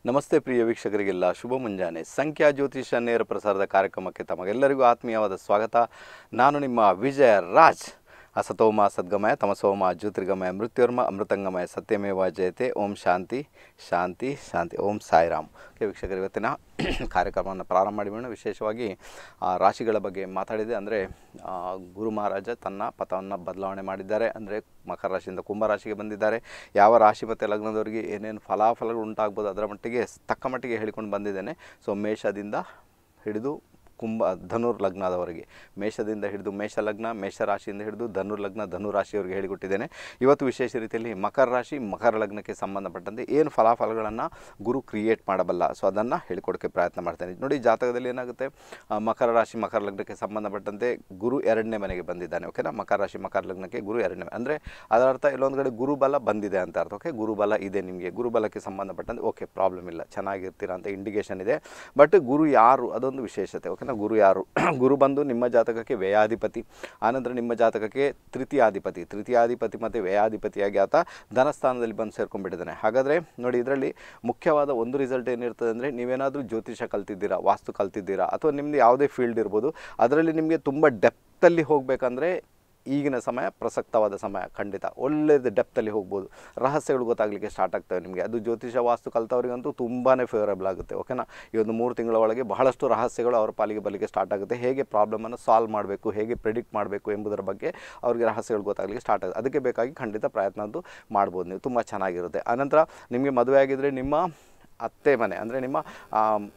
ನಮಸ್ತೆ ಪ್ರಿಯ ವೀಕ್ಷಕರಿಗೆಲ್ಲ ಶುಭ ಮುಂಜಾನೆ ಸಂಖ್ಯಾ ಜ್ಯೋತಿಷ ನೇರ ಪ್ರಸಾರದ ಕಾರ್ಯಕ್ರಮಕ್ಕೆ ತಮಗೆಲ್ಲರಿಗೂ ಆತ್ಮೀಯವಾದ ಸ್ವಾಗತ ನಾನು ನಿಮ್ಮ ವಿಜಯ ರಾಜ್ ಅಸತೋಮ ಸದ್ಗಮಯ ತಮಸೋಮ ಜ್ಯೋತಿರ್ಗಮಯ ಮೃತ್ಯುರ್ಮ ಅಮೃತಂಗಮಯ ಸತ್ಯಮೇವ ಜಯತೆ ಓಂ ಶಾಂತಿ ಶಾಂತಿ ಶಾಂತಿ ಓಂ ಸಾಯಿರಾಮ್ ಓಕೆ ವೀಕ್ಷಕರು ಇವತ್ತಿನ ಕಾರ್ಯಕ್ರಮವನ್ನು ಪ್ರಾರಂಭ ಮಾಡಿಬಿಡೋಣ ವಿಶೇಷವಾಗಿ ಆ, ರಾಶಿಗಳ ಬಗ್ಗೆ ಮಾತಾಡಿದೆ ಅಂದರೆ ಗುರು ಮಹಾರಾಜ ತನ್ನ ಪಥವನ್ನು ಬದಲಾವಣೆ ಮಾಡಿದ್ದಾರೆ ಅಂದರೆ ಮಕರ ರಾಶಿಯಿಂದ ಕುಂಭ ರಾಶಿಗೆ ಬಂದಿದ್ದಾರೆ ಯಾವ ರಾಶಿ ಮತ್ತು ಲಗ್ನದವರಿಗೆ ಏನೇನು ಫಲಾಫಲಗಳು ಉಂಟಾಗ್ಬೋದು ಅದರ ಮಟ್ಟಿಗೆ ತಕ್ಕ ಮಟ್ಟಿಗೆ ಹೇಳಿಕೊಂಡು ಬಂದಿದ್ದೇನೆ ಸೊ ಮೇಷದಿಂದ ಹಿಡಿದು ಕುಂಭ ಧನುರ್ ಲಗ್ನದವರೆಗೆ ಮೇಷದಿಂದ ಹಿಡಿದು ಮೇಷ ಲಗ್ನ ಮೇಷ ರಾಶಿಯಿಂದ ಹಿಡಿದು ಧನುರ್ ಲಗ್ನ ಧನು ರಾಶಿಯವರಿಗೆ ಹೇಳಿಕೊಟ್ಟಿದ್ದೇನೆ ಇವತ್ತು ವಿಶೇಷ ರೀತಿಯಲ್ಲಿ ಮಕರ ರಾಶಿ ಮಕರ ಲಗ್ನಕ್ಕೆ ಸಂಬಂಧಪಟ್ಟಂತೆ ಏನು ಫಲಾಫಲಗಳನ್ನು ಗುರು ಕ್ರಿಯೇಟ್ ಮಾಡಬಲ್ಲ ಸೊ ಅದನ್ನು ಹೇಳಿಕೊಡೋಕ್ಕೆ ಪ್ರಯತ್ನ ಮಾಡ್ತೇನೆ ನೋಡಿ ಜಾತಕದಲ್ಲಿ ಏನಾಗುತ್ತೆ ಆ, ಮಕರ ರಾಶಿ ಮಕರ ಲಗ್ನಕ್ಕೆ ಸಂಬಂಧಪಟ್ಟಂತೆ ಗುರು ಎರಡನೇ ಮನೆಗೆ ಬಂದಿದ್ದಾನೆ ಓಕೆನಾ ಮಕರ ರಾಶಿ ಮಕರ ಲಗ್ನಕ್ಕೆ ಗುರು ಎರಡನೇ ಮನೆ ಅಂದರೆ ಅದರ ಅರ್ಥ ಇಲ್ಲೊಂದು ಕಡೆ ಗುರುಬಲ ಬಂದಿದೆ ಅಂತ ಅರ್ಥ ಓಕೆ ಗುರುಬಲ ಇದೆ ನಿಮಗೆ ಗುರುಬಲಕ್ಕೆ ಸಂಬಂಧಪಟ್ಟಂತೆ ಓಕೆ ಪ್ರಾಬ್ಲಮ್ ಇಲ್ಲ ಚೆನ್ನಾಗಿರ್ತೀರಾ ಅಂತ ಇಂಡಿಕೇಶನ್ ಇದೆ ಬಟ್ ಗುರು ಯಾರು ಅದೊಂದು ವಿಶೇಷತೆ ಓಕೆನಾ ಗುರು ಯಾರು ಗುರು ಬಂದು ನಿಮ್ಮ ಜಾತಕಕ್ಕೆ ವ್ಯಯಾಧಿಪತಿ ಆನಂತರ ನಿಮ್ಮ ಜಾತಕಕ್ಕೆ ತೃತೀಯಾಧಿಪತಿ ತೃತೀಯಾಧಿಪತಿ ಮತ್ತು ವ್ಯಯಾಧಿಪತಿಯಾಗಿ ಆತ ಧನಸ್ಥಾನದಲ್ಲಿ ಬಂದು ಸೇರ್ಕೊಂಡ್ಬಿಟ್ಟಿದ್ದಾನೆ ಹಾಗಾದರೆ ನೋಡಿ ಇದರಲ್ಲಿ ಮುಖ್ಯವಾದ ಒಂದು ರಿಸಲ್ಟ್ ಏನಿರ್ತದೆ ಅಂದರೆ ನೀವೇನಾದರೂ ಜ್ಯೋತಿಷ ಕಲ್ತಿದ್ದೀರಾ ವಾಸ್ತು ಕಲ್ತಿದ್ದೀರಾ ಅಥವಾ ನಿಮ್ಮದು ಯಾವುದೇ ಫೀಲ್ಡ್ ಇರ್ಬೋದು ಅದರಲ್ಲಿ ನಿಮಗೆ ತುಂಬ ಡೆಪ್ತಲ್ಲಿ ಹೋಗಬೇಕಂದ್ರೆ ಈಗಿನ ಸಮಯ ಪ್ರಸಕ್ತವಾದ ಸಮಯ ಖಂಡಿತ ಒಳ್ಳೆಯದು ಡೆಪ್ತಲ್ಲಿ ಹೋಗ್ಬೋದು ರಹಸ್ಯಗಳು ಗೊತ್ತಾಗಲಿಕ್ಕೆ ಸ್ಟಾರ್ಟ್ ಆಗ್ತವೆ ನಿಮಗೆ ಅದು ಜ್ಯೋತಿಷ ವಾಸ್ತು ಕಲ್ತವರಿಗಂತೂ ತುಂಬಾ ಫೇವರಬಲ್ ಆಗುತ್ತೆ ಓಕೆನಾ ಈ ಒಂದು ಮೂರು ತಿಂಗಳ ಒಳಗೆ ಬಹಳಷ್ಟು ರಹಸ್ಯಗಳು ಅವರ ಪಾಲಿಗೆ ಬರಲಿಕ್ಕೆ ಸ್ಟಾರ್ಟ್ ಆಗುತ್ತೆ ಹೇಗೆ ಪ್ರಾಬ್ಲಮನ್ನು ಸಾಲ್ವ್ ಮಾಡಬೇಕು ಹೇಗೆ ಪ್ರಿಡಿಕ್ಟ್ ಮಾಡಬೇಕು ಎಂಬುದರ ಬಗ್ಗೆ ಅವರಿಗೆ ರಹಸ್ಯಗಳು ಗೊತ್ತಾಗಲಿಕ್ಕೆ ಸ್ಟಾರ್ಟ್ ಆಗುತ್ತೆ ಅದಕ್ಕೆ ಬೇಕಾಗಿ ಖಂಡಿತ ಪ್ರಯತ್ನ ಅಂತೂ ಮಾಡ್ಬೋದು ನೀವು ತುಂಬ ಚೆನ್ನಾಗಿರುತ್ತೆ ಆನಂತರ ನಿಮಗೆ ಮದುವೆ ಆಗಿದ್ದರೆ ನಿಮ್ಮ ಅತ್ತೆ ಮನೆ ಅಂದರೆ ನಿಮ್ಮ ಆಮ್,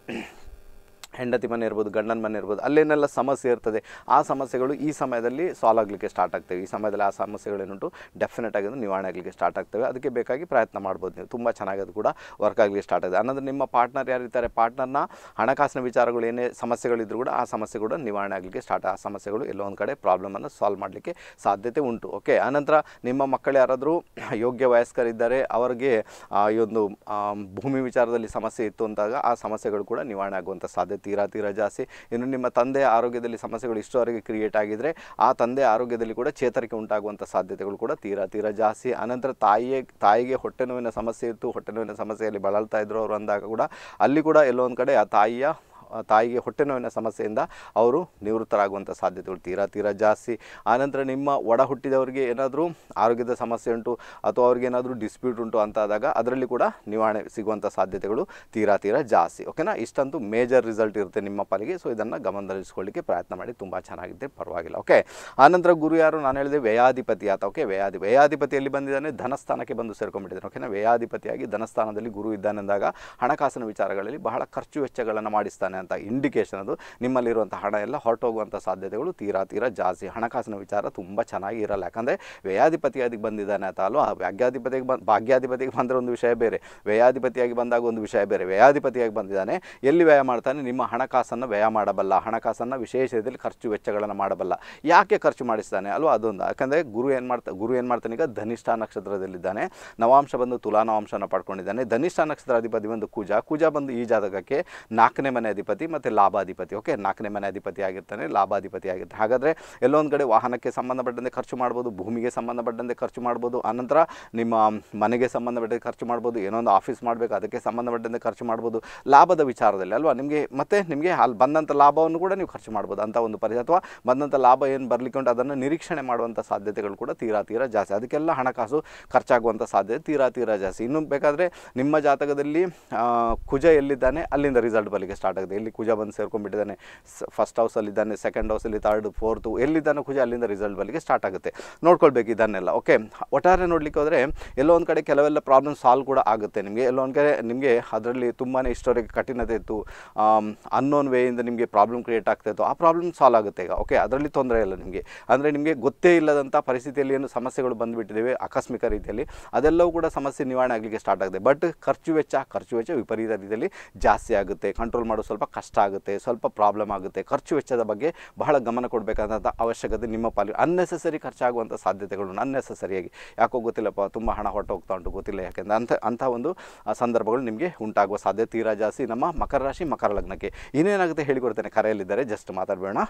ಹೆಂಡತಿ ಮನೆ ಇರ್ಬೋದು ಗಂಡನ ಮನೆ ಇರ್ಬೋದು ಅಲ್ಲೇನೆಲ್ಲ ಸಮಸ್ಯೆ ಇರ್ತದೆ ಆ ಸಮಸ್ಯೆಗಳು ಈ ಸಮಯದಲ್ಲಿ ಸಾಲ್ವ್ ಆಗಲಿಕ್ಕೆ ಸ್ಟಾರ್ಟ್ ಆಗ್ತವೆ ಈ ಸಮಯದಲ್ಲಿ ಆ ಸಮಸ್ಯೆಗಳೇನುಂಟು ಡೆಫಿನೆಟ್ ಆಗಿ ಅದು ನಿವಾರಣೆ ಆಗಲಿಕ್ಕೆ ಸ್ಟಾರ್ಟ್ ಆಗ್ತವೆ ಅದಕ್ಕೆ ಬೇಕಾಗಿ ಪ್ರಯತ್ನ ಮಾಡ್ಬೋದು ನೀವು ತುಂಬ ಚೆನ್ನಾಗಿ ಅದು ಕೂಡ ವರ್ಕ್ ಆಗಲಿಕ್ಕೆ ಸ್ಟಾರ್ಟ್ ಆಗಿದೆ ಅನ್ನೋದು ನಿಮ್ಮ ಪಾರ್ಟ್ನರ್ ಯಾರಿರ್ತಾರೆ ಪಾರ್ಟ್ನರ್ನ ಹಣಕಾಸಿನ ವಿಚಾರಗಳು ಏನೇ ಸಮಸ್ಯೆಗಳಿದ್ರು ಕೂಡ ಆ ಸಮಸ್ಯೆ ಕೂಡ ನಿವಾರಣೆ ಆಗಲಿಕ್ಕೆ ಸ್ಟಾರ್ಟ್ ಆ ಸಮಸ್ಯೆಗಳು ಎಲ್ಲೋ ಒಂದು ಕಡೆ ಪ್ರಾಬ್ಲಮನ್ನು ಸಾಲ್ವ್ ಮಾಡಲಿಕ್ಕೆ ಸಾಧ್ಯತೆ ಉಂಟು ಓಕೆ ಆನಂತರ ನಿಮ್ಮ ಮಕ್ಕಳು ಯಾರಾದರೂ ಯೋಗ್ಯ ವಯಸ್ಕರಿದ್ದಾರೆ ಅವರಿಗೆ ಆ, ಈ ಒಂದು ಆ, ಭೂಮಿ ವಿಚಾರದಲ್ಲಿ ಸಮಸ್ಯೆ ಇತ್ತು ಅಂದಾಗ ಆ ಸಮಸ್ಯೆಗಳು ಕೂಡ ನಿವಾರಣೆ ಆಗುವಂಥ ಸಾಧ್ಯತೆ ತೀರಾ ತೀರಾ ಜಾಸ್ತಿ ಇನ್ನು ನಿಮ್ಮ ತಂದೆಯ ಆರೋಗ್ಯದಲ್ಲಿ ಸಮಸ್ಯೆಗಳು ಇಷ್ಟವರೆಗೆ ಕ್ರಿಯೇಟ್ ಆಗಿದ್ದರೆ ಆ ತಂದೆ ಆರೋಗ್ಯದಲ್ಲಿ ಕೂಡ ಚೇತರಿಕೆ ಉಂಟಾಗುವಂಥ ಸಾಧ್ಯತೆಗಳು ಕೂಡ ತೀರಾ ತೀರಾ ಜಾಸ್ತಿ ಆನಂತರ ತಾಯಿಯೇ ತಾಯಿಗೆ ಹೊಟ್ಟೆ ನೋವಿನ ಸಮಸ್ಯೆ ಇತ್ತು ಹೊಟ್ಟೆ ನೋವಿನ ಸಮಸ್ಯೆಯಲ್ಲಿ ಬಳಲ್ತಾ ಇದ್ರು ಅವರು ಅಂದಾಗ ಕೂಡ ಅಲ್ಲಿ ಕೂಡ ಎಲ್ಲೋ ಒಂದು ಕಡೆ ಆ ತಾಯಿಯ ಆ ತಾಯಿಗೆ ಹೊಟ್ಟೆ ನೋವಿನ ಸಮಸ್ಯೆಯಿಂದ ಅವರು ನಿವೃತ್ತರಾಗುವಂಥ ಸಾಧ್ಯತೆಗಳು ತೀರಾ ತೀರಾ ಜಾಸ್ತಿ ಆನಂತರ ನಿಮ್ಮ ಒಡ ಹುಟ್ಟಿದವರಿಗೆ ಏನಾದರೂ ಆರೋಗ್ಯದ ಸಮಸ್ಯೆ ಉಂಟು ಅಥವಾ ಅವ್ರಿಗೆ ಏನಾದರೂ ಡಿಸ್ಪ್ಯೂಟ್ ಉಂಟು ಅಂತ ಆದಾಗ ಅದರಲ್ಲಿ ಕೂಡ ನಿವಾರಣೆ ಸಿಗುವಂಥ ಸಾಧ್ಯತೆಗಳು ತೀರಾ ತೀರಾ ಜಾಸ್ತಿ ಓಕೆನಾ ಇಷ್ಟಂತೂ ಮೇಜರ್ ರಿಸಲ್ಟ್ ಇರುತ್ತೆ ನಿಮ್ಮ ಪಾಲಿಗೆ ಸೊ ಇದನ್ನು ಗಮನದಲ್ಲಿಸ್ಕೊಳ್ಳಿಕ್ಕೆ ಪ್ರಯತ್ನ ಮಾಡಿ ತುಂಬ ಚೆನ್ನಾಗಿದೆ ಪರವಾಗಿಲ್ಲ ಓಕೆ ಆನಂತರ ಗುರು ಯಾರು ನಾನು ಹೇಳಿದೆ ವ್ಯಯಾಧಿಪತಿ ಆತ ಓಕೆ ವ್ಯಯಾಧಿ ವ್ಯಯಾಧಿಪತಿ ಎಲ್ಲಿ ಬಂದಿದ್ದಾನೆ ಧನಸ್ಥಾನಕ್ಕೆ ಬಂದು ಸೇರ್ಕೊಂಡ್ಬಿಟ್ಟಿದ್ದಾನೆ ಓಕೆನಾ ವ್ಯಯಾಧಿಪತಿಯಾಗಿ ಧನಸ್ಥಾನದಲ್ಲಿ ಗುರು ಇದ್ದಾನೆ ಅಂದಾಗ ಹಣಕಾಸಿನ ವಿಚಾರಗಳಲ್ಲಿ ಬಹಳ ಖರ್ಚು ವೆಚ್ಚಗಳನ್ನು ಮಾಡಿಸ್ತಾನೆ ಅಂತ ಇಂಡಿಕೇಶನ್ ಅದು ನಿಮ್ಮಲ್ಲಿರುವಂಥ ಹಣ ಎಲ್ಲ ಹೊರಟೋಗುವಂಥ ಸಾಧ್ಯತೆಗಳು ತೀರಾ ತೀರಾ ಜಾಸ್ತಿ ಹಣಕಾಸಿನ ವಿಚಾರ ತುಂಬ ಚೆನ್ನಾಗಿ ಇರಲ್ಲ ಯಾಕಂದರೆ ವ್ಯಯಾಧಿಪತಿಯಾಗಿ ಬಂದಿದ್ದಾನೆ ಅಂತ ಅಲ್ವಾ ಭಾಗ್ಯಾಧಿಪತಿಗೆ ಬಂದು ಭಾಗ್ಯಾಧಿಪತಿಗೆ ಬಂದರೆ ಒಂದು ವಿಷಯ ಬೇರೆ ವ್ಯಯಾಧಿಪತಿಯಾಗಿ ಬಂದಾಗ ಒಂದು ವಿಷಯ ಬೇರೆ ವ್ಯಯಾಧಿಪತಿಯಾಗಿ ಬಂದಿದ್ದಾನೆ ಎಲ್ಲಿ ವ್ಯಯ ಮಾಡ್ತಾನೆ ನಿಮ್ಮ ಹಣಕಾಸನ್ನು ವ್ಯಯ ಮಾಡಬಲ್ಲ ಹಣಕಾಸನ್ನು ವಿಶೇಷ ರೀತಿಯಲ್ಲಿ ಖರ್ಚು ವೆಚ್ಚಗಳನ್ನು ಮಾಡಬಲ್ಲ ಯಾಕೆ ಖರ್ಚು ಮಾಡಿಸ್ತಾನೆ ಅಲ್ವಾ ಅದೊಂದು ಯಾಕಂದರೆ ಗುರು ಏನು ಮಾಡ್ತಾ ಗುರು ಏನು ಮಾಡ್ತಾನೆ ಈಗ ಧನಿಷ್ಠ ನಕ್ಷತ್ರದಲ್ಲಿದ್ದಾನೆ ನವಾಂಶ ಬಂದು ತುಲಾ ನವಾಂಶನ ಪಡ್ಕೊಂಡಿದ್ದಾನೆ ಧನಿಷ್ಠ ನಕ್ಷತ್ರಾಧಿಪತಿ ಬಂದು ಕುಜ ಕುಜ ಬಂದು ಈ ಜಾತಕಕ್ಕೆ ನಾಲ್ಕನೇ ಮನೆ ಅಧಿಪತಿ ಮತ್ತು ಲಾಭಾಧಿಪತಿ ಓಕೆ ನಾಲ್ಕನೇ ಮನೆ ಅಧಿಪತಿ ಆಗಿರ್ತಾನೆ ಲಾಭಾಧಿಪತಿ ಆಗಿರ್ತಾನೆ ಹಾಗಾದರೆ ಎಲ್ಲೊಂದು ಕಡೆ ವಾಹನಕ್ಕೆ ಸಂಬಂಧಪಟ್ಟಂತೆ ಖರ್ಚು ಮಾಡ್ಬೋದು ಭೂಮಿಗೆ ಸಂಬಂಧಪಟ್ಟಂತೆ ಖರ್ಚು ಮಾಡ್ಬೋದು ಆನಂತರ ನಿಮ್ಮ ಮನೆಗೆ ಸಂಬಂಧಪಟ್ಟಂತೆ ಖರ್ಚು ಮಾಡ್ಬೋದು ಏನೋ ಒಂದು ಆಫೀಸ್ ಮಾಡಬೇಕು ಅದಕ್ಕೆ ಸಂಬಂಧಪಟ್ಟಂತೆ ಖರ್ಚು ಮಾಡ್ಬೋದು ಲಾಭದ ವಿಚಾರದಲ್ಲಿ ಅಲ್ವಾ ನಿಮಗೆ ಮತ್ತೆ ನಿಮಗೆ ಅಲ್ಲಿ ಬಂದಂಥ ಲಾಭವನ್ನು ಕೂಡ ನೀವು ಖರ್ಚು ಮಾಡ್ಬೋದು ಅಂತ ಒಂದು ಪರಿಸ್ಥಿತಿ ಅಥವಾ ಬಂದಂಥ ಲಾಭ ಏನು ಬರಲಿಕ್ಕೆ ಉಂಟು ಅದನ್ನು ನಿರೀಕ್ಷಣೆ ಮಾಡುವಂಥ ಸಾಧ್ಯತೆಗಳು ಕೂಡ ತೀರಾ ತೀರಾ ಜಾಸ್ತಿ ಅದಕ್ಕೆಲ್ಲ ಹಣಕಾಸು ಖರ್ಚಾಗುವಂಥ ಸಾಧ್ಯತೆ ತೀರಾ ತೀರಾ ಜಾಸ್ತಿ ಇನ್ನು ಬೇಕಾದರೆ ನಿಮ್ಮ ಜಾತಕದಲ್ಲಿ ಆ, ಕುಜ ಎಲ್ಲಿದ್ದಾನೆ ಅಲ್ಲಿಂದ ರಿಸಲ್ಟ್ ಬರಲಿಕ್ಕೆ ಸ್ಟಾರ್ಟ್ ಆಗುತ್ತೆ ಎಲ್ಲಿ ಕುಜ ಬಂದು ಸೇರ್ಕೊಂಡ್ಬಿಟ್ಟಿದ್ದಾನೆ ಫಸ್ಟ್ ಹೌಸಲ್ಲಿದ್ದಾನೆ ಸೆಕೆಂಡ್ ಹೌಸಲ್ಲಿ ತರ್ಡ್ ಫೋರ್ತು ಎಲ್ಲಿದ್ದಾನೆ ಕುಜ ಅಲ್ಲಿಂದ ರಿಸಲ್ಟ್ ಬರಲಿಕ್ಕೆ ಸ್ಟಾರ್ಟ್ ಆಗುತ್ತೆ ನೋಡ್ಕೊಳ್ಬೇಕು ಇದನ್ನೆಲ್ಲ ಓಕೆ ಒಟ್ಟಾರೆ ನೋಡಲಿಕ್ಕೆ ಹೋದರೆ ಎಲ್ಲೋ ಒಂದು ಕಡೆ ಕೆಲವೆಲ್ಲ ಪ್ರಾಬ್ಲಮ್ ಸಾಲ್ವ್ ಕೂಡ ಆಗುತ್ತೆ ನಿಮಗೆ ಎಲ್ಲೋ ಒಂದು ಕಡೆ ನಿಮಗೆ ಅದರಲ್ಲಿ ತುಂಬಾ ಇಷ್ಟವರೆಗೆ ಕಠಿಣತೆ ಇತ್ತು ಅನ್ನೋನ್ ವೇಯಿಂದ ನಿಮಗೆ ಪ್ರಾಬ್ಲಮ್ ಕ್ರಿಯೇಟ್ ಆಗ್ತಾ ಇತ್ತು ಆ ಪ್ರಾಬ್ಲಮ್ ಸಾಲ್ವ್ ಆಗುತ್ತೆ ಈಗ ಓಕೆ ಅದರಲ್ಲಿ ತೊಂದರೆ ಇಲ್ಲ ನಿಮಗೆ ಅಂದರೆ ನಿಮಗೆ ಗೊತ್ತೇ ಇಲ್ಲದಂಥ ಪರಿಸ್ಥಿತಿಯಲ್ಲಿ ಏನು ಸಮಸ್ಯೆಗಳು ಬಂದುಬಿಟ್ಟಿದ್ದೇವೆ ಆಕಸ್ಮಿಕ ರೀತಿಯಲ್ಲಿ ಅದೆಲ್ಲವೂ ಕೂಡ ಸಮಸ್ಯೆ ನಿವಾರಣೆ ಆಗಲಿಕ್ಕೆ ಸ್ಟಾರ್ಟ್ ಆಗುತ್ತೆ ಬಟ್ ಖರ್ಚು ವೆಚ್ಚ ಖರ್ಚು ವೆಚ್ಚ ವಿಪರೀತ ರೀತಿಯಲ್ಲಿ ಜಾಸ್ತಿ ಆಗುತ್ತೆ ಕಂಟ್ರೋಲ್ ಮಾಡೋದು ಸ್ವಲ್ಪ ಕಷ್ಟ ಆಗುತ್ತೆ ಸ್ವಲ್ಪ ಪ್ರಾಬ್ಲಮ್ ಆಗುತ್ತೆ ಖರ್ಚು ವೆಚ್ಚದ ಬಗ್ಗೆ ಬಹಳ ಗಮನ ಕೊಡಬೇಕಾದಂಥ ಅವಶ್ಯಕತೆ ನಿಮ್ಮ ಪಾಲಿ ಅನ್ನೆಸೆಸರಿ ಖರ್ಚಾಗುವಂಥ ಸಾಧ್ಯತೆಗಳು ಅನ್ನೆಸೆಸರಿಯಾಗಿ ಯಾಕೋ ಗೊತ್ತಿಲ್ಲಪ್ಪ ತುಂಬ ಹಣ ಹೊರಟು ಹೋಗ್ತಾ ಉಂಟು ಗೊತ್ತಿಲ್ಲ ಯಾಕೆಂದ್ರೆ ಅಂಥ ಅಂಥ ಒಂದು ಆ, ಸಂದರ್ಭಗಳು ನಿಮಗೆ ಉಂಟಾಗುವ ಸಾಧ್ಯತೆ ತೀರಾ ಜಾಸ್ತಿ ನಮ್ಮ ಮಕರ ರಾಶಿ ಮಕರ ಲಗ್ನಕ್ಕೆ ಇನ್ನೇನಾಗುತ್ತೆ ಹೇಳಿಕೊಡ್ತೇನೆ ಕರೆಯಲ್ಲಿದ್ದಾರೆ ಜಸ್ಟ್ ಮಾತಾಡಬೇಡ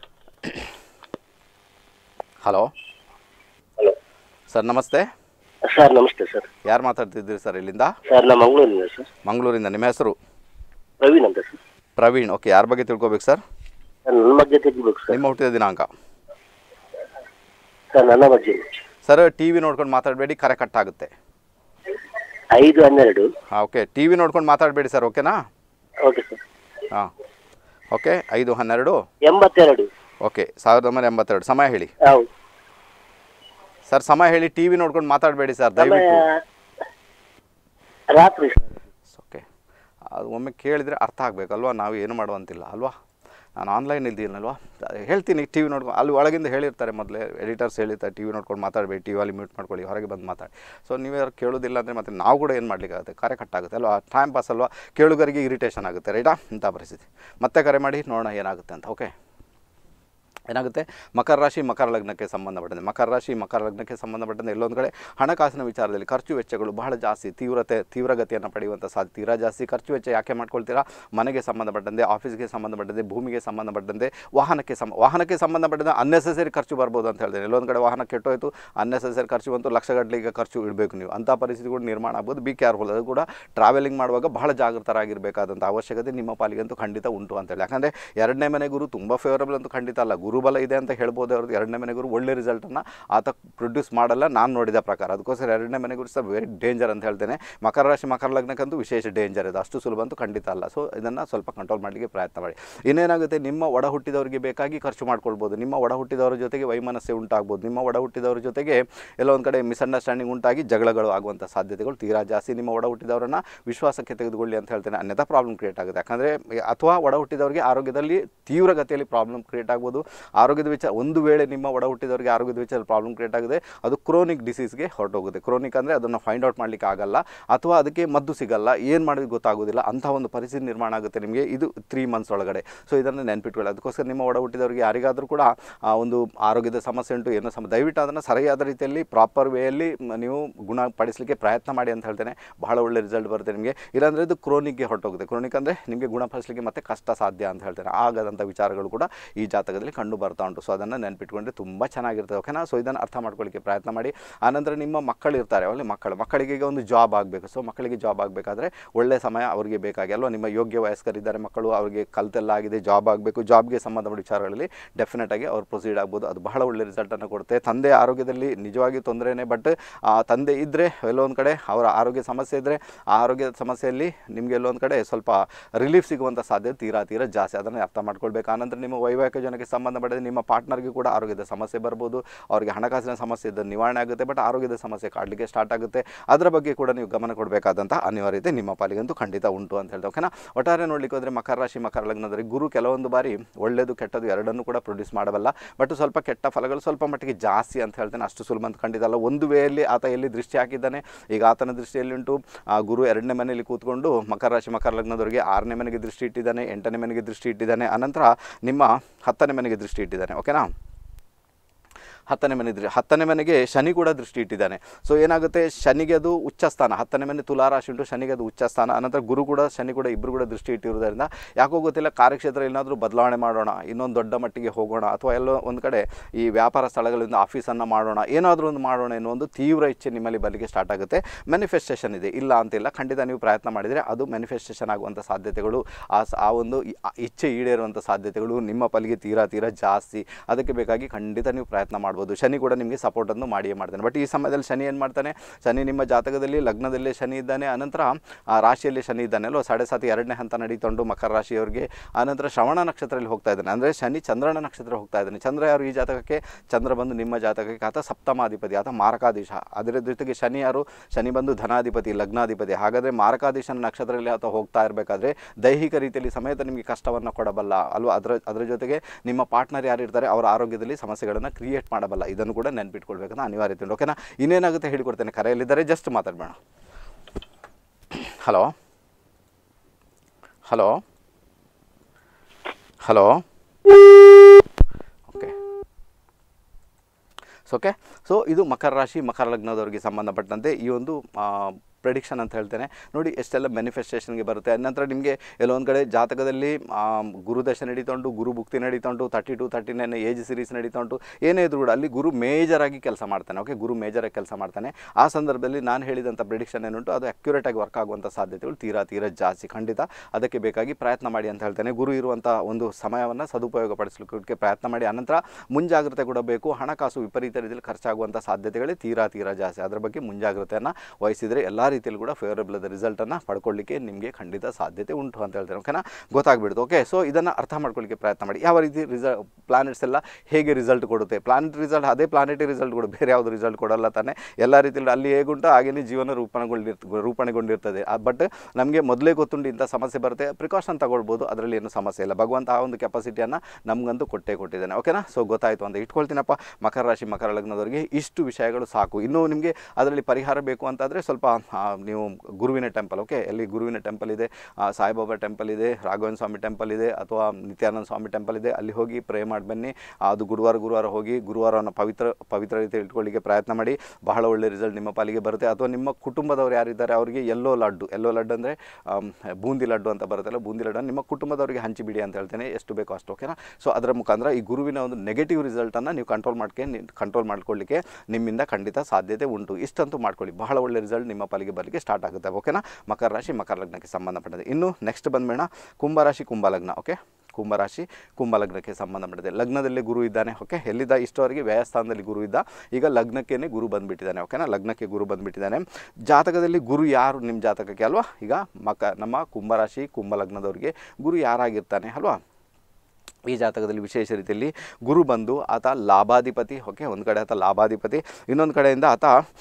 ಹಲೋ ಹಲೋ ಸರ್ ನಮಸ್ತೆ ಸರ್ ನಮಸ್ತೆ ಸರ್ ಯಾರು ಮಾತಾಡ್ತಿದ್ದೀರಿ ಸರ್ ಇಲ್ಲಿಂದ ಸರ್ ನಾ ಮಂಗಳೂರಿನಿಂದ ಸರ್ ಮಂಗಳೂರಿಂದ ನಿಮ್ಮ ಹೆಸರು ಪ್ರವೀಣ್ ಅಂತ ಸರ್ ಪ್ರವೀಣ್ ಓಕೆ ಯಾರ ಬಗ್ಗೆ ತಿಳ್ಕೊಬೇಕು ಸರ್ ಸರ್ ನನ್ನ ಬಗ್ಗೆ ತಿಳ್ಬೇಕು ಸರ್ ನಿಮ್ಮ ಹುಟ್ಟಿದ ದಿನಾಂಕ ಸರ್ ನನ್ನ ಬಗ್ಗೆ ಸರ್ ಟಿ ವಿ ನೋಡ್ಕೊಂಡು ಮಾತಾಡಬೇಡಿ ಕರೆ ಕಟ್ ಆಗುತ್ತೆ ಐದು ಹನ್ನೆರಡು ಹಾಂ ಓಕೆ ಟಿ ವಿ ನೋಡ್ಕೊಂಡು ಮಾತಾಡಬೇಡಿ ಸರ್ ಓಕೆನಾ ಓಕೆ ಸರ್ ಹಾಂ ಓಕೆ ಐದು ಹನ್ನೆರಡು ಎಂಬತ್ತೆರಡು ಓಕೆ ಸಾವಿರದ ಒಂಬೈನೂರ ಎಂಬತ್ತೆರಡು ಸಮಯ ಹೇಳಿ ಹೌದು ಸರ್ ಸಮಯ ಹೇಳಿ ಟಿ ವಿ ನೋಡ್ಕೊಂಡು ಮಾತಾಡಬೇಡಿ ಸರ್ ಸಮಯ ದಯವಿಟ್ಟು ರಾತ್ರಿ ಸರ್ ಓಕೆ ಅದು ಒಮ್ಮೆ ಕೇಳಿದರೆ ಅರ್ಥ ಆಗಬೇಕಲ್ವಾ ನಾವು ಏನು ಮಾಡುವಂತಿಲ್ಲ ಅಲ್ವಾ ನಾನು ಆನ್ಲೈನ್ ಇದ್ದೀನಲ್ವಾ ಅದೇ ಹೇಳ್ತೀನಿ ಟಿ ವಿ ನೋಡ್ಕೊಂಡು ಅಲ್ಲಿ ಒಳಗಿಂದ ಹೇಳಿರ್ತಾರೆ ಮೊದಲೇ ಎಡಿಟರ್ಸ್ ಹೇಳಿರ್ತಾರೆ ಟಿ ವಿ ನೋಡ್ಕೊಂಡು ಮಾತಾಡಬೇಡಿ ಟಿ ವಿಯಲ್ಲಿ ಮ್ಯೂಟ್ ಮಾಡ್ಕೊಳ್ಳಿ ಹೊರಗೆ ಬಂದು ಮಾತಾಡಿ ಸೊ ನೀವ್ಯಾರು ಕೇಳೋದಿಲ್ಲ ಅಂದರೆ ಮತ್ತೆ ನಾವು ಕೂಡ ಏನು ಮಾಡಲಿಕ್ಕಾಗುತ್ತೆ ಕರೆ ಕಟ್ಟಾಗುತ್ತೆ ಅಲ್ವಾ ಟೈಮ್ ಪಾಸ್ ಅಲ್ವಾ ಕೇಳುಗರಿಗೆ ಇರಿಟೇಷನ್ ಆಗುತ್ತೆ ರೈಟಾ ಇಂಥ ಪರಿಸ್ಥಿತಿ ಮತ್ತೆ ಕರೆ ಮಾಡಿ ನೋಡೋಣ ಏನಾಗುತ್ತೆ ಅಂತ ಓಕೆ ಏನಾಗುತ್ತೆ ಮಕರ ರಾಶಿ ಮಕರ ಲಗ್ನಕ್ಕೆ ಸಂಬಂಧಪಟ್ಟಂತೆ ಮಕರ ರಾಶಿ ಮಕರ ಲಗ್ನಕ್ಕೆ ಸಂಬಂಧಪಟ್ಟಂತೆ ಎಲ್ಲೊಂದು ಕಡೆ ಹಣಕಾಸಿನ ವಿಚಾರದಲ್ಲಿ ಖರ್ಚು ವೆಚ್ಚಗಳು ಬಹಳ ಜಾಸ್ತಿ ತೀವ್ರತೆ ತೀವ್ರಗತಿಯನ್ನು ಪಡೆಯುವಂಥ ಸಾಧ್ಯ ತೀರಾ ಜಾಸ್ತಿ ಖರ್ಚು ವೆಚ್ಚ ಯಾಕೆ ಮಾಡ್ಕೊಳ್ತೀರಾ ಮನೆಗೆ ಸಂಬಂಧಪಟ್ಟಂತೆ ಆಫೀಸ್ಗೆ ಸಂಬಂಧಪಟ್ಟಂತೆ ಭೂಮಿಗೆ ಸಂಬಂಧಪಟ್ಟಂತೆ ವಾಹನಕ್ಕೆ ಸಂ ವಾಹನಕ್ಕೆ ಸಂಬಂಧಪಟ್ಟಂತೆ ಅನ್ನೆಸೆಸರಿ ಖರ್ಚು ಬರ್ಬೋದು ಅಂತ ಹೇಳ್ತೇನೆ ಎಲ್ಲೊಂದು ಕಡೆ ವಾಹನ ಕೆಟ್ಟೋಯ್ತು ಅನ್ನೆಸೆಸರಿ ಖರ್ಚು ಬಂತು ಲಕ್ಷಗಟ್ಟಲೆ ಈಗ ಖರ್ಚು ಇಡಬೇಕು ನೀವು ಅಂಥ ಪರಿಸ್ಥಿತಿ ಕೂಡ ನಿರ್ಮಾಣ ಆಗ್ಬೋದು ಬಿ ಕೇರ್ಫುಲ್ ಅದು ಕೂಡ ಟ್ರಾವೆಲಿಂಗ್ ಮಾಡುವಾಗ ಬಹಳ ಜಾಗೃತರಾಗಿರಬೇಕಾದಂಥ ಅವಶ್ಯಕತೆ ನಿಮ್ಮ ಪಾಲಿಗಂತೂ ಖಂಡಿತ ಉಂಟು ಅಂತೇಳಿ ಯಾಕಂದರೆ ಎರಡನೇ ಮನೆ ಗುರು ತುಂಬ ಫೇವರಬಲ್ ಅಂತೂ ಖಂಡಿತ ಅಲ್ಲ ಗುರುಬಲ ಇದೆ ಅಂತ ಹೇಳ್ಬೋದು ಅವ್ರದ್ದು ಎರಡನೇ ಮನೆ ಗುರು ಒಳ್ಳೆ ರಿಸಲ್ಟನ್ನು ಆತ ಪ್ರೊಡ್ಯೂಸ್ ಮಾಡಲ್ಲ ನಾನು ನೋಡಿದ ಪ್ರಕಾರ ಅದಕ್ಕೋಸ್ಕರ ಎರಡನೇ ಮನೆ ಗುರು ಸಹ ವೆರಿ ಡೇಂಜರ್ ಅಂತ ಹೇಳ್ತೇನೆ ಮಕರ ರಾಶಿ ಮಕರ ಲಗ್ನಕ್ಕಂತೂ ವಿಶೇಷ ಡೇಂಜರ್ ಇದೆ ಅಷ್ಟು ಸುಲಭ ಅಂತೂ ಖಂಡಿತ ಅಲ್ಲ ಸೊ ಇದನ್ನು ಸ್ವಲ್ಪ ಕಂಟ್ರೋಲ್ ಮಾಡಲಿಕ್ಕೆ ಪ್ರಯತ್ನ ಮಾಡಿ ಇನ್ನೇನಾಗುತ್ತೆ ನಿಮ್ಮ ಒಡ ಹುಟ್ಟಿದವರಿಗೆ ಬೇಕಾಗಿ ಖರ್ಚು ಮಾಡ್ಕೊಳ್ಬೋದು ನಿಮ್ಮ ಒಡ ಹುಟ್ಟಿದವರ ಜೊತೆಗೆ ವೈಮನಸ್ಸೆ ಉಂಟಾಗ್ಬೋದು ನಿಮ್ಮ ಒಡ ಹುಟ್ಟಿದವರ ಜೊತೆಗೆ ಎಲ್ಲೋ ಒಂದು ಕಡೆ ಮಿಸ್ಅಂಡರ್ಸ್ಟ್ಯಾಂಡಿಂಗ್ ಉಂಟಾಗಿ ಜಗಳಗಳು ಆಗುವಂಥ ಸಾಧ್ಯತೆಗಳು ತೀರಾ ಜಾಸ್ತಿ ನಿಮ್ಮ ಒಡ ಹುಟ್ಟಿದವರನ್ನು ವಿಶ್ವಾಸಕ್ಕೆ ತೆಗೆದುಕೊಳ್ಳಿ ಅಂತ ಹೇಳ್ತೇನೆ ಅನ್ಯಥಾ ಪ್ರಾಬ್ಲಮ್ ಕ್ರಿಯೇಟ್ ಆಗುತ್ತೆ ಯಾಕಂದರೆ ಅಥವಾ ಒಡ ಹುಟ್ಟಿದವರಿಗೆ ಆರೋಗ್ಯದಲ್ಲಿ ತೀವ್ರಗತಿಯಲ್ಲಿ ಪ್ರಾಬ್ಲಮ್ ಕ್ರಿಯೇಟ್ ಆಗ್ಬೋದು ಆರೋಗ್ಯದ ವಿಚಾರ ಒಂದು ವೇಳೆ ನಿಮ್ಮ ಒಡ ಹುಟ್ಟಿದವರಿಗೆ ಆರೋಗ್ಯದ ವಿಚಾರದಲ್ಲಿ ಪ್ರಾಬ್ಲಮ್ ಕ್ರಿಯೇಟ್ ಆಗಿದೆ ಅದು ಕ್ರೋನಿಕ್ ಡಿಸೀಸ್ಗೆ ಹೊರಟೋಗುತ್ತೆ ಕ್ರೋನಿಕ್ ಅಂದರೆ ಅದನ್ನು ಫೈಂಡ್ ಔಟ್ ಮಾಡಲಿಕ್ಕೆ ಆಗಲ್ಲ ಅಥವಾ ಅದಕ್ಕೆ ಮದ್ದು ಸಿಗಲ್ಲ ಏನು ಮಾಡೋದು ಗೊತ್ತಾಗೋದಿಲ್ಲ ಅಂಥ ಒಂದು ಪರಿಸ್ಥಿತಿ ನಿರ್ಮಾಣ ಆಗುತ್ತೆ ನಿಮಗೆ ಇದು ತ್ರೀ ಮಂತ್ಸ್ ಒಳಗಡೆ ಸೊ ಇದನ್ನು ನೆನ್ಪಿಟ್ಕೊಳ್ಳಿ ಅದಕ್ಕೋಸ್ಕರ ನಿಮ್ಮ ಒಡ ಹುಟ್ಟಿದವರಿಗೆ ಯಾರಿಗಾದರೂ ಕೂಡ ಆ ಒಂದು ಆರೋಗ್ಯದ ಸಮಸ್ಯೆ ಉಂಟು ಏನೋ ಸಮ ದಯವಿಟ್ಟು ಅದನ್ನು ಸರಿಯಾದ ರೀತಿಯಲ್ಲಿ ಪ್ರಾಪರ್ ವೇಯಲ್ಲಿ ನೀವು ಗುಣಪಡಿಸಲಿಕ್ಕೆ ಪ್ರಯತ್ನ ಮಾಡಿ ಅಂತ ಹೇಳ್ತೇನೆ ಬಹಳ ಒಳ್ಳೆ ರಿಸಲ್ಟ್ ಬರುತ್ತೆ ನಿಮಗೆ ಇಲ್ಲಾಂದರೆ ಇದು ಕ್ರೋನಿಕ್ಗೆ ಹೊರಟೋಗುತ್ತೆ ಕ್ರೋನಿಕ್ ಅಂದರೆ ನಿಮಗೆ ಗುಣಪಡಿಸಲಿಕ್ಕೆ ಮತ್ತೆ ಕಷ್ಟ ಸಾಧ್ಯ ಅಂತ ಹೇಳ್ತೇನೆ ಆಗದಂಥ ವಿಚಾರಗಳು ಕೂಡ ಈ ಜಾತಕದಲ್ಲಿ ಕಂಡು ಬರ್ತಾ ಉಂಟು ಸೊ ಅದನ್ನು ನೆನ್ಪಿಟ್ಕೊಂಡ್ರೆ ತುಂಬ ಚೆನ್ನಾಗಿರ್ತದೆ ಓಕೆನಾ ಸೊ ಇದನ್ನು ಅರ್ಥ ಮಾಡ್ಕೊಳ್ಳಿಕ್ಕೆ ಪ್ರಯತ್ನ ಮಾಡಿ ಆನಂತರ ನಿಮ್ಮ ಮಕ್ಕಳು ಇರ್ತಾರೆ ಅವಲ್ಲಿ ಮಕ್ಕಳು ಮಕ್ಕಳಿಗೆ ಈಗ ಒಂದು ಜಾಬ್ ಆಗಬೇಕು ಸೊ ಮಕ್ಕಳಿಗೆ ಜಾಬ್ ಆಗಬೇಕಾದ್ರೆ ಒಳ್ಳೆ ಸಮಯ ಅವರಿಗೆ ಬೇಕಾಗಿ ಅಲ್ವಾ ನಿಮ್ಮ ಯೋಗ್ಯ ವಯಸ್ಕರಿದ್ದಾರೆ ಮಕ್ಕಳು ಅವರಿಗೆ ಕಲ್ತೆಲ್ಲ ಆಗಿದೆ ಜಾಬ್ ಆಗಬೇಕು ಜಾಬ್ಗೆ ಸಂಬಂಧಪಟ್ಟ ವಿಚಾರಗಳಲ್ಲಿ ಡೆಫಿನೆಟ್ ಆಗಿ ಅವ್ರು ಪ್ರೊಸೀಡ್ ಆಗ್ಬೋದು ಅದು ಬಹಳ ಒಳ್ಳೆ ರಿಸಲ್ಟನ್ನು ಕೊಡುತ್ತೆ ತಂದೆ ಆರೋಗ್ಯದಲ್ಲಿ ನಿಜವಾಗಿ ತೊಂದರೆನೇ ಬಟ್ ತಂದೆ ಇದ್ದರೆ ಎಲ್ಲೊಂದು ಕಡೆ ಅವರ ಆರೋಗ್ಯ ಸಮಸ್ಯೆ ಇದ್ದರೆ ಆ ಆರೋಗ್ಯದ ಸಮಸ್ಯೆಯಲ್ಲಿ ನಿಮಗೆ ಎಲ್ಲೊಂದು ಕಡೆ ಸ್ವಲ್ಪ ರಿಲೀಫ್ ಸಿಗುವಂಥ ಸಾಧ್ಯತೆ ತೀರಾ ತೀರಾ ಜಾಸ್ತಿ ಅದನ್ನು ಅರ್ಥ ಮಾಡ್ಕೊಳ್ಬೇಕು ಆನಂತರ ನಿಮ್ಮ ವೈವಾಹಿಕ ಜನಕ್ಕೆ ಸಂಬಂಧಪಟ್ಟಿದ ನಿಮ್ಮ ಪಾರ್ಟ್ನರ್ಗೆ ಕೂಡ ಆರೋಗ್ಯದ ಸಮಸ್ಯೆ ಬರ್ಬೋದು ಅವರಿಗೆ ಹಣಕಾಸಿನ ಸಮಸ್ಯೆ ಇದ್ದ ನಿವಾರಣೆ ಆಗುತ್ತೆ ಬಟ್ ಆರೋಗ್ಯದ ಸಮಸ್ಯೆ ಕಾಡಲಿಕ್ಕೆ ಸ್ಟಾರ್ಟ್ ಆಗುತ್ತೆ ಅದರ ಬಗ್ಗೆ ಕೂಡ ನೀವು ಗಮನ ಕೊಡಬೇಕಾದಂಥ ಅನಿವಾರ್ಯತೆ ನಿಮ್ಮ ಪಾಲಿಗಂತೂ ಖಂಡಿತ ಉಂಟು ಅಂತ ಹೇಳ್ತಾ ಓಕೆನಾ ಒಟ್ಟಾರೆ ನೋಡ್ಲಿಕ್ಕೆ ಹೋದರೆ ಮಕರ ರಾಶಿ ಮಕರ ಲಗ್ನದಲ್ಲಿ ಗುರು ಕೆಲವೊಂದು ಬಾರಿ ಒಳ್ಳೆಯದು ಕೆಟ್ಟದ್ದು ಎರಡನ್ನೂ ಕೂಡ ಪ್ರೊಡ್ಯೂಸ್ ಮಾಡಬಲ್ಲ ಬಟ್ ಸ್ವಲ್ಪ ಕೆಟ್ಟ ಫಲಗಳು ಸ್ವಲ್ಪ ಮಟ್ಟಿಗೆ ಜಾಸ್ತಿ ಅಂತ ಹೇಳ್ತೇನೆ ಅಷ್ಟು ಸುಲಭ ಅಂತ ಖಂಡಿತ ಅಲ್ಲ ಒಂದು ವೇಯಲ್ಲಿ ಆತ ಎಲ್ಲಿ ದೃಷ್ಟಿ ಹಾಕಿದ್ದಾನೆ ಈಗ ಆತನ ದೃಷ್ಟಿಯಲ್ಲಿ ಉಂಟು ಆ ಗುರು ಎರಡನೇ ಮನೆಯಲ್ಲಿ ಕೂತ್ಕೊಂಡು ಮಕರ ರಾಶಿ ಮಕರ ಲಗ್ನದವರಿಗೆ ಆರನೇ ಮನೆಗೆ ದೃಷ್ಟಿ ಇಟ್ಟಿದ್ದಾನೆ ಎಂಟನೇ ಮನೆಗೆ ದೃಷ್ಟಿ ಇಟ್ಟಿದ್ದಾನೆ ಅನಂತರ ನಿಮ್ಮ ಹತ್ತನೇ ಮನೆಗೆ ದೃಷ್ಟಿ ಇಟ್ಟಿದ್ದಾನೆ ಓಕೆನಾ ಹತ್ತನೇ ಮನೆ ದೃ ಹತ್ತನೇ ಮನೆಗೆ ಶನಿ ಕೂಡ ದೃಷ್ಟಿ ಇಟ್ಟಿದ್ದಾನೆ ಸೊ ಏನಾಗುತ್ತೆ ಶನಿಗೆ ಅದು ಉಚ್ಚ ಸ್ಥಾನ ಹತ್ತನೇ ಮನೆ ತುಲಾರಾಶಿ ಉಂಟು ಶನಿಗೆ ಅದು ಉಚ್ಚ ಸ್ಥಾನ ಅನಂತರ ಗುರು ಕೂಡ ಶನಿ ಕೂಡ ಇಬ್ಬರು ಕೂಡ ದೃಷ್ಟಿ ಇಟ್ಟಿರೋದ್ರಿಂದ ಯಾಕೋ ಗೊತ್ತಿಲ್ಲ ಕಾರ್ಯಕ್ಷೇತ್ರ ಏನಾದರೂ ಬದಲಾವಣೆ ಮಾಡೋಣ ಇನ್ನೊಂದು ದೊಡ್ಡ ಮಟ್ಟಿಗೆ ಹೋಗೋಣ ಅಥವಾ ಎಲ್ಲೋ ಒಂದು ಕಡೆ ಈ ವ್ಯಾಪಾರ ಸ್ಥಳಗಳಿಂದ ಆಫೀಸನ್ನು ಮಾಡೋಣ ಏನಾದರೂ ಒಂದು ಮಾಡೋಣ ಎನ್ನುವ ಒಂದು ತೀವ್ರ ಇಚ್ಛೆ ನಿಮ್ಮಲ್ಲಿ ಬರಲಿಕ್ಕೆ ಸ್ಟಾರ್ಟ್ ಆಗುತ್ತೆ ಮ್ಯಾನಿಫೆಸ್ಟೇಷನ್ ಇದೆ ಇಲ್ಲ ಅಂತಿಲ್ಲ ಖಂಡಿತ ನೀವು ಪ್ರಯತ್ನ ಮಾಡಿದರೆ ಅದು ಮ್ಯಾನಿಫೆಸ್ಟೇಷನ್ ಆಗುವಂಥ ಸಾಧ್ಯತೆಗಳು ಆ ಸ- ಆ ಒಂದು ಇ- ಆ ಇಚ್ಛೆ ಈಡೇರುವಂಥ ಸಾಧ್ಯತೆಗಳು ನಿಮ್ಮ ಪಾಲಿಗೆ ತೀರಾ ತೀರಾ ಜಾಸ್ತಿ ಅದಕ್ಕೆ ಬೇಕಾಗಿ ಖಂಡಿತ ನೀವು ಪ್ರಯತ್ನ ಮಾಡ್ಬೋದು ಶನಿ ಕೂಡ ನಿಮಗೆ ಸಪೋರ್ಟನ್ನು ಮಾಡಿಯೇ ಮಾಡ್ತಾನೆ ಬಟ್ ಈ ಸಮಯದಲ್ಲಿ ಶನಿ ಏನು ಮಾಡ್ತಾನೆ ಶನಿ ನಿಮ್ಮ ಜಾತಕದಲ್ಲಿ ಲಗ್ನದಲ್ಲೇ ಶನಿ ಇದ್ದಾನೆ ಅನಂತರ ಆ ರಾಶಿಯಲ್ಲಿ ಶನಿ ಇದ್ದಾನೆ ಅಲ್ವಾ ಸಾಡೆ ಸಾತಿ ಎರಡನೇ ಹಂತ ನಡೀತೊಂಡು ಮಕರ ರಾಶಿಯವರಿಗೆ ಆನಂತರ ಶ್ರವಣ ನಕ್ಷತ್ರದಲ್ಲಿ ಹೋಗ್ತಾ ಇದ್ದಾನೆ ಅಂದರೆ ಶನಿ ಚಂದ್ರನ ನಕ್ಷತ್ರ ಹೋಗ್ತಾ ಇದ್ದಾನೆ ಚಂದ್ರ ಯಾರು ಈ ಜಾತಕಕ್ಕೆ ಚಂದ್ರ ಬಂದು ನಿಮ್ಮ ಜಾತಕಕ್ಕೆ ಆತ ಸಪ್ತಮಾಧಿಪತಿ ಆತ ಮಾರಕಾಧೀಶ ಅದರ ಜೊತೆಗೆ ಶನಿ ಯಾರು ಶನಿ ಬಂದು ಧನಾಧಿಪತಿ ಲಗ್ನಾಧಿಪತಿ ಹಾಗಾದರೆ ಮಾರಕಾಧೀಶನ ನಕ್ಷತ್ರದಲ್ಲಿ ಆತ ಹೋಗ್ತಾ ಇರಬೇಕಾದ್ರೆ ದೈಹಿಕ ರೀತಿಯಲ್ಲಿ ಸಮೇತ ನಿಮಗೆ ಕಷ್ಟವನ್ನು ಕೊಡಬಲ್ಲ ಅಲ್ವಾ ಅದರ ಅದರ ಜೊತೆಗೆ ನಿಮ್ಮ ಪಾರ್ಟ್ನರ್ ಯಾರು ಇರ್ತಾರೆ ಅವರ ಆರೋಗ್ಯದಲ್ಲಿ ಸಮಸ್ಯೆಗಳನ್ನು ಕ್ರಿಯೇಟ್ ಮಾಡಬಲ್ಲ ಇದನ್ನು ಕೂಡ ನೆನ್ಪಿಟ್ಕೊಳ್ಬೇಕಂತ ಅನಿವಾರ್ಯತೆ ಉಂಟು ಓಕೆನಾ ಇನ್ನೇನಾಗುತ್ತೆ ಹೇಳಿಕೊಡ್ತೇನೆ ಕರೆಯಲ್ಲಿದ್ದಾರೆ ಜಸ್ಟ್ ಮಾತಾಡಬೇಡ hello hello hello okay okay so ಇದು ಮಕರ ರಾಶಿ ಮಕರ ಲಗ್ನದವರಿಗೆ ಸಂಬಂಧಪಟ್ಟಂತೆ ಈ ಒಂದು ಪ್ರೆಡಿಕ್ಷನ್ ಅಂತ ಹೇಳ್ತೇನೆ ನೋಡಿ ಎಷ್ಟೆಲ್ಲ ಮ್ಯಾನಿಫೆಸ್ಟೇಷನ್ಗೆ ಬರುತ್ತೆ ನಂತರ ನಿಮಗೆ ಎಲ್ಲೊಂದು ಕಡೆ ಜಾತಕದಲ್ಲಿ ಆ, ಗುರುದಶೆ ನಡೀತಾ ಉಂಟು ಗುರು ಭುಕ್ತಿ ನಡೀತಾ ಉಂಟು thirty two thirty nine age series ನಡೀತಾ ಉಂಟು ಏನೇ ಇದ್ರೂ ಕೂಡ ಅಲ್ಲಿ ಗುರು ಮೇಜರ್ ಆಗಿ ಕೆಲಸ ಮಾಡ್ತಾನೆ ಓಕೆ ಗುರು ಮೇಜರಾಗಿ ಕೆಲಸ ಮಾಡ್ತಾನೆ ಆ ಸಂದರ್ಭದಲ್ಲಿ ನಾನು ಹೇಳಿದಂಥ ಪ್ರಿಡಿಕ್ಷನ್ ಏನುಂಟು ಅದು ಅಕ್ಯುರೇಟ್ ಆಗಿ ವರ್ಕ್ ಆಗುವಂಥ ಸಾಧ್ಯತೆಗಳು ತೀರಾ ತೀರಾ ಜಾಸ್ತಿ ಖಂಡಿತ ಅದಕ್ಕೆ ಬೇಕಾಗಿ ಪ್ರಯತ್ನ ಮಾಡಿ ಅಂತ ಹೇಳ್ತೇನೆ ಗುರು ಇರುವಂಥ ಒಂದು ಸಮಯವನ್ನು ಸದುಪಯೋಗ ಪಡಿಸಲಿಕ್ಕೆ ಪ್ರಯತ್ನ ಮಾಡಿ ಅನಂತರ ಮುಂಜಾಗ್ರತೆ ಕೂಡ ಬೇಕು ಹಣಕಾಸು ವಿಪರೀತ ರೀತಿಯಲ್ಲಿ ಖರ್ಚಾಗುವಂಥ ಸಾಧ್ಯತೆಗಳೇ ತೀರಾ ತೀರಾ ಜಾಸ್ತಿ ಅದರ ಬಗ್ಗೆ ಮುಂಜಾಗ್ರತೆಯನ್ನು ವಹಿಸಿದರೆ ಎಲ್ಲ ರೀತಿಯಲ್ಲಿ ಕೂಡ ಫೇವರಬಲ್ ಆದ ರಿಸಲ್ಟನ್ನು ಪಡ್ಕೊಳ್ಳಿಕ್ಕೆ ನಿಮಗೆ ಖಂಡಿತ ಸಾಧ್ಯತೆ ಉಂಟು ಅಂತ ಹೇಳ್ತೇನೆ ಓಕೆನಾ ಗೊತ್ತಾಗ್ಬಿಡ್ತು ಓಕೆ ಸೊ ಇದನ್ನು ಅರ್ಥ ಮಾಡ್ಕೊಳ್ಳಿಕ್ಕೆ ಪ್ರಯತ್ನ ಮಾಡಿ ಯಾವ ರೀತಿ ರಿಸಲ್ ಪ್ಲಾನೆಟ್ಸ್ ಎಲ್ಲ ಹೇಗೆ ರಿಸಲ್ಟ್ ಕೊಡುತ್ತೆ ಪ್ಲಾನೆಟ್ ರಿಸಲ್ಟ್ ಅದೇ ಪ್ಲಾನೆಟಿ ರಿಸಲ್ಟ್ ಕೊಡು ಬೇರೆ ಯಾವುದು ರಿಸಲ್ಟ್ ಕೊಡಲ್ಲ ತಾನೆ ಎಲ್ಲ ರೀತಿಯಲ್ಲಿ ಅಲ್ಲಿ ಹೇಗುಂಟು ಹಾಗೇನೇ ಜೀವನ ರೂಪಣೆಗೊಂಡಿರ್ತ ರೂಪಣೆಗೊಂಡಿರ್ತದೆ ಬಟ್ ನಮಗೆ ಮೊದಲೇ ಗೊತ್ತುಂಟು ಇಂಥ ಸಮಸ್ಯೆ ಬರುತ್ತೆ ಪ್ರಿಕಾಷನ್ ತಗೊಳ್ಬೋದು ಅದರಲ್ಲಿ ಏನು ಸಮಸ್ಯೆ ಇಲ್ಲ ಭಗವಂತ ಆ ಒಂದು ಕೆಪಾಸಿಟಿಯನ್ನು ನಮಗಂತೂ ಕೊಟ್ಟೇ ಕೊಟ್ಟಿದ್ದಾನೆ ಓಕೆನಾ ಸೊ ಗೊತ್ತಾಯಿತು ಅಂತ ಇಟ್ಕೊಳ್ತೀನಪ್ಪ ಮಕರ ರಾಶಿ ಮಕರ ಲಗ್ನದವರಿಗೆ ಇಷ್ಟು ವಿಷಯಗಳು ಸಾಕು ಇನ್ನೂ ನಿಮಗೆ ಅದರಲ್ಲಿ ಪರಿಹಾರ ಬೇಕು ಅಂತಾದರೆ ಸ್ವಲ್ಪ ಆ, ನೀವು ಗುರುವಿನ ಟೆಂಪಲ್ ಓಕೆ ಎಲ್ಲಿ ಗುರುವಿನ ಟೆಂಪಲ್ ಇದೆ ಆ, ಸಾಯಿಬಾಬಾ ಟೆಂಪಲ್ ಇದೆ ರಾಘವೇಂದ್ರ ಸ್ವಾಮಿ ಟೆಂಪಲ್ ಇದೆ ಅಥವಾ ನಿತ್ಯಾನಂದ ಸ್ವಾಮಿ ಟೆಂಪಲ್ ಇದೆ ಅಲ್ಲಿ ಹೋಗಿ ಪ್ರೇ ಮಾಡಿ ಬನ್ನಿ ಅದು ಗುರುವಾರ ಗುರುವಾರ ಹೋಗಿ ಗುರುವಾರವನ್ನು ಪವಿತ್ರ ಪವಿತ್ರ ರೀತಿ ಇಟ್ಕೊಳ್ಳಿಕ್ಕೆ ಪ್ರಯತ್ನ ಮಾಡಿ ಬಹಳ ಒಳ್ಳೆ ರಿಸಲ್ಟ್ ನಿಮ್ಮ ಪಾಲಿಗೆ ಬರುತ್ತೆ ಅಥವಾ ನಿಮ್ಮ ಕುಟುಂಬದವರು ಯಾರಿದ್ದಾರೆ ಅವರಿಗೆ ಎಲ್ಲೋ ಲಡ್ಡು ಎಲ್ಲೋ ಲಡ್ಡು ಅಂದರೆ ಬೂಂದಿ ಲಡ್ಡು ಅಂತ ಬರುತ್ತಲ್ಲ ಬೂಂದಿ ಲಡ್ಡು ನಿಮ್ಮ ಕುಟುಂಬದವರಿಗೆ ಹಂಚಿಬಿಡಿ ಅಂತ ಹೇಳ್ತೇನೆ ಎಷ್ಟು ಬೇಕೋ ಅಷ್ಟು ಓಕೆನಾ ಸೊ ಅದರ ಮುಖಾಂತರ ಈ ಗುರುವಿನ ಒಂದು ನೆಗೆಟಿವ್ ರಿಸಲ್ಟನ್ನು ನೀವು ಕಂಟ್ರೋಲ್ ಮಾಡ್ಕೆ ಕಂಟ್ರೋಲ್ ಮಾಡ್ಕೊಳ್ಳಿಕ್ಕೆ ನಿಮ್ಮಿಂದ ಖಂಡಿತ ಸಾಧ್ಯತೆ ಉಂಟು ಇಷ್ಟಂತೂ ಮಾಡ್ಕೊಳ್ಳಿ ಬಹಳ ಒಳ್ಳೆ ರಿಸಲ್ಟ್ ನಿಮ್ಮ ಪಾಲಿಗೆ ಬರಲಿಕ್ಕೆ ಸ್ಟಾರ್ಟ್ ಆಗುತ್ತೆ ಓಕೆನಾ ಮಕರ ರಾಶಿ ಮಕರ ಲಗ್ನಕ್ಕೆ ಸಂಬಂಧಪಟ್ಟಂತೆ ಇನ್ನು ನೆಕ್ಸ್ಟ್ ಬಂದ್ಬೇಡ ಕುಂಭರಾಶಿ ಕುಂಭ ಲಗ್ನ ಓಕೆ ಕುಂಭರಾಶಿ ಕುಂಭ ಲಗ್ನಕ್ಕೆ ಸಂಬಂಧಪಟ್ಟಿದೆ ಲಗ್ನದಲ್ಲಿ ಗುರು ಇದ್ದಾನೆ ಓಕೆ ಎಲ್ಲಿದ್ದ ಇಷ್ಟವರೆಗೆ ವ್ಯಯಸ್ಥಾನದಲ್ಲಿ ಗುರು ಇದ್ದ ಈಗ ಲಗ್ನಕ್ಕೇನೆ ಗುರು ಬಂದುಬಿಟ್ಟಿದ್ದಾನೆ ಓಕೆನಾ ಲಗ್ನಕ್ಕೆ ಗುರು ಬಂದುಬಿಟ್ಟಿದ್ದಾನೆ ಜಾತಕದಲ್ಲಿ ಗುರು ಯಾರು ನಿಮ್ಮ ಜಾತಕಕ್ಕೆ ಅಲ್ವಾ ಈಗ ಮಕ ನಮ್ಮ ಕುಂಭರಾಶಿ ಕುಂಭ ಲಗ್ನದವರಿಗೆ ಗುರು ಯಾರಾಗಿರ್ತಾನೆ ಅಲ್ವಾ ಈ ಜಾತಕದಲ್ಲಿ ವಿಶೇಷ ರೀತಿಯಲ್ಲಿ ಗುರು ಬಂದು ಆತ ಲಾಭಾಧಿಪತಿ ಓಕೆ ಒಂದು ಕಡೆ ಆತ ಲಾಭಾಧಿಪತಿ ಇನ್ನೊಂದು ಕಡೆಯಿಂದ ಆತ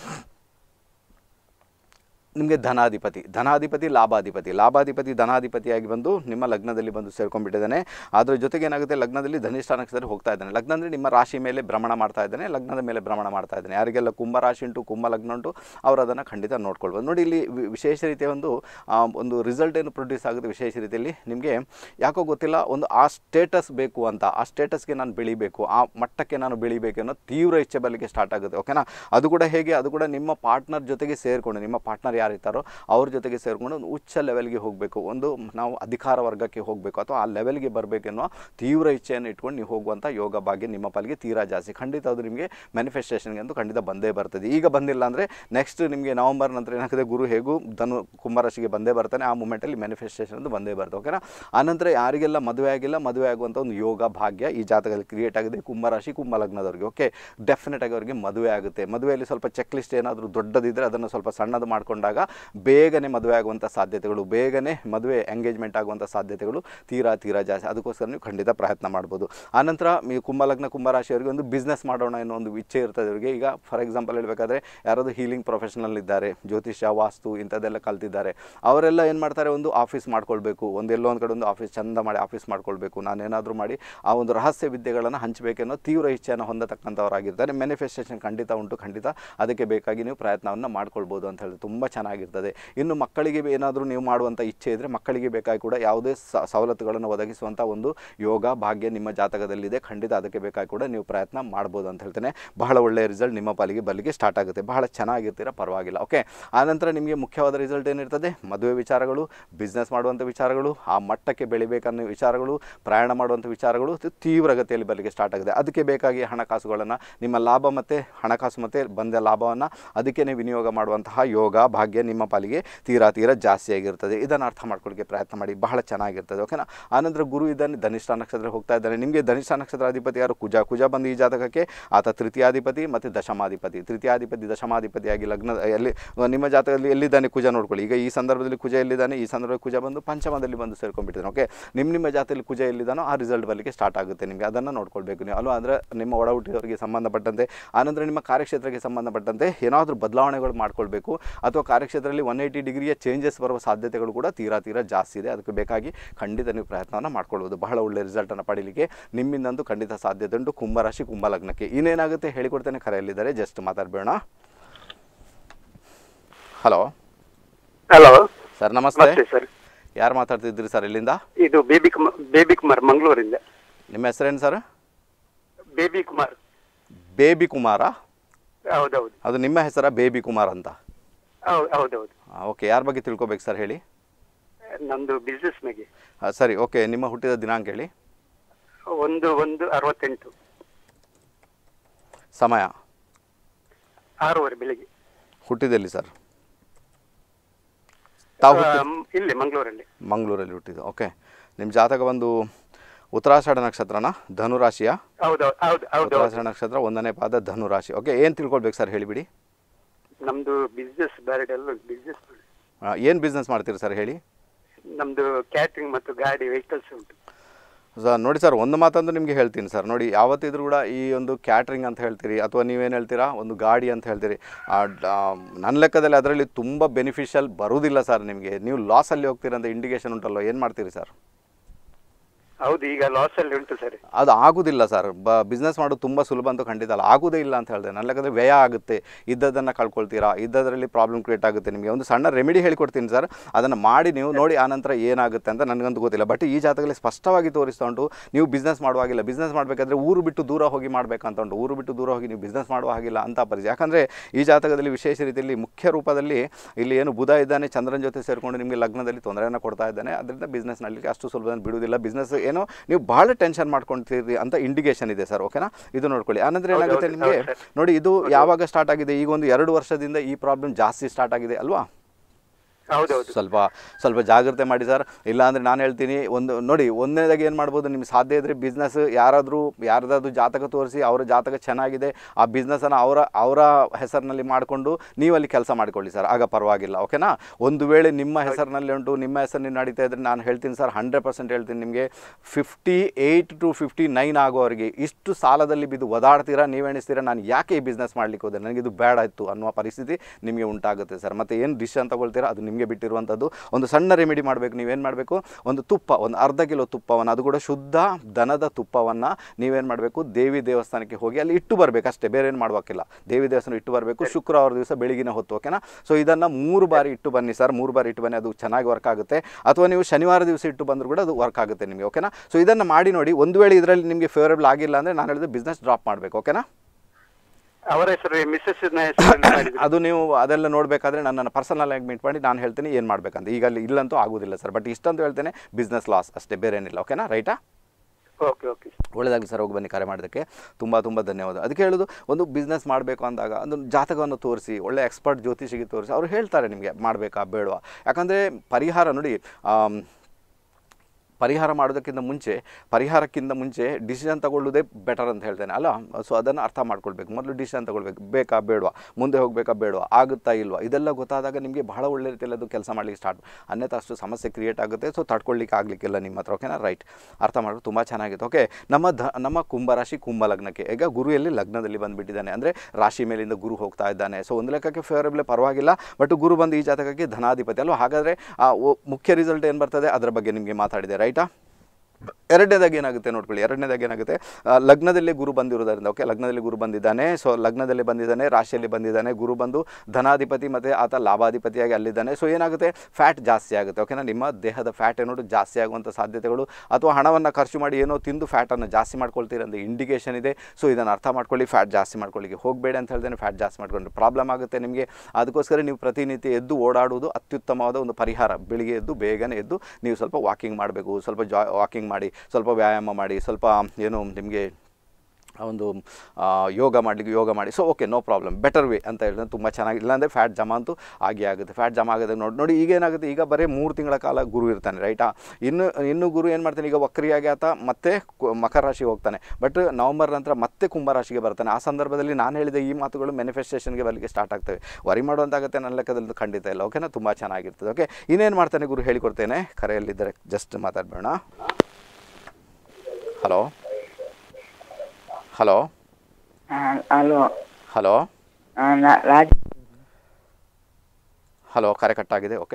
ನಿಮಗೆ ಧನಾಧಿಪತಿ ಧನಾಧಿಪತಿ ಲಾಭಾಧಿಪತಿ ಲಾಭಾಧಿಪತಿ ಧನಾಧಿಪತಿಯಾಗಿ ಬಂದು ನಿಮ್ಮ ಲಗ್ನದಲ್ಲಿ ಬಂದು ಸೇರ್ಕೊಂಡ್ಬಿಟ್ಟಿದ್ದಾನೆ ಅದರ ಜೊತೆಗೆ ಏನಾಗುತ್ತೆ ಲಗ್ನದಲ್ಲಿ ಧನಿಷ್ಠ ನಕ್ಷತ್ರ ಹೋಗ್ತಾ ಇದ್ದಾನೆ ಲಗ್ನ ಅಂದರೆ ನಿಮ್ಮ ರಾಶಿ ಮೇಲೆ ಭ್ರಮಣ ಮಾಡ್ತಾ ಇದ್ದಾನೆ ಲಗ್ನದ ಮೇಲೆ ಭ್ರಮಣ ಮಾಡ್ತಾ ಇದ್ದಾನೆ ಯಾರಿಗೆಲ್ಲ ಕುಂಭ ರಾಶಿ ಉಂಟು ಕುಂಭ ಲಗ್ನ ಉಂಟು ಅವರು ಅದನ್ನು ಖಂಡಿತ ನೋಡ್ಕೊಳ್ಬೋದು ನೋಡಿ ಇಲ್ಲಿ ವಿ- ವಿಶೇಷ ರೀತಿಯ ಒಂದು ಆ, ಒಂದು ರಿಸಲ್ಟ್ ಏನು ಪ್ರೊಡ್ಯೂಸ್ ಆಗುತ್ತೆ ವಿಶೇಷ ರೀತಿಯಲ್ಲಿ ನಿಮಗೆ ಯಾಕೋ ಗೊತ್ತಿಲ್ಲ ಒಂದು ಆ ಸ್ಟೇಟಸ್ ಬೇಕು ಅಂತ ಆ ಸ್ಟೇಟಸ್ಗೆ ನಾನು ಬೆಳಿಬೇಕು ಆ ಮಟ್ಟಕ್ಕೆ ನಾನು ಬೆಳಿಬೇಕು ಅನ್ನೋ ತೀವ್ರ ಇಚ್ಛೆ ಬರಲಿಕ್ಕೆ ಸ್ಟಾರ್ಟ್ ಆಗುತ್ತೆ ಓಕೆನಾ ಅದು ಕೂಡ ಹೇಗೆ ಅದು ಕೂಡ ನಿಮ್ಮ ಪಾರ್ಟ್ನರ್ ಜೊತೆಗೆ ಸೇರಿಕೊಂಡು ನಿಮ್ಮ ಪಾರ್ಟ್ನರ್ ಯಾರಿರ್ತಾರೋ ಅವ್ರ ಜೊತೆಗೆ ಸೇರಿಕೊಂಡು ಒಂದು ಉಚ್ಚ ಲೆವೆಲ್ಗೆ ಹೋಗಬೇಕು ಒಂದು ನಾವು ಅಧಿಕಾರ ವರ್ಗಕ್ಕೆ ಹೋಗಬೇಕು ಅಥವಾ ಆ ಲೆವೆಲ್ಗೆ ಬರಬೇಕೆನ್ನುವ ತೀವ್ರ ಇಚ್ಛೆಯನ್ನು ಇಟ್ಕೊಂಡು ನೀವು ಹೋಗುವಂಥ ಯೋಗ ಭಾಗ್ಯ ನಿಮ್ಮ ಪಾಲಿಗೆ ತೀರಾ ಜಾಸ್ತಿ ಖಂಡಿತ ಅದು ನಿಮಗೆ ಮ್ಯಾನಿಫೆಸ್ಟೇಷನ್ಗೆ ಅಂತೂ ಖಂಡಿತ ಬಂದೇ ಬರ್ತದೆ ಈಗ ಬಂದಿಲ್ಲ ಅಂದರೆ ನೆಕ್ಸ್ಟ್ ನಿಮಗೆ ನವಂಬರ್ ನಂತರ ಏನಾಗ್ತದೆ ಗುರು ಹೇಗೂ ಧನು ಕುಂಭರಾಶಿಗೆ ಬಂದೇ ಬರ್ತಾನೆ ಆ ಮೂಮೆಂಟಲ್ಲಿ ಮ್ಯಾನಿಫೆಸ್ಟೇಷನ್ ಅಂತ ಬಂದೇ ಬರ್ತದೆ ಓಕೆನಾ ಆನಂತರ ಯಾರಿಗೆಲ್ಲ ಮದುವೆ ಆಗಿಲ್ಲ ಮದುವೆ ಆಗುವಂಥ ಒಂದು ಯೋಗ ಭಾಗ್ಯ ಈ ಜಾತಕದಲ್ಲಿ ಕ್ರಿಯೇಟ್ ಆಗಿದೆ ಕುಂಭರಾಶಿ ಕುಂಭ ಲಗ್ನದವ್ರಿಗೆ ಓಕೆ ಡೆಫಿನೆಟ್ ಆಗಿ ಅವರಿಗೆ ಮದುವೆ ಆಗುತ್ತೆ ಮದುವೆಯಲ್ಲಿ ಸ್ವಲ್ಪ ಚೆಕ್ ಲಿಸ್ಟ್ ಏನಾದರೂ ದೊಡ್ಡದಿದ್ದರೆ ಅದನ್ನು ಸ್ವಲ್ಪ ಸಣ್ಣದು ಮಾಡಿಕೊಂಡಾಗ ಬೇಗನೆ ಮದುವೆ ಆಗುವಂಥ ಸಾಧ್ಯತೆಗಳು ಬೇಗನೆ ಮದುವೆ ಎಂಗೇಜ್ಮೆಂಟ್ ಆಗುವಂಥ ಸಾಧ್ಯತೆಗಳು ತೀರಾ ತೀರಾ ಜಾಸ್ತಿ ಅದಕ್ಕೋಸ್ಕರ ನೀವು ಖಂಡಿತ ಪ್ರಯತ್ನ ಮಾಡ್ಬೋದು ಆನಂತರ ಈ ಕುಂಭಲಗ್ನ ಕುಂಭರಾಶಿಯವರಿಗೆ ಒಂದು ಬಿಸ್ನೆಸ್ ಮಾಡೋಣ ಅನ್ನೋ ಒಂದು ಇಚ್ಛೆ ಇರ್ತದೆ ಅವರಿಗೆ ಈಗ ಫಾರ್ ಎಕ್ಸಾಂಪಲ್ ಹೇಳಬೇಕಾದ್ರೆ ಯಾರಾದರೂ ಹೀಲಿಂಗ್ ಪ್ರೊಫೆಷನಲ್ ಇದ್ದಾರೆ ಜ್ಯೋತಿಷ್ಯ ವಾಸ್ತು ಇಂಥದ್ದೆಲ್ಲ ಕಲ್ತಿದ್ದಾರೆ ಅವರೆಲ್ಲ ಏನು ಮಾಡ್ತಾರೆ ಒಂದು ಆಫೀಸ್ ಮಾಡ್ಕೊಳ್ಬೇಕು ಒಂದು ಎಲ್ಲೋ ಒಂದು ಕಡೆ ಒಂದು ಆಫೀಸ್ ಚಂದ ಮಾಡಿ ಆಫೀಸ್ ಮಾಡ್ಕೊಳ್ಬೇಕು ನಾನೇನಾದರೂ ಮಾಡಿ ಆ ಒಂದು ರಹಸ್ಯ ವಿದ್ಯೆಗಳನ್ನು ಹಂಚಬೇಕೆನ್ನೋ ತೀವ್ರ ಇಚ್ಛೆಯನ್ನು ಹೊಂದತಕ್ಕಂಥವರಾಗಿರ್ತಾರೆ ಮ್ಯಾನಿಫೆಸ್ಟೇಷನ್ ಖಂಡಿತ ಉಂಟು ಖಂಡಿತ ಅದಕ್ಕೆ ಬೇಕಾಗಿ ನೀವು ಪ್ರಯತ್ನವನ್ನು ಮಾಡ್ಕೊಳ್ಬೋದು ಅಂತ ಹೇಳಿ ತುಂಬ ಚೆನ್ನಾಗಿರ್ತದೆ ಇನ್ನು ಮಕ್ಕಳಿಗೆ ಏನಾದರೂ ನೀವು ಮಾಡುವಂಥ ಇಚ್ಛೆ ಇದ್ದರೆ ಮಕ್ಕಳಿಗೆ ಬೇಕಾಗಿ ಕೂಡ ಯಾವುದೇ ಸ- ಸವಲತ್ತುಗಳನ್ನು ಒದಗಿಸುವಂಥ ಒಂದು ಯೋಗ ಭಾಗ್ಯ ನಿಮ್ಮ ಜಾತಕದಲ್ಲಿದೆ ಖಂಡಿತ ಅದಕ್ಕೆ ಬೇಕಾಗಿ ಕೂಡ ನೀವು ಪ್ರಯತ್ನ ಮಾಡ್ಬೋದು ಅಂತ ಹೇಳ್ತೇನೆ ಬಹಳ ಒಳ್ಳೆಯ ರಿಸಲ್ಟ್ ನಿಮ್ಮ ಪಾಲಿಗೆ ಬರಲಿಕ್ಕೆ ಸ್ಟಾರ್ಟ್ ಆಗುತ್ತೆ ಬಹಳ ಚೆನ್ನಾಗಿರ್ತೀರ ಪರವಾಗಿಲ್ಲ ಓಕೆ ಆನಂತರ ನಿಮಗೆ ಮುಖ್ಯವಾದ ರಿಸಲ್ಟ್ ಏನಿರ್ತದೆ ಮದುವೆ ವಿಚಾರಗಳು ಬಿಸ್ನೆಸ್ ಮಾಡುವಂಥ ವಿಚಾರಗಳು ಆ ಮಟ್ಟಕ್ಕೆ ಬೆಳಿಬೇಕನ್ನೋ ವಿಚಾರಗಳು ಪ್ರಯಾಣ ಮಾಡುವಂಥ ವಿಚಾರಗಳು ಇದು ತೀವ್ರಗತಿಯಲ್ಲಿ ಬರಲಿಕ್ಕೆ ಸ್ಟಾರ್ಟ್ ಆಗಿದೆ ಅದಕ್ಕೆ ಬೇಕಾಗಿ ಹಣಕಾಸುಗಳನ್ನು ನಿಮ್ಮ ಲಾಭ ಮತ್ತು ಹಣಕಾಸು ಮತ್ತು ಬಂದ ಲಾಭವನ್ನು ಅದಕ್ಕೆ ವಿನಿಯೋಗ ಮಾಡುವಂತಹ ಯೋಗ ಭಾಗ್ಯ ನಿಮ್ಮ ಪಾಲಿಗೆ ತೀರಾ ತೀರಾ ಜಾಸ್ತಿ ಆಗಿರ್ತದೆ ಇದನ್ನು ಅರ್ಥ ಮಾಡ್ಕೊಳ್ಳಿಕ್ಕೆ ಪ್ರಯತ್ನ ಮಾಡಿ ಬಹಳ ಚೆನ್ನಾಗಿರ್ತದೆ ಓಕೆನಾ ಆನಂತರ ಗುರು ಇದ್ದಾನೆ ಧನಿಷ್ಠ ನಕ್ಷತ್ರ ಹೋಗ್ತಾ ಇದ್ದಾನೆ ನಿಮಗೆ ಧನಿಷ್ಠ ನಕ್ಷತ್ರ ಅಧಿಪತಿ ಯಾರು ಕುಜ ಕುಜ ಬಂದು ಈ ಜಾತಕಕ್ಕೆ ಆತ ತೃತೀಯಾಧಿಪತಿ ಮತ್ತು ದಶಮಾಧಿಪತಿ ತೃತೀಯಾಧಿಪತಿ ದಶಮಾಧಿಪತಿಯಾಗಿ ಲಗ್ನ ಎಲ್ಲಿ ನಿಮ್ಮ ಜಾತಕದಲ್ಲಿ ಎಲ್ಲಿದ್ದಾನೆ ಕುಜ ನೋಡ್ಕೊಳ್ಳಿ ಈಗ ಈ ಸಂದರ್ಭದಲ್ಲಿ ಕುಜ ಎಲ್ಲಿದ್ದಾನೆ ಈ ಸಂದರ್ಭದಲ್ಲಿ ಕುಜ ಬಂದು ಪಂಚಮದಲ್ಲಿ ಬಂದು ಸೇರ್ಕೊಂಡ್ಬಿಟ್ಟಿದ್ದಾನೆ ಓಕೆ ನಿಮ್ಮ ನಿಮ್ಮ ಜಾತಿಯಲ್ಲಿ ಕುಜ ಎಲ್ಲಿದ್ದಾನೋ ಆ ರಿಸಲ್ಟ್ ಬರಲಿಕ್ಕೆ ಸ್ಟಾರ್ಟ್ ಆಗುತ್ತೆ ನಿಮಗೆ ಅದನ್ನು ನೋಡ್ಕೊಳ್ಬೇಕು ನೀವು ಅಲ್ವಾ ಅಂದರೆ ನಿಮ್ಮ ಒಡ ಹುಟ್ಟಿದವರಿಗೆ ಸಂಬಂಧಪಟ್ಟಂತೆ ಆನಂತರ ನಿಮ್ಮ ಕಾರ್ಯಕ್ಷೇತ್ರಕ್ಕೆ ಸಂಬಂಧಪಟ್ಟಂತೆ ಏನಾದರೂ ಬದಲಾವಣೆಗಳು ಮಾಡ್ಕೊಳ್ಬೇಕು ಅಥವಾ ಕಾರ್ಯಕ್ಷೇತ್ರದಲ್ಲಿ ಒನ್ ಏಯ್ಟಿ ಡಿಗ್ರಿಯ ಚೇಂಜಸ್ ಬರುವ ಸಾಧ್ಯತೆಗಳು ಕೂಡ ತೀರಾ ತೀರಾ ಜಾಸ್ತಿ ಇದೆ ಅದಕ್ಕೆ ಬೇಕಾಗಿ ಖಂಡಿತ ನೀವು ಪ್ರಯತ್ನವನ್ನು ಮಾಡ್ಕೊಳ್ಬೋದು ಬಹಳ ಒಳ್ಳೆ ರಿಸಲ್ಟನ್ನು ಪಡೀಲಿಕ್ಕೆ ನಿಮ್ಮಿಂದಂತೂ ಖಂಡಿತ ಸಾಧ್ಯತೆ ಉಂಟು ಕುಂಭರಾಶಿ ಕುಂಭ ಲಗ್ನಕ್ಕೆ ಇನ್ನೇನಾಗುತ್ತೆ ಹೇಳಿಕೊಡ್ತೇನೆ ಕರೆಯಲ್ಲಿದ್ದಾರೆ ಜಸ್ಟ್ ಮಾತಾಡಬೇಡ ಹಲೋ ಹಲೋ ಸರ್ ನಮಸ್ತೆ ನಮಸ್ತೆ ಸರ್ ಯಾರು ಮಾತಾಡ್ತಿದ್ರಿ ಸರ್ ಇಲ್ಲಿಂದ ಇದು ಬೇಬಿ ಕುಮಾರ್ ಬೇಬಿ ಕುಮಾರ್ ಮಂಗಳೂರಿಂದ ನಿಮ್ಮ ಹೆಸರೇನು sir Baby Kumar Baby Kumara ಹೌದೌದು ಅದು ನಿಮ್ಮ ಹೆಸರ ಬೇಬಿ ಕುಮಾರ್ ಅಂತ ಹೌದು ಹೌದೌದು ಓಕೆ ಯಾರ ಬಗ್ಗೆ ತಿಳ್ಕೊಬೇಕು ಸರ್ ಹೇಳಿ ನಮ್ದು ಬಿಸ್ನೆಸ್ ಮೇಲೆ ಆ, ಸರಿ ಓಕೆ ನಿಮ್ಮ ಹುಟ್ಟಿದ ದಿನಾಂಕ ಹೇಳಿ ಒಂದು ಒಂದು ಅರವತ್ತೆಂಟು ಸಮಯ ಆರೂವರೆ ಬೆಳಿಗ್ಗೆ ಹುಟ್ಟಿದಲ್ಲಿ ಸರ್ ತಾವು ಆ, ಹುಟ್ಟಿದ ಮ್, ಇಲ್ಲಿ ಮಂಗಳೂರಲ್ಲಿ ಮಂಗಳೂರಲ್ಲಿ ಹುಟ್ಟಿದ್ದು ಓಕೆ ನಿಮ್ಮ ಜಾತಕ ಬಂದು ಉತ್ತರಾಷಾಢ ನಕ್ಷತ್ರನ ಧನುರಾಶಿಯ ಹೌದು ಹೌದು ಹೌದು ಉತ್ತರಾಷಾಢ ನಕ್ಷತ್ರ ಒಂದನೇ ಪಾದ ಧನುರಾಶಿ ಓಕೆ ಏನು ತಿಳ್ಕೊಳ್ಬೇಕು ಸರ್ ಹೇಳಿಬಿಡಿ ನಮ್ದು ಬಿಸ್ನೆಸ್ ಬೇರೆ ಎಲ್ಲ ಬಿಸ್ನೆಸ್ ಏನು ಬಿಸ್ನೆಸ್ ಮಾಡ್ತೀರಿ ಸರ್ ಹೇಳಿ ನಮ್ದು ಕ್ಯಾಟ್ರಿಂಗ್ ಮತ್ತು ಗಾಡಿ ವೆಹಿಕಲ್ಸ್ ಉಂಟು ಸರ್ ನೋಡಿ ಸರ್ ಒಂದು ಮಾತಂದು ನಿಮಗೆ ಹೇಳ್ತೀನಿ ಸರ್ ನೋಡಿ ಯಾವತ್ತಿದ್ರೂ ಕೂಡ ಈ ಒಂದು ಕ್ಯಾಟ್ರಿಂಗ್ ಅಂತ ಹೇಳ್ತೀರಿ ಅಥವಾ ನೀವೇನು ಹೇಳ್ತೀರಾ ಒಂದು ಗಾಡಿ ಅಂತ ಹೇಳ್ತೀರಿ ಆ, ಡ- ಆ, ನನ್ನ ಲೆಕ್ಕದಲ್ಲಿ ಅದರಲ್ಲಿ ತುಂಬ ಬೆನಿಫಿಷಿಯಲ್ ಬರುವುದಿಲ್ಲ ಸರ್ ನಿಮಗೆ ನೀವು ಲಾಸಲ್ಲಿ ಹೋಗ್ತೀರಾ ಅಂತ ಇಂಡಿಕೇಶನ್ ಉಂಟಲ್ಲೋ ಏನು ಮಾಡ್ತೀರಿ ಸರ್ ಹೌದು ಈಗ ಲಾಸ್ ಅಲ್ಲಿ ಉಂಟು ಸರ್ ಅದು ಆಗುದಿಲ್ಲ ಸರ್ ಬ ಬಿಸ್ನೆಸ್ ಮಾಡೋದು ತುಂಬ ಸುಲಭ ಅಂತ ಖಂಡಿತ ಅಲ್ಲ ಆಗೋದೇ ಇಲ್ಲ ಅಂತ ಹೇಳಿದೆ ನನ್ನ ಲೆಕ್ಕದಲ್ಲಿ ವ್ಯಯ ಆಗುತ್ತೆ ಇದ್ದದನ್ನು ಕಳ್ಕೊಳ್ತೀರಾ ಇದ್ದದರಲ್ಲಿ ಪ್ರಾಬ್ಲಮ್ ಕ್ರಿಯೇಟ್ ಆಗುತ್ತೆ ನಿಮಗೆ ಒಂದು ಸಣ್ಣ ರೆಮಿಡಿ ಹೇಳ್ಕೊಡ್ತೀನಿ ಸರ್ ಅದನ್ನು ಮಾಡಿ ನೀವು ನೋಡಿ ಆನಂತರ ಏನಾಗುತ್ತೆ ಅಂತ ನನಗಂತೂ ಗೊತ್ತಿಲ್ಲ ಬಟ್ ಈ ಜಾತಕದಲ್ಲಿ ಸ್ಪಷ್ಟವಾಗಿ ತೋರಿಸ್ತಾ ಉಂಟು ನೀವು ಬಿಸ್ನೆಸ್ ಮಾಡುವಾಗಿಲ್ಲ ಬಿಸ್ನೆಸ್ ಮಾಡಬೇಕಾದ್ರೆ ಊರು ಬಿಟ್ಟು ದೂರ ಹೋಗಿ ಮಾಡಬೇಕಂತ ಉಂಟು ಊರು ಬಿಟ್ಟು ದೂರ ಹೋಗಿ ನೀವು ಬಿಸ್ನೆಸ್ ಮಾಡುವ ಹಾಗಿಲ್ಲ ಅಂತ ಪರಿಚಯ ಯಾಕಂದರೆ ಈ ಜಾತಕದಲ್ಲಿ ವಿಶೇಷ ರೀತಿಯಲ್ಲಿ ಮುಖ್ಯ ರೂಪದಲ್ಲಿ ಇಲ್ಲಿ ಏನು ಬುಧ ಇದ್ದಾನೆ ಚಂದ್ರನ ಜೊತೆ ಸೇರಿಕೊಂಡು ನಿಮಗೆ ಲಗ್ನದಲ್ಲಿ ತೊಂದರೆಯನ್ನು ಕೊಡ್ತಾ ಇದ್ದಾನೆ ಅದರಿಂದ ಬಿಸ್ನೆಸ್ ನಡಲಿಕ್ಕೆ ಅಷ್ಟು ಸುಲಭದಲ್ಲಿ ಬಿಡುವುದಿಲ್ಲ ಬಿಸ್ನೆಸ್ ಏನೋ ನೀವು ಭಾಳ ಟೆನ್ಷನ್ ಮಾಡ್ಕೊಳ್ತೀರಿ ಅಂತ ಇಂಡಿಕೇಶನ್ ಇದೆ ಸರ್ ಓಕೆನಾ ಇದು ನೋಡ್ಕೊಳ್ಳಿ ಆನಂತರ ಹೌದು, ಏನಾಗುತ್ತೆ ಹೌದು, ನಿಮಗೆ ಹೌದು, ನೋಡಿ ಇದು ಯಾವಾಗ ಸ್ಟಾರ್ಟ್ ಆಗಿದೆ ಈಗ ಒಂದು ಎರಡು ವರ್ಷದಿಂದ ಈ ಪ್ರಾಬ್ಲಮ್ ಜಾಸ್ತಿ ಸ್ಟಾರ್ಟ್ ಆಗಿದೆ ಅಲ್ವಾ ಹೌದೌದು ಸ್ವಲ್ಪ ಸ್ವಲ್ಪ ಜಾಗ್ರತೆ ಮಾಡಿ ಸರ್ ಇಲ್ಲಾಂದರೆ ನಾನು ಹೇಳ್ತೀನಿ ಒಂದು ನೋಡಿ ಒಂದನೇದಾಗಿ ಏನು ಮಾಡ್ಬೋದು ನಿಮ್ಗೆ ಸಾಧ್ಯ ಇದ್ದರೆ ಬಿಸ್ನೆಸ್ ಯಾರಾದರೂ ಯಾರ್ದಾದ್ರು ಜಾತಕ ತೋರಿಸಿ ಅವರ ಜಾತಕ ಚೆನ್ನಾಗಿದೆ ಆ ಬಿಸ್ನೆಸ್ಸನ್ನು ಅವರ ಅವರ ಹೆಸರಿನಲ್ಲಿ ಮಾಡಿಕೊಂಡು ನೀವು ಅಲ್ಲಿ ಕೆಲಸ ಮಾಡಿಕೊಳ್ಳಿ ಸರ್ ಆಗ ಪರವಾಗಿಲ್ಲ ಓಕೆನಾ ಒಂದು ವೇಳೆ ನಿಮ್ಮ ಹೆಸರಿನಲ್ಲಿ ಉಂಟು ನಿಮ್ಮ ಹೆಸರಿನಲ್ಲಿ ನಡೀತಾ ಇದ್ದರೆ ನಾನು ಹೇಳ್ತೀನಿ ಸರ್ ಹಂಡ್ರೆಡ್ ಪರ್ಸೆಂಟ್ ಹೇಳ್ತೀನಿ ನಿಮಗೆ fifty eight to fifty nine ಆಗೋವರೆಗೆ ಇಷ್ಟು ಸಾಲದಲ್ಲಿ ಬಿದ್ದು ಒದಾಡ್ತೀರಾ ನೀವೆಣಿಸ್ತೀರಾ ನಾನು ಯಾಕೆ ಈ ಬಿಸ್ನೆಸ್ ಮಾಡ್ಲಿಕ್ಕೆ ಹೋದೆ ನನಗೆ ಇದು ಬೇಡ ಇತ್ತು ಅನ್ನುವ ಪರಿಸ್ಥಿತಿ ನಿಮಗೆ ಉಂಟಾಗುತ್ತೆ ಸರ್ ಮತ್ತು ಏನು ಡಿಸಿಷನ್ ತಗೊಳ್ತೀರಾ ಅದು ನಿಮಗೆ ಬಿಟ್ಟಿರುವಂಥದ್ದು ಒಂದು ಸಣ್ಣ ರೆಮಿಡಿ ಮಾಡಬೇಕು ನೀವೇನು ಮಾಡಬೇಕು ಒಂದು ತುಪ್ಪ ಒಂದು ಅರ್ಧ ಕಿಲೋ ತುಪ್ಪವನ್ನು ಅದು ಕೂಡ ಶುದ್ಧ ದನದ ತುಪ್ಪವನ್ನು ನೀವೇನು ಮಾಡಬೇಕು ದೇವಿ ದೇವಸ್ಥಾನಕ್ಕೆ ಹೋಗಿ ಅಲ್ಲಿ ಇಟ್ಟು ಬರಬೇಕು ಅಷ್ಟೇ ಬೇರೆ ಏನು ಮಾಡಬೇಕಿಲ್ಲ ದೇವಿ ದೇವಸ್ಥಾನ ಇಟ್ಟು ಬರಬೇಕು ಶುಕ್ರವಾರ ದಿವಸ ಬೆಳಗಿನ ಹೊತ್ತು ಓಕೆನಾ ಸೊ ಇದನ್ನು ಮೂರು ಬಾರಿ ಇಟ್ಟು ಬನ್ನಿ ಸರ್ ಮೂರು ಬಾರಿ ಇಟ್ಟು ಬನ್ನಿ ಅದು ಚೆನ್ನಾಗಿ ವರ್ಕ್ ಆಗುತ್ತೆ ಅಥವಾ ನೀವು ಶನಿವಾರ ದಿವಸ ಇಟ್ಟು ಬಂದರೂ ಕೂಡ ಅದು ವರ್ಕ್ ಆಗುತ್ತೆ ನಿಮಗೆ ಓಕೆನಾ ಸೊ ಇದನ್ನು ಮಾಡಿ ನೋಡಿ ಒಂದು ವೇಳೆ ಇದರಲ್ಲಿ ನಿಮಗೆ ಫೇವರೇಬಲ್ ಆಗಿಲ್ಲ ಅಂದರೆ ನಾನು ಹೇಳಿದ್ರೆ ಬಿಸ್ನೆಸ್ ಡ್ರಾಪ್ ಮಾಡಬೇಕು ಓಕೆನಾ ಅವರ ಹೆಸರು ಮಿಸ್ಸಸ್ ಹೆಸರಲ್ಲಿ ಮಾಡಿದ್ರು ಅದು ನೀವು ಅದೆಲ್ಲ ನೋಡಬೇಕಾದ್ರೆ ನನ್ನನ್ನು ಪರ್ಸನಲ್ ಆಗಿ ಮೀಟ್ ಮಾಡಿ ನಾನು ಹೇಳ್ತೀನಿ ಏನು ಮಾಡಬೇಕಂತ ಈಗ ಅಲ್ಲಿ ಇಲ್ಲಂತೂ ಆಗೋದಿಲ್ಲ ಸರ್ ಬಟ್ ಇಷ್ಟಂತೂ ಹೇಳ್ತೇನೆ ಬಿಸ್ನೆಸ್ ಲಾಸ್ ಅಷ್ಟೇ ಬೇರೆ ಏನಿಲ್ಲ ಓಕೆನಾ ರೈಟಾ ಓಕೆ ಓಕೆ ಒಳ್ಳೆಯದಾಗಲಿ ಸರ್ ಹೋಗಿ ಬನ್ನಿ ಕರೆ ಮಾಡೋದಕ್ಕೆ ತುಂಬ ತುಂಬ ಧನ್ಯವಾದ ಅದಕ್ಕೆ ಹೇಳೋದು ಒಂದು ಬಿಸ್ನೆಸ್ ಮಾಡಬೇಕು ಅಂದಾಗ ಒಂದು ಜಾತಕವನ್ನು ತೋರಿಸಿ ಒಳ್ಳೆ ಎಕ್ಸ್ಪರ್ಟ್ ಜ್ಯೋತಿಷಿಗೆ ತೋರಿಸಿ ಅವ್ರು ಹೇಳ್ತಾರೆ ನಿಮಗೆ ಮಾಡಬೇಕಾ ಬೇಡವಾ ಯಾಕಂದರೆ ಪರಿಹಾರ ನೋಡಿ ಆಮ್, ಪರಿಹಾರ ಮಾಡೋದಕ್ಕಿಂತ ಮುಂಚೆ ಪರಿಹಾರಕ್ಕಿಂತ ಮುಂಚೆ ಡಿಸಿಷನ್ ತಗೊಳ್ಳೋದೇ ಬೆಟರ್ ಅಂತ ಹೇಳ್ತೇನೆ ಅಲ್ಲ ಸೊ ಅದನ್ನು ಅರ್ಥ ಮಾಡ್ಕೊಳ್ಬೇಕು ಮೊದಲು ಡಿಸಿಷನ್ ತಗೊಳ್ಬೇಕು ಬೇಕಾ ಬೇಡವಾ ಮುಂದೆ ಹೋಗಬೇಕಾ ಬೇಡವಾ ಆಗುತ್ತಾ ಇಲ್ವಾ ಇದೆಲ್ಲ ಗೊತ್ತಾದಾಗ ನಿಮಗೆ ಬಹಳ ಒಳ್ಳೆ ರೀತಿಯಲ್ಲಿ ಅದು ಕೆಲಸ ಮಾಡಲಿಕ್ಕೆ ಸ್ಟಾರ್ಟ್ ಅನ್ಯಥ ಅಷ್ಟು ಸಮಸ್ಯೆ ಕ್ರಿಯೇಟ್ ಆಗುತ್ತೆ ಸೊ ತಡ್ಕೊಳ್ಳಿಕ್ಕೆ ಆಗಲಿಕ್ಕಿಲ್ಲ ನಿಮ್ಮ ಹತ್ರ ಓಕೆನಾ ರೈಟ್ ಅರ್ಥ ಮಾಡೋದು ತುಂಬ ಚೆನ್ನಾಗಿತ್ತು ಓಕೆ ನಮ್ಮ ಧ ನಮ್ಮ ಕುಂಭರಾಶಿ ಕುಂಭ ಲಗ್ನಕ್ಕೆ ಈಗ ಗುರು ಎಲ್ಲಿ ಲಗ್ನದಲ್ಲಿ ಬಂದುಬಿಟ್ಟಿದ್ದಾನೆ ಅಂದರೆ ರಾಶಿ ಮೇಲಿಂದ ಗುರು ಹೋಗ್ತಾ ಇದ್ದಾನೆ ಸೊ ಒಂದು ಲೆಕ್ಕಕ್ಕೆ ಫೇವರಬಲ್ ಪರವಾಗಿಲ್ಲ ಬಟ್ ಗುರು ಬಂದು ಈ ಜಾತಕಕ್ಕೆ ಧನಾಧಿಪತಿ ಅಲ್ವಾ ಹಾಗಾದರೆ ಆ ಒ- ಮುಖ್ಯ ರಿಸಲ್ಟ್ ಏನು ಬರ್ತದೆ ಅದರ ಬಗ್ಗೆ ನಿಮಗೆ ಮಾತಾಡಿದೆ ರೈಟಾ ಎರಡನೇದಾಗಿ ಏನಾಗುತ್ತೆ ನೋಡ್ಕೊಳ್ಳಿ ಎರಡನೇದಾಗಿ ಏನಾಗುತ್ತೆ ಆ, ಲಗ್ನದಲ್ಲಿ ಗುರು ಬಂದಿರೋದ್ರಿಂದ ಓಕೆ ಲಗ್ನದಲ್ಲಿ ಗುರು ಬಂದಿದ್ದಾನೆ ಸೊ ಲಗ್ನದಲ್ಲಿ ಬಂದಿದ್ದಾನೆ ರಾಶಿಯಲ್ಲಿ ಬಂದಿದ್ದಾನೆ ಗುರು ಬಂದು ಧನಾಧಿಪತಿ ಮತ್ತು ಆತ ಲಾಭಾಧಿಪತಿಯಾಗಿ ಅಲ್ಲಿದ್ದಾನೆ ಸೊ ಏನಾಗುತ್ತೆ ಫ್ಯಾಟ್ ಜಾಸ್ತಿ ಆಗುತ್ತೆ ಓಕೆನಾ ನಿಮ್ಮ ದೇಹದ ಫ್ಯಾಟ್ ಏನೋ ಜಾಸ್ತಿ ಆಗುವಂಥ ಸಾಧ್ಯತೆಗಳು ಅಥವಾ ಹಣವನ್ನು ಖರ್ಚು ಮಾಡಿ ಏನೋ ತಿಂದು ಫ್ಯಾಟನ್ನು ಜಾಸ್ತಿ ಮಾಡ್ಕೊಳ್ತೀರ ಅಂತ ಇಂಡಿಕೇಷನ್ ಇದೆ ಸೊ ಇದನ್ನು ಅರ್ಥ ಮಾಡ್ಕೊಳ್ಳಿ ಫ್ಯಾಟ್ ಜಾಸ್ತಿ ಮಾಡ್ಕೊಳ್ಳಿಕ್ಕೆ ಹೋಗಬೇಡಿ ಅಂತ ಹೇಳ್ದೇನೆ ಫ್ಯಾಟ್ ಜಾಸ್ತಿ ಮಾಡ್ಕೊಂಡ್ರೆ ಪ್ರಾಬ್ಲಮ್ ಆಗುತ್ತೆ ನಿಮಗೆ ಅದಕ್ಕೋಸ್ಕರ ನೀವು ಪ್ರತಿನಿತ್ಯ ಎದ್ದು ಓಡಾಡುವುದು ಅತ್ಯುತ್ತಮವಾದ ಒಂದು ಪರಿಹಾರ ಬೆಳಿಗ್ಗೆ ಎದ್ದು ಬೇಗನೆ ಎದ್ದು ನೀವು ಸ್ವಲ್ಪ ವಾಕಿಂಗ್ ಮಾಡಬೇಕು ಸ್ವಲ್ಪ ಜಾ ವಾಕಿಂಗ್ ಮಾಡಿ ಸ್ವಲ್ಪ ವ್ಯಾಯಾಮ ಮಾಡಿ ಸ್ವಲ್ಪ ಏನು ನಿಮಗೆ ಒಂದು ಆ, ಯೋಗ ಮಾಡಲಿಕ್ಕೆ ಯೋಗ ಮಾಡಿ so okay no problem better way ಅಂತ ಹೇಳಿದ್ರೆ ತುಂಬ ಚೆನ್ನಾಗಿ ಇಲ್ಲಾಂದರೆ ಫ್ಯಾಟ್ ಜಮಾ ಅಂತೂ ಆಗೇ ಆಗುತ್ತೆ ಫ್ಯಾಟ್ ಜಮಾ ಆಗೋದು ನೋಡಿ ನೋಡಿ ಈಗ ಏನಾಗುತ್ತೆ ಈಗ ಬರೀ ಮೂರು ತಿಂಗಳ ಕಾಲ ಗುರು ಇರ್ತಾನೆ ರೈಟಾ ಇನ್ನು ಇನ್ನು ಗುರು ಏನು ಮಾಡ್ತಾನೆ ಈಗ ವಕ್ರಿಯಾಗಿ ಆತ ಮತ್ತೆ ಕು- ಮಕರ ರಾಶಿಗೆ ಹೋಗ್ತಾನೆ ಬಟ್ ನವಂಬರ್ ನಂತರ ಮತ್ತೆ ಕುಂಭರಾಶಿಗೆ ಬರ್ತಾನೆ ಆ ಸಂದರ್ಭದಲ್ಲಿ ನಾನು ಹೇಳಿದ ಈ ಮಾತುಗಳು ಮ್ಯಾನಿಫೆಸ್ಟೇಷನ್ಗೆ ಬರಲಿಕ್ಕೆ ಸ್ಟಾರ್ಟ್ ಆಗ್ತವೆ ವರಿ ಮಾಡುವಂತಾಗುತ್ತೆ ನನ್ನ ಲೆಕ್ಕದಲ್ಲಿ ಖಂಡಿತ ಇಲ್ಲ ಓಕೆನಾ ತುಂಬ ಚೆನ್ನಾಗಿರ್ತದೆ ಓಕೆ ಇನ್ನೇನು ಮಾಡ್ತಾನೆ ಗುರು ಹೇಳಿಕೊಡ್ತೇನೆ ಕರೆಯಲ್ಲಿದ್ದರೆ ಜಸ್ಟ್ ಮಾತಾಡಬೇಡ hello hello hello hello Raj hello ಕರೆ ಕಟ್ಟಾಗಿದೆ ಓಕೆ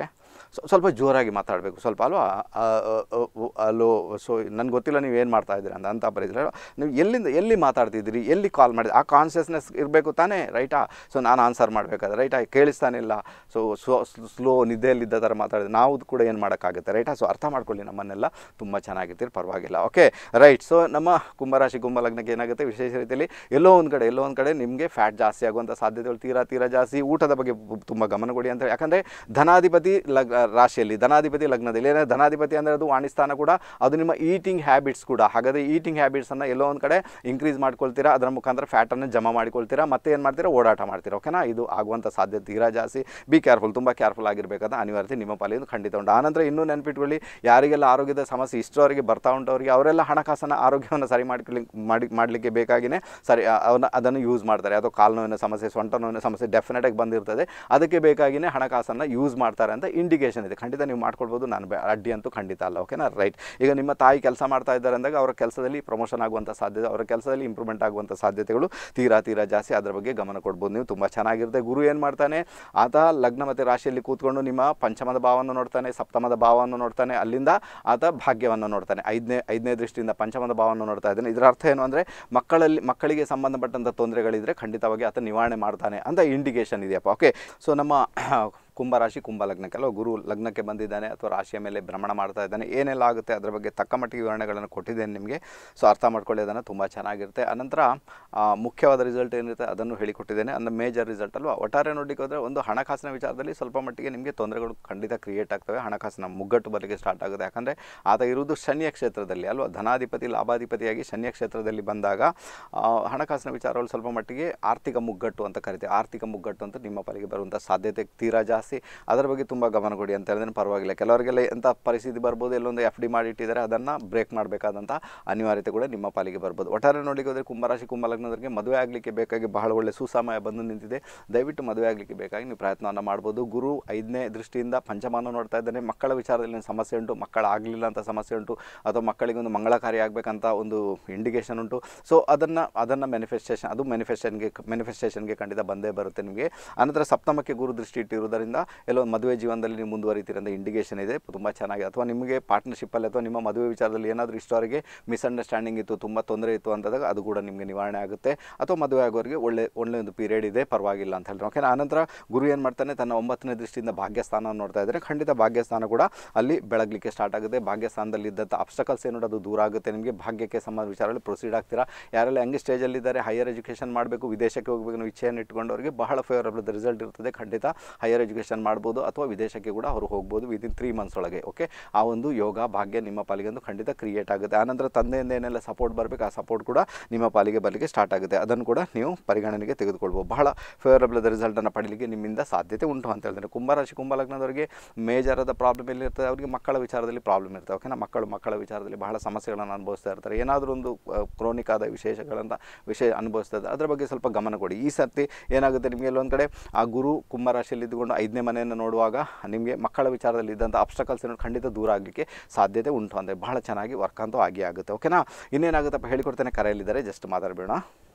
ಸ್ವ- ಸ್ವಲ್ಪ ಜೋರಾಗಿ ಮಾತಾಡಬೇಕು ಸ್ವಲ್ಪ ಅಲ್ವಾ ಆ, ಆ, ಆ, ಅಲೋ ಸೊ ನನಗೆ ಗೊತ್ತಿಲ್ಲ ನೀವು ಏನು ಮಾಡ್ತಾ ಇದ್ದೀರಿ ಅಂತ ಅಂತ ಪರಿದ್ರೆ ನೀವು ಎಲ್ಲಿಂದ ಎಲ್ಲಿ ಮಾತಾಡ್ತಿದ್ದೀರಿ ಎಲ್ಲಿ ಕಾಲ್ ಮಾಡಿದ್ರಿ ಆ ಕಾನ್ಷಿಯಸ್ನೆಸ್ ಇರಬೇಕು ತಾನೇ ರೈಟಾ ಸೊ ನಾನು ಆನ್ಸರ್ ಮಾಡಬೇಕಾದ್ರೆ ರೈಟಾ ಕೇಳಿಸ್ತಾನಿಲ್ಲ ಸೊ ಸ್ಲೋ ಸ್ಲೋ ನಿದ್ದೆಯಲ್ಲಿದ್ದ ಥರ ಮಾತಾಡಿದ್ರೆ ನಾವು ಕೂಡ ಏನು ಮಾಡೋಕ್ಕಾಗುತ್ತೆ ರೈಟಾ ಸೊ ಅರ್ಥ ಮಾಡ್ಕೊಳ್ಳಿ ನಮ್ಮನ್ನೆಲ್ಲ ತುಂಬ ಚೆನ್ನಾಗಿರ್ತೀರಿ ಪರವಾಗಿಲ್ಲ ಓಕೆ ರೈಟ್ ಸೊ ನಮ್ಮ ಕುಂಭರಾಶಿ ಕುಂಭ ಲಗ್ನಕ್ಕೆ ಏನಾಗುತ್ತೆ ವಿಶೇಷ ರೀತಿಯಲ್ಲಿ ಎಲ್ಲೋ ಒಂದು ಕಡೆ ಎಲ್ಲೋ ಒಂದು ಕಡೆ ನಿಮಗೆ ಫ್ಯಾಟ್ ಜಾಸ್ತಿ ಆಗುವಂಥ ಸಾಧ್ಯತೆಗಳು ತೀರಾ ತೀರಾ ಜಾಸ್ತಿ ಊಟದ ಬಗ್ಗೆ ತುಂಬ ಗಮನ ಕೊಡಿ ಅಂತ ಯಾಕಂದರೆ ಧನಾಧಿಪತಿ ಲಗ್ ರಾಶಿಯಲ್ಲಿ ಧನಾಧಿಪತಿ ಲಗ್ನದಲ್ಲಿ ಏನೇ ಧನಾಧಿಪತಿ ಅಂದರೆ ಅದು ವಾಣಿಸ್ಥಾನ ಕೂಡ ಅದು ನಿಮ್ಮ ಈಟಿಂಗ್ ಹ್ಯಾಬಿಟ್ಸ್ ಕೂಡ ಹಾಗಾದರೆ ಈಟಿಂಗ್ ಹ್ಯಾಬಿಟ್ಸನ್ನು ಎಲ್ಲೋ ಒಂದು ಕಡೆ ಇಂಕ್ರೀಸ್ ಮಾಡ್ಕೊಳ್ತೀರಾ ಅದರ ಮುಖಾಂತರ ಫ್ಯಾಟನ್ನು ಜಮಾ ಮಾಡ್ಕೊಳ್ತೀರಾ ಮತ್ತೆ ಏನು ಮಾಡ್ತೀರಾ ಓಡಾಟ ಮಾಡ್ತೀರಾ ಓಕೆನಾ ಇದು ಆಗುವಂಥ ಸಾಧ್ಯತೆ ತೀರಾ ಜಾಸ್ತಿ ಬಿ ಕೇರ್ಫುಲ್ ತುಂಬ ಕೇರ್ಫುಲ್ ಆಗಿರಬೇಕಾದ ಅನಿವಾರ್ಯತೆ ನಿಮ್ಮ ಪಾಲಿಗೆ ಖಂಡಿತ ಉಂಟು ಆನಂತರ ಇನ್ನೂ ನೆನ್ಪಿಟ್ಕೊಳ್ಳಿ ಯಾರಿಗೆಲ್ಲ ಆರೋಗ್ಯದ ಸಮಸ್ಯೆ ಇಷ್ಟರವರೆಗೆ ಬರ್ತಾ ಉಂಟು ಅವರಿಗೆ ಅವರೆಲ್ಲ ಹಣಕಾಸನ್ನು ಆರೋಗ್ಯವನ್ನು ಸರಿ ಮಾಡ್ಕೊಳ್ಳಿ ಮಾಡಿ ಮಾಡಲಿಕ್ಕೆ ಬೇಕಾಗಿಯೇ ಸರಿ ಅ- ಅವನ್ನ ಅದನ್ನು ಯೂಸ್ ಮಾಡ್ತಾರೆ ಅಥವಾ ಕಾಲು ನೋವಿನ ಸಮಸ್ಯೆ ಸೊಂಟ ನೋವಿನ ಸಮಸ್ಯೆ ಡೆಫಿನೆಟಾಗಿ ಬಂದಿರ್ತದೆ ಅದಕ್ಕೆ ಬೇಕಾಗಿಯೇ ಹಣಕಾಸನ್ನು ಯೂಸ್ ಮಾಡ್ತಾರೆ ಅಂತ ಇಂಡಿಕೇಷನ್ ಇದೆ ಖಂಡಿತ ನೀವು ಮಾಡ್ಕೊಳ್ಬೋದು ನಾನು ಬೆ- ಅಡ್ಡಿ ಅಂತೂ ಖಂಡಿತ ಅಲ್ಲ ಓಕೆನಾ ರೈಟ್ ಈಗ ನಿಮ್ಮ ತಾಯಿ ಕೆಲಸ ಮಾಡ್ತಾ ಇದ್ದಾರೆ ಅಂದಾಗ ಅವರ ಕೆಲಸದಲ್ಲಿ ಪ್ರಮೋಷನ್ ಆಗುವಂಥ ಸಾಧ್ಯತೆ ಅವರ ಕೆಲಸದಲ್ಲಿ ಇಂಪ್ರೂವ್ಮೆಂಟ್ ಆಗುವಂಥ ಸಾಧ್ಯತೆಗಳು ತೀರಾ ತೀರಾ ಜಾಸ್ತಿ ಅದರ ಬಗ್ಗೆ ಗಮನ ಕೊಡ್ಬೋದು ನೀವು ತುಂಬ ಚೆನ್ನಾಗಿರುತ್ತೆ ಗುರು ಏನು ಮಾಡ್ತಾನೆ ಆತ ಲಗ್ನ ಮತ್ತು ರಾಶಿಯಲ್ಲಿ ಕೂತ್ಕೊಂಡು ನಿಮ್ಮ ಪಂಚಮದ ಭಾವವನ್ನು ನೋಡ್ತಾನೆ ಸಪ್ತಮದ ಭಾವವನ್ನು ನೋಡ್ತಾನೆ ಅಲ್ಲಿಂದ ಆತ ಭಾಗ್ಯವನ್ನು ನೋಡ್ತಾನೆ ಐದನೇ ಐದನೇ ದೃಷ್ಟಿಯಿಂದ ಪಂಚಮದ ಭಾವವನ್ನು ನೋಡ್ತಾ ಇದ್ದಾನೆ ಇದರ ಅರ್ಥ ಏನು ಅಂದರೆ ಮಕ್ಕಳಲ್ಲಿ ಮಕ್ಕಳಿಗೆ ಸಂಬಂಧಪಟ್ಟಂಥ ತೊಂದರೆಗಳಿದ್ರೆ ಖಂಡಿತವಾಗಿ ಆತ ನಿವಾರಣೆ ಮಾಡ್ತಾನೆ ಅಂತ ಇಂಡಿಕೇಶನ್ ಇದೆಯಪ್ಪ ಓಕೆ ಸೊ ನಮ್ಮ ಕುಂಭರಾಶಿ ಕುಂಭ ಲಗ್ನಕ್ಕೆ ಅಲ್ವಾ ಗುರು ಲಗ್ನಕ್ಕೆ ಬಂದಿದ್ದಾನೆ ಅಥವಾ ರಾಶಿಯ ಮೇಲೆ ಭ್ರಮಣ ಮಾಡ್ತಾ ಇದ್ದಾನೆ ಏನೆಲ್ಲ ಆಗುತ್ತೆ ಅದರ ಬಗ್ಗೆ ತಕ್ಕ ಮಟ್ಟಿಗೆ ವಿವರಣೆಗಳನ್ನು ಕೊಟ್ಟಿದ್ದೇನೆ ನಿಮಗೆ ಸೊ ಅರ್ಥ ಮಾಡ್ಕೊಳ್ಳಿ ಅದನ್ನು ತುಂಬ ಚೆನ್ನಾಗಿರುತ್ತೆ ಅನಂತರ ಆ, ಮುಖ್ಯವಾದ ರಿಸಲ್ಟ್ ಏನಿರುತ್ತೆ ಅದನ್ನು ಹೇಳಿಕೊಟ್ಟಿದ್ದೇನೆ ಅಂದರೆ ಮೇಜರ್ ರಿಸಲ್ಟ್ ಅಲ್ವಾ ಒಟ್ಟಾರೆ ನೋಡಲಿಕ್ಕೆ ಹೋದರೆ ಒಂದು ಹಣಕಾಸಿನ ವಿಚಾರದಲ್ಲಿ ಸ್ವಲ್ಪ ಮಟ್ಟಿಗೆ ನಿಮಗೆ ತೊಂದರೆಗಳು ಖಂಡಿತ ಕ್ರಿಯೇಟ್ ಆಗ್ತವೆ ಹಣಕಾಸಿನ ಮುಗ್ಗಟ್ಟು ಬರಲಿಕ್ಕೆ ಸ್ಟಾರ್ಟ್ ಆಗುತ್ತೆ ಯಾಕಂದರೆ ಆತ ಇರುವುದು ಶನಿಯ ಕ್ಷೇತ್ರದಲ್ಲಿ ಅಲ್ವಾ ಧನಾಧಿಪತಿ ಲಾಭಾಧಿಪತಿಯಾಗಿ ಶನಿಯ ಕ್ಷೇತ್ರದಲ್ಲಿ ಬಂದಾಗ ಆ, ಹಣಕಾಸಿನ ವಿಚಾರಗಳು ಸ್ವಲ್ಪ ಮಟ್ಟಿಗೆ ಆರ್ಥಿಕ ಮುಗ್ಗಟ್ಟು ಅಂತ ಕರಿತೀವಿ ಆರ್ಥಿಕ ಮುಗ್ಗಟ್ಟು ಅಂತ ನಿಮ್ಮ ಪಾಲಿಗೆ ಬರುವಂಥ ಸಾಧ್ಯತೆ ತೀರಾ ಜಾಸ್ತಿ ಅದರ ಬಗ್ಗೆ ತುಂಬ ಗಮನ ಕೊಡಿ ಅಂತ ಹೇಳಿದ್ರೆ ಪರವಾಗಿಲ್ಲ ಕೆಲವರಿಗೆಲ್ಲ ಎಂಥ ಪರಿಸ್ಥಿತಿ ಬರ್ಬೋದು ಎಲ್ಲೊಂದು ಎಫ್ ಡಿ ಮಾಡಿಟ್ಟಿದ್ದಾರೆ ಅದನ್ನು ಬ್ರೇಕ್ ಮಾಡಬೇಕಾದಂಥ ಅನಿವಾರ್ಯತೆ ಕೂಡ ನಿಮ್ಮ ಪಾಲಿಗೆ ಬರ್ಬೋದು ಒಟ್ಟಾರೆ ನೋಡಲಿಕ್ಕೆ ಹೋದರೆ ಕುಂಭರಾಶಿ ಕುಂಭ ಲಗ್ನದವರಿಗೆ ಮದುವೆ ಆಗಲಿಕ್ಕೆ ಬೇಕಾಗಿ ಬಹಳ ಒಳ್ಳೆ ಸುಸಮಯ ಬಂದು ನಿಂತಿದೆ ದಯವಿಟ್ಟು ಮದುವೆ ಆಗಲಿಕ್ಕೆ ಬೇಕಾಗಿ ನೀವು ಪ್ರಯತ್ನವನ್ನು ಮಾಡ್ಬೋದು ಗುರು ಐದನೇ ದೃಷ್ಟಿಯಿಂದ ಪಂಚಮಾನ ನೋಡ್ತಾ ಇದ್ದಾನೆ ಮಕ್ಕಳ ವಿಚಾರದಲ್ಲಿ ಏನು ಸಮಸ್ಯೆ ಉಂಟು ಮಕ್ಕಳ ಆಗಲಿಲ್ಲ ಅಂತ ಸಮಸ್ಯೆ ಉಂಟು ಅಥವಾ ಮಕ್ಕಳಿಗೆ ಒಂದು ಮಂಗಳಕಾರಿ ಆಗಬೇಕಂತ ಒಂದು ಇಂಡಿಕೇಶನ್ ಉಂಟು ಸೊ ಅದನ್ನು ಅದನ್ನು ಮ್ಯಾನಿಫೆಸ್ಟೇಷನ್ ಅದು ಮ್ಯಾನಿಫೆಸ್ಟೇಷನ್ಗೆ ಮ್ಯಾನಿಫೆಸ್ಟೇಷನ್ಗೆ ಖಂಡಿತ ಬಂದೇ ಬರುತ್ತೆ ನಿಮಗೆ ಅನಂತರ ಸಪ್ತಮಕ್ಕೆ ಗುರು ದೃಷ್ಟಿ ಇಟ್ಟಿರುವುದರಿಂದ ಎಲ್ಲೋ ಒಂದು ಮದುವೆ ಜೀವನದಲ್ಲಿ ನೀವು ಮುಂದುವರಿತೀರಂತ ಇಂಡಿಕೇಶನ್ ಇದೆ ತುಂಬ ಚೆನ್ನಾಗಿ ಅಥವಾ ನಿಮಗೆ ಪಾರ್ಟ್ನರ್ಶಿಪ್ಪಲ್ಲಿ ಅಥವಾ ನಿಮ್ಮ ಮದುವೆ ವಿಚಾರದಲ್ಲಿ ಏನಾದರೂ ಇಷ್ಟವರೆಗೆ ಮಿಸ್ಅಂಡರ್ಸ್ಟ್ಯಾಂಡಿಂಗ್ ಇತ್ತು ತುಂಬ ತೊಂದರೆ ಇತ್ತು ಅಂತಂದಾಗ ಅದು ಕೂಡ ನಿಮಗೆ ನಿವಾರಣೆ ಆಗುತ್ತೆ ಅಥವಾ ಮದುವೆ ಆಗೋರಿಗೆ ಒಳ್ಳೆ ಒಳ್ಳೆ ಒಂದು ಪೀರಿಯಡ್ ಇದೆ ಪರವಾಗಿಲ್ಲ ಅಂತ ಹೇಳಿದ್ರೆ ಓಕೆ ಆನಂತರ ಗುರು ಏನು ಮಾಡ್ತಾನೆ ತನ್ನ ಒಂಬತ್ತನೇ ದೃಷ್ಟಿಯಿಂದ ಭಾಗ್ಯಸ್ಥಾನ ನೋಡ್ತಾ ಇದ್ದರೆ ಖಂಡಿತ ಭಾಗ್ಯಸ್ಥಾನ ಕೂಡ ಅಲ್ಲಿ ಬೆಳಗಲಿಕ್ಕೆ ಸ್ಟಾರ್ಟ್ ಆಗುತ್ತೆ ಭಾಗ್ಯಸ್ಥಾನದಲ್ಲಿ ಇದ್ದಂಥ ಅಬ್ಸ್ಟಕಲ್ಸ್ ಏನು ಅದು ದೂರ ಆಗುತ್ತೆ ನಿಮಗೆ ಭಾಗ್ಯಕ್ಕೆ ಸಂಬಂಧ ವಿಚಾರದಲ್ಲಿ ಪ್ರೊಸೀಡ್ ಆಗ್ತೀರಾ ಯಾರೆಲ್ಲ ಹಂಗೆ ಸ್ಟೇಜಲ್ಲಿದ್ದಾರೆ ಹೈಯರ್ ಎಜುಕೇಷನ್ ಮಾಡಬೇಕು ವಿದೇಶಕ್ಕೆ ಹೋಗಬೇಕು ಅನ್ನೋ ಇಚ್ಛೆಯನ್ನು ಇಟ್ಕೊಂಡವರಿಗೆ ಬಹಳ ಫೇವರಬಲ್ ರಿಸಲ್ಟ್ ಇರ್ತದೆ ಖಂಡಿತ ಹೈಯರ್ ಎಜುಕೇಷನ್ ಮಾಡ್ಬೋದು ಅಥವಾ ವಿದೇಶಕ್ಕೆ ಕೂಡ ಅವರು ಹೋಗ್ಬೋದು ವಿದಿನ್ ತ್ರೀ ಮಂತ್ಸ್ ಒಳಗೆ ಓಕೆ ಆ ಒಂದು ಯೋಗ ಭಾಗ್ಯ ನಿಮ್ಮ ಪಾಲಿಗೆ ಒಂದು ಖಂಡಿತ ಕ್ರಿಯೇಟ್ ಆಗುತ್ತೆ ಆನಂತರ ತಂದೆಯಿಂದ ಏನೆಲ್ಲ ಸಪೋರ್ಟ್ ಬರಬೇಕು ಆ ಸಪೋರ್ಟ್ ಕೂಡ ನಿಮ್ಮ ಪಾಲಿಗೆ ಬರಲಿಕ್ಕೆ ಸ್ಟಾರ್ಟ್ ಆಗುತ್ತೆ ಅದನ್ನು ಕೂಡ ನೀವು ಪರಿಗಣನೆಗೆ ತೆಗೆದುಕೊಳ್ಬೋದು ಬಹಳ ಫೇವರಬಲ್ ರಿಸಲ್ಟನ್ನು ಪಡೀಲಿಕ್ಕೆ ನಿಮ್ಮಿಂದ ಸಾಧ್ಯತೆ ಉಂಟು ಅಂತ ಹೇಳ್ತಾರೆ ಕುಂಭರಾಶಿ ಕುಂಭಲಗ್ನದವರಿಗೆ ಮೇಜರಾದ ಪ್ರಾಬ್ಲಮ್ ಎಲ್ಲಿರ್ತದೆ ಅವರಿಗೆ ಮಕ್ಕಳ ವಿಚಾರದಲ್ಲಿ ಪ್ರಾಬ್ಲಮ್ ಇರ್ತವೆ ಓಕೆನಾ ಮಕ್ಕಳು ಮಕ್ಕಳ ವಿಚಾರದಲ್ಲಿ ಬಹಳ ಸಮಸ್ಯೆಗಳನ್ನು ಅನುಭವಿಸ್ತಾ ಇರ್ತಾರೆ ಏನಾದರೂ ಒಂದು ಕ್ರೋನಿಕ್ ಆದ ವಿಶೇಷಗಳನ್ನು ವಿಷಯ ಅನುಭವಿಸ್ತಾ ಇದ್ದಾರೆ ಅದರ ಬಗ್ಗೆ ಸ್ವಲ್ಪ ಗಮನ ಕೊಡಿ ಈ ಸರ್ತಿ ಏನಾಗುತ್ತೆ ನಿಮಗೆ ಎಲ್ಲೊಂದು ಕಡೆ ಆ ಗುರು ಕುಂಭರಾಶಿಯಲ್ಲಿ ಇದ್ದುಕೊಂಡು ಐದನೇ ಮನೆಯನ್ನು ನೋಡುವಾಗ ನಿಮಗೆ ಮಕ್ಕಳ ವಿಚಾರದಲ್ಲಿ ಇದ್ದಂಥ ಅಬ್ಸ್ಟಕಲ್ಸ್ ಏನೋ ಖಂಡಿತ ದೂರ ಆಗಲಿಕ್ಕೆ ಸಾಧ್ಯತೆ ಉಂಟು ಅಂದರೆ ಬಹಳ ಚೆನ್ನಾಗಿ ವರ್ಕ್ ಅಂತೂ ಆಗಿ ಆಗುತ್ತೆ ಓಕೆನಾ ಇನ್ನೇನಾಗುತ್ತಪ್ಪ ಹೇಳಿಕೊಡ್ತೇನೆ ಕರೆಯಲ್ಲಿದ್ದಾರೆ ಜಸ್ಟ್ ಮಾತಾಡಬೇಡ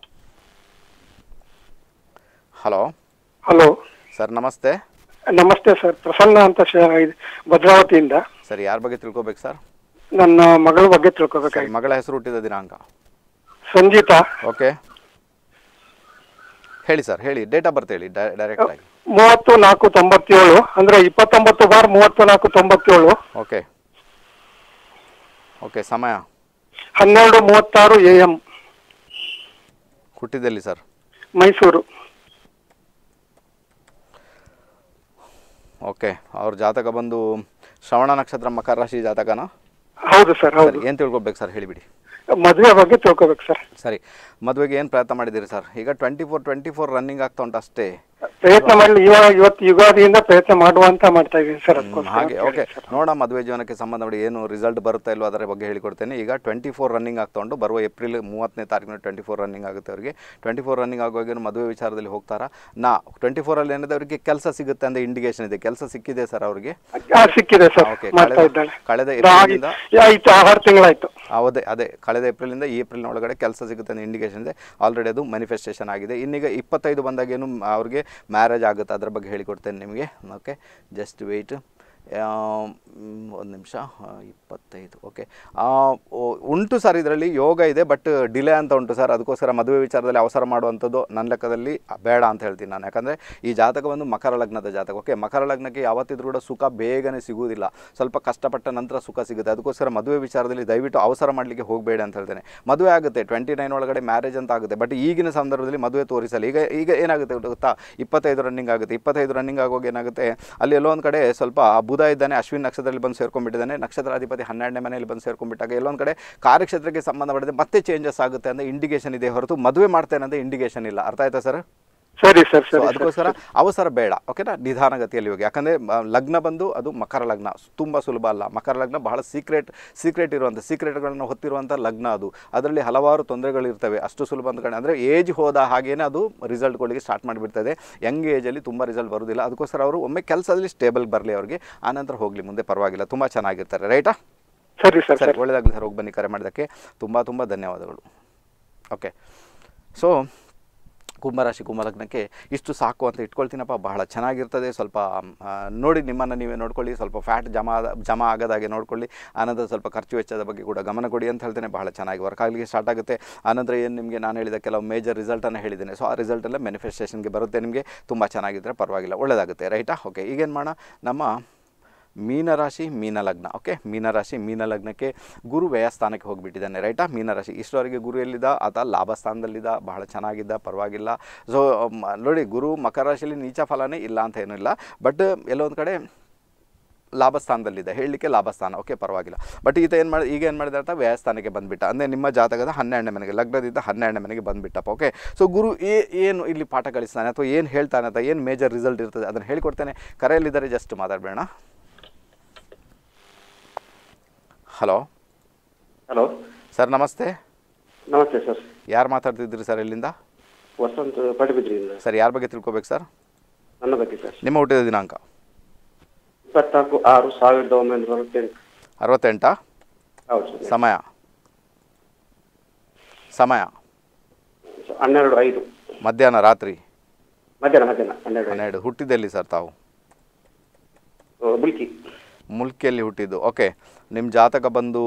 ಹಲೋ ಹಲೋ ಸರ್ ನಮಸ್ತೆ ನಮಸ್ತೆ ಸರ್ ಪ್ರಸನ್ನ ಅಂತ ಶ- ಇದು ಭದ್ರಾವತಿಯಿಂದ ಸರ್ ಯಾರ ಬಗ್ಗೆ ತಿಳ್ಕೊಬೇಕು ಸರ್ ನನ್ನ ಮಗಳ ಬಗ್ಗೆ ಸರಿ ತಿಳ್ಕೊಬೇಕಾಗಿ ಮಗಳ ಹೆಸರು ಹುಟ್ಟಿದ ದಿನಾಂಕ ಸಂಗೀತಾ ಓಕೆ ಹೇಳಿ ಸರ್ ಹೇಳಿ ಡೇಟ್ ಆಫ್ ಬರ್ತ್ ಹೇಳಿ ಡೈರೆಕ್ಟ್ ಆಗಿ ಮೂವತ್ತು ನಾಲ್ಕು ತೊಂಬತ್ತೇಳು ಅಂದ್ರೆ ಇಪ್ಪತ್ತೊಂಬತ್ತು ಬಾರ್ ಮೂವತ್ತು ನಾಲ್ಕು ತೊಂಬತ್ತೇಳು ಓಕೆ ಓಕೆ ಸಮಯ ಹನ್ನೆರಡು ಮೂವತ್ತಾರು ಎ ಎಂ ಹುಟ್ಟಿದಲ್ಲಿ ಸರ್ ಮೈಸೂರು ಓಕೆ ಅವ್ರ ಜಾತಕ ಬಂದು ಶ್ರವಣ ನಕ್ಷತ್ರ ಮಕರ ರಾಶಿ ಜಾತಕನ ಹೌದು ಸರ್ ಹೌದು ಸರಿ ಏನು ತಿಳ್ಕೊಬೇಕು ಸರ್ ಹೇಳಿಬಿಡಿ ಮದುವೆ ಬಗ್ಗೆ ತಿಳ್ಕೊಬೇಕು ಸರ್ ಸರಿ ಮದುವೆಗೆ ಏನು ಪ್ರಯತ್ನ ಮಾಡಿದ್ದೀರಿ ಸರ್ ಈಗ twenty four twenty four running ಆಗ್ತಾ ಉಂಟು ಅಷ್ಟೇ ಪ್ರಯತ್ನ ಮಾಡಲಿ ಇವಾಗ ಇವತ್ತು ಯುಗಾದಿಯಿಂದ ಪ್ರಯತ್ನ ಮಾಡುವಂತ ಮಾಡ್ತಾ ಇದ್ದೀನಿ ಸರ್ ಹ್ಮ್, ಅದಕ್ಕೋಸ್ಕರ ಹಾಗೆ ಓಕೆ ನೋಡ ಮದುವೆ ಜೀವನಕ್ಕೆ ಸಂಬಂಧಪಟ್ಟ ಏನು ರಿಸಲ್ಟ್ ಬರುತ್ತಾ ಇಲ್ವೋ ಅದರ ಬಗ್ಗೆ ಹೇಳಿಕೊಡ್ತೇನೆ ಈಗ ಟ್ವೆಂಟಿ ಫೋರ್ ರನ್ನಿಂಗ್ ಆಗ್ತಾ ಉಂಟು ಬರುವ ಏಪ್ರಿಲ್ ಮೂವತ್ತನೇ ತಾರೀಕಿನ ಟ್ವೆಂಟಿ ಫೋರ್ ರನ್ನಿಂಗ್ ಆಗುತ್ತೆ ಅವರಿಗೆ ಟ್ವೆಂಟಿ ಫೋರ್ ರನ್ನಿಂಗ್ ಆಗುವಾಗ ಮದುವೆ ವಿಚಾರದಲ್ಲಿ ಹೋಗ್ತಾರಾ ನಾ ಟ್ವೆಂಟಿ ಫೋರಲ್ಲಿ ಏನಿದೆ ಅವರಿಗೆ ಕೆಲಸ ಸಿಗುತ್ತೆ ಅಂತ ಇಂಡಿಕೇಶನ್ ಇದೆ ಕೆಲಸ ಸಿಕ್ಕಿದೆ ಸರ್ ಅವರಿಗೆ ಆ, ಸಿಕ್ಕಿದೆ ಸರ್ ಓಕೆ ಮಾಡ್ತಾ ಕಳೆದ ಇದ್ದಾಳೆ ಕಳೆದ ಇದು ಆಗಿ- ಏಪ್ರಿಲಿಂದ ಆಯ್ತು ಆರು ತಿಂಗಳಾಯ್ತು ಅದೇ ಅದೇ ಕಳೆದ ಏಪ್ರಿಲಿಂದ ಈ ಏಪ್ರಿಲ್ ಒಳಗಡೆ ಕೆಲಸ ಸಿಗುತ್ತೆ ಅನ್ನೋ ಇಂಡಿಕೇಶನ್ ಇದೆ ಆಲ್ರೆಡಿ ಅದು ಮ್ಯಾನಿಫೆಸ್ಟೇಷನ್ ಆಗಿದೆ ಇನ್ನೀಗ ಇಪ್ಪತ್ತೈದು ಬಂದಾಗ ಏನು ಅವ್ರಿಗೆ ಮ್ಯಾರೇಜ್ ಆಗುತ್ತೆ ಅದ್ರ ಬಗ್ಗೆ ಹೇಳಿಕೊಡ್ತೇನೆ ನಿಮಗೆ ಓಕೆ ಜಸ್ಟ್ ವೆಯ್ಟ್ ಒಂದು ನಿಮಿಷ ಇಪ್ಪತ್ತೈದು ಓಕೆ ಉಂಟು ಸರ್ ಇದರಲ್ಲಿ ಯೋಗ ಇದೆ ಬಟ್ ಡಿಲೇ ಅಂತ ಉಂಟು ಸರ್ ಅದಕ್ಕೋಸ್ಕರ ಮದುವೆ ವಿಚಾರದಲ್ಲಿ ಅವಸರ ಮಾಡುವಂಥದ್ದು ನನ್ನ ಲೆಕ್ಕದಲ್ಲಿ ಬೇಡ ಅಂತ ಹೇಳ್ತೀನಿ ನಾನು ಯಾಕಂದರೆ ಈ ಜಾತಕ ಒಂದು ಮಕರ ಲಗ್ನದ ಜಾತಕ ಓಕೆ ಮಕರ ಲಗ್ನಕ್ಕೆ ಯಾವತ್ತಿದ್ರೂ ಕೂಡ ಸುಖ ಬೇಗನೆ ಸಿಗುವುದಿಲ್ಲ ಸ್ವಲ್ಪ ಕಷ್ಟಪಟ್ಟ ನಂತರ ಸುಖ ಸಿಗುತ್ತೆ ಅದಕ್ಕೋಸ್ಕರ ಮದುವೆ ವಿಚಾರದಲ್ಲಿ ದಯವಿಟ್ಟು ಅವಸರ ಮಾಡಲಿಕ್ಕೆ ಹೋಗಬೇಡಿ ಅಂತ ಹೇಳ್ತೇನೆ ಮದುವೆ ಆಗುತ್ತೆ ಟ್ವೆಂಟಿ ನೈನ್ ಒಳಗಡೆ ಮ್ಯಾರೇಜ್ ಅಂತ ಆಗುತ್ತೆ ಬಟ್ ಈಗಿನ ಸಂದರ್ಭದಲ್ಲಿ ಮದುವೆ ತೋರಿಸಲ್ಲ ಈಗ ಈಗ ಏನಾಗುತ್ತೆ ಗೊತ್ತಾ ಇಪ್ಪತ್ತೈದು ರನ್ನಿಂಗ್ ಆಗುತ್ತೆ ಇಪ್ಪತ್ತೈದು ರನ್ನಿಂಗ್ ಆಗೋಗಿ ಏನಾಗುತ್ತೆ ಅಲ್ಲಿ ಎಲ್ಲೋ ಒಂದು ಕಡೆ ಸ್ವಲ್ಪ ಬುಧ ಇದ್ದಾನೆ ಅಶ್ವಿನ್ ನಕ್ಷತ್ರದಲ್ಲಿ ಬಂದು ಸೇರ್ಕೊಂಡ್ಬಿಟ್ಟಿದ್ದಾನೆ ನಕ್ಷತ್ರಾಧಿಪತಿ ಹನ್ನೆರಡನೇ ಮನೆಯಲ್ಲಿ ಬಂದು ಸೇರ್ಕೊಂಡ್ಬಿಟ್ಟಾಗ ಎಲ್ಲೊಂದು ಕಡೆ ಕಾರ್ಯಕ್ಷೇತ್ರಕ್ಕೆ ಸಂಬಂಧಪಟ್ಟಿದೆ ಮತ್ತೆ ಚೇಂಜಸ್ ಆಗುತ್ತೆ ಅಂತ ಇಂಡಿಕೇಶನ್ ಇದೆ ಹೊರತು ಮದುವೆ ಮಾಡ್ತೇನೆ ಅಂತ ಇಂಡಿಕೇಶನ್ ಇಲ್ಲ ಅರ್ಥ ಆಯ್ತಾ ಸರ್ ಸರಿ ಸರ್ ಸೊ ಸರಿ ಸರ್ ಅದಕ್ಕೋಸ್ಕರ ಅವಸರ ಬೇಡ ಓಕೆನಾ ನಿಧಾನಗತಿಯಲ್ಲಿ ಹೋಗಿ ಯಾಕಂದರೆ ಲಗ್ನ ಬಂದು ಅದು ಮಕರ ಲಗ್ನ ತುಂಬ ಸುಲಭ ಅಲ್ಲ ಮಕರ ಲಗ್ನ ಬಹಳ ಸೀಕ್ರೆಟ್ ಸೀಕ್ರೆಟ್ ಇರುವಂಥ ಸೀಕ್ರೆಟ್ಗಳನ್ನು ಹೊತ್ತಿರುವಂಥ ಲಗ್ನ ಅದು ಅದರಲ್ಲಿ ಹಲವಾರು ತೊಂದರೆಗಳಿರ್ತವೆ ಅಷ್ಟು ಸುಲಭ ಅಂತ ಅಂದರೆ ಏಜ್ ಹೋದ ಹಾಗೇನೆ ಅದು ರಿಸಲ್ಟ್ ಕೊಡಲಿಕ್ಕೆ ಸ್ಟಾರ್ಟ್ ಮಾಡಿಬಿಡ್ತದೆ ಯಂಗ್ ಏಜಲ್ಲಿ ತುಂಬ ರಿಸಲ್ಟ್ ಬರೋದಿಲ್ಲ ಅದಕ್ಕೋಸ್ಕರ ಅವರು ಒಮ್ಮೆ ಕೆಲಸದಲ್ಲಿ ಸ್ಟೇಬಲ್ ಬರಲಿ ಅವರಿಗೆ ಆನಂತರ ಹೋಗಲಿ ಮುಂದೆ ಪರವಾಗಿಲ್ಲ ತುಂಬ ಚೆನ್ನಾಗಿರ್ತಾರೆ ರೈಟಾ ಸರಿ ಸರ್ ಸರಿ ಸರಿ ಒಳ್ಳೆಯದಾಗಲಿ ಸರ್ ಹೋಗಿ ಬನ್ನಿ ಕರೆ ಮಾಡೋದಕ್ಕೆ ತುಂಬ ತುಂಬ ಧನ್ಯವಾದಗಳು ಓಕೆ ಸೊ ಕುಂಭರಾಶಿ ಕುಂಭಲಗ್ನಕ್ಕೆ ಇಷ್ಟು ಸಾಕು ಅಂತ ಇಟ್ಕೊಳ್ತೀನಪ್ಪ ಬಹಳ ಚೆನ್ನಾಗಿರ್ತದೆ ಸ್ವಲ್ಪ ಆ, ನೋಡಿ ನಿಮ್ಮನ್ನು ನೀವೇ ನೋಡ್ಕೊಳ್ಳಿ ಸ್ವಲ್ಪ ಫ್ಯಾಟ್ ಜಮಾ ಆದ ಜಮಾ ಆಗದಾಗೆ ನೋಡ್ಕೊಳ್ಳಿ ಆನಂತರ ಸ್ವಲ್ಪ ಖರ್ಚು ವೆಚ್ಚದ ಬಗ್ಗೆ ಕೂಡ ಗಮನ ಕೊಡಿ ಅಂತ ಹೇಳ್ತೇನೆ ಬಹಳ ಚೆನ್ನಾಗಿ ವರ್ಕ್ ಆಗಲಿಕ್ಕೆ ಸ್ಟಾರ್ಟ್ ಆಗುತ್ತೆ ಆನಂತರ ಏನು ನಿಮಗೆ ನಾನು ಹೇಳಿದ ಕೆಲವು ಮೇಜರ್ ರಿಸಲ್ಟನ್ನು ಹೇಳಿದ್ದೇನೆ ಸೊ ಆ ರಿಸಲ್ಟೆಲ್ಲ ಮ್ಯಾನಿಫೆಸ್ಟೇಷನ್ಗೆ ಬರುತ್ತೆ ನಿಮಗೆ ತುಂಬ ಚೆನ್ನಾಗಿದ್ದರೆ ಪರವಾಗಿಲ್ಲ ಒಳ್ಳೆಯದಾಗುತ್ತೆ ರೈಟಾ ಓಕೆ ಈಗೇನು ಮಾಡೋಣ ನಮ್ಮ ಮೀನರಾಶಿ ಮೀನಲಗ್ನ ಓಕೆ ಮೀನರಾಶಿ ಮೀನಲಗ್ನಕ್ಕೆ ಗುರು ವ್ಯಯಸ್ಥಾನಕ್ಕೆ ಹೋಗಿಬಿಟ್ಟಿದ್ದಾನೆ ರೈಟಾ ಮೀನರಾಶಿ ಇಷ್ಟವರೆಗೆ ಗುರು ಎಲ್ಲಿದ್ದ ಆತ ಲಾಭಸ್ಥಾನದಲ್ಲಿದ್ದ ಬಹಳ ಚೆನ್ನಾಗಿದ್ದ ಪರವಾಗಿಲ್ಲ ಸೊ ನೋಡಿ ಗುರು ಮಕರ ರಾಶಿಯಲ್ಲಿ ನೀಚ ಫಲನೇ ಇಲ್ಲ ಅಂತ ಏನೂ ಇಲ್ಲ ಬಟ್ ಎಲ್ಲೊಂದು ಕಡೆ ಲಾಭಸ್ಥಾನದಲ್ಲಿದೆ ಹೇಳಲಿಕ್ಕೆ ಲಾಭಸ್ಥಾನ ಓಕೆ ಪರವಾಗಿಲ್ಲ ಬಟ್ ಈತ ಏನು ಮಾಡಿ ಈಗ ಏನು ಮಾಡಿದ ಅಂತ ವ್ಯಯಸ್ಥಾನಕ್ಕೆ ಬಂದುಬಿಟ್ಟ ಅಂದರೆ ನಿಮ್ಮ ಜಾತಕದ ಹನ್ನೆರಡನೇ ಮನೆಗೆ ಲಗ್ನದಿಂದ ಹನ್ನೆರಡನೇ ಮನೆಗೆ ಬಂದುಬಿಟ್ಟಪ್ಪ ಓಕೆ ಸೊ ಗುರು ಏ ಏನು ಇಲ್ಲಿ ಪಾಠ ಕಲಿಸ್ತಾನೆ ಅಥವಾ ಏನು ಹೇಳ್ತಾನೆ ಅಂತ ಏನು ಮೇಜರ್ ರಿಸಲ್ಟ್ ಇರ್ತದೆ ಅದನ್ನು ಹೇಳಿಕೊಡ್ತೇನೆ ಕರೆಯಲ್ಲಿದ್ದಾರೆ ಜಸ್ಟ್ ಮಾತಾಡಬೇಡ ಹಲೋ ಹಲೋ ಸರ್ ನಮಸ್ತೆ ನಮಸ್ತೆ ಸರ್ ಯಾರು ಮಾತಾಡ್ತಿದ್ರಿ ಸರ್ ಇಲ್ಲಿಂದ ವಸಂತ್ ಪಡುಬಿದ್ರಿಯಿಂದ ಸರ್ ಯಾರ ಬಗ್ಗೆ ತಿಳ್ಕೊಬೇಕು ಸರ್ ನನ್ನ ಬಗ್ಗೆ ಸರ್ ನಿಮ್ಮ ಹುಟ್ಟಿದ ದಿನಾಂಕ ಇಪ್ಪತ್ನಾಲ್ಕು ಆರು ಸಾವಿರದ ಒಂಬೈನೂರ ಅರವತ್ತೆಂಟು ಅರವತ್ತೆಂಟಾ ಹೌದು ಸರ್ ಸಮಯ ಸಮಯ ಹನ್ನೆರಡು ಐದು ಮಧ್ಯಾಹ್ನ ರಾತ್ರಿ ಮಧ್ಯಾಹ್ನ ಮಧ್ಯಾಹ್ನ ಹನ್ನೆರಡು ಐದು ಹನ್ನೆರಡು ಹುಟ್ಟಿದ್ದೆಲ್ಲಿ ಸರ್ ತಾವು ಓ, ಬುಲ್ಕಿ ಮುಲ್ಕಿಯಲ್ಲಿ ಹುಟ್ಟಿದ್ದು ಓಕೆ ನಿಮ್ಮ ಜಾತಕ ಬಂದು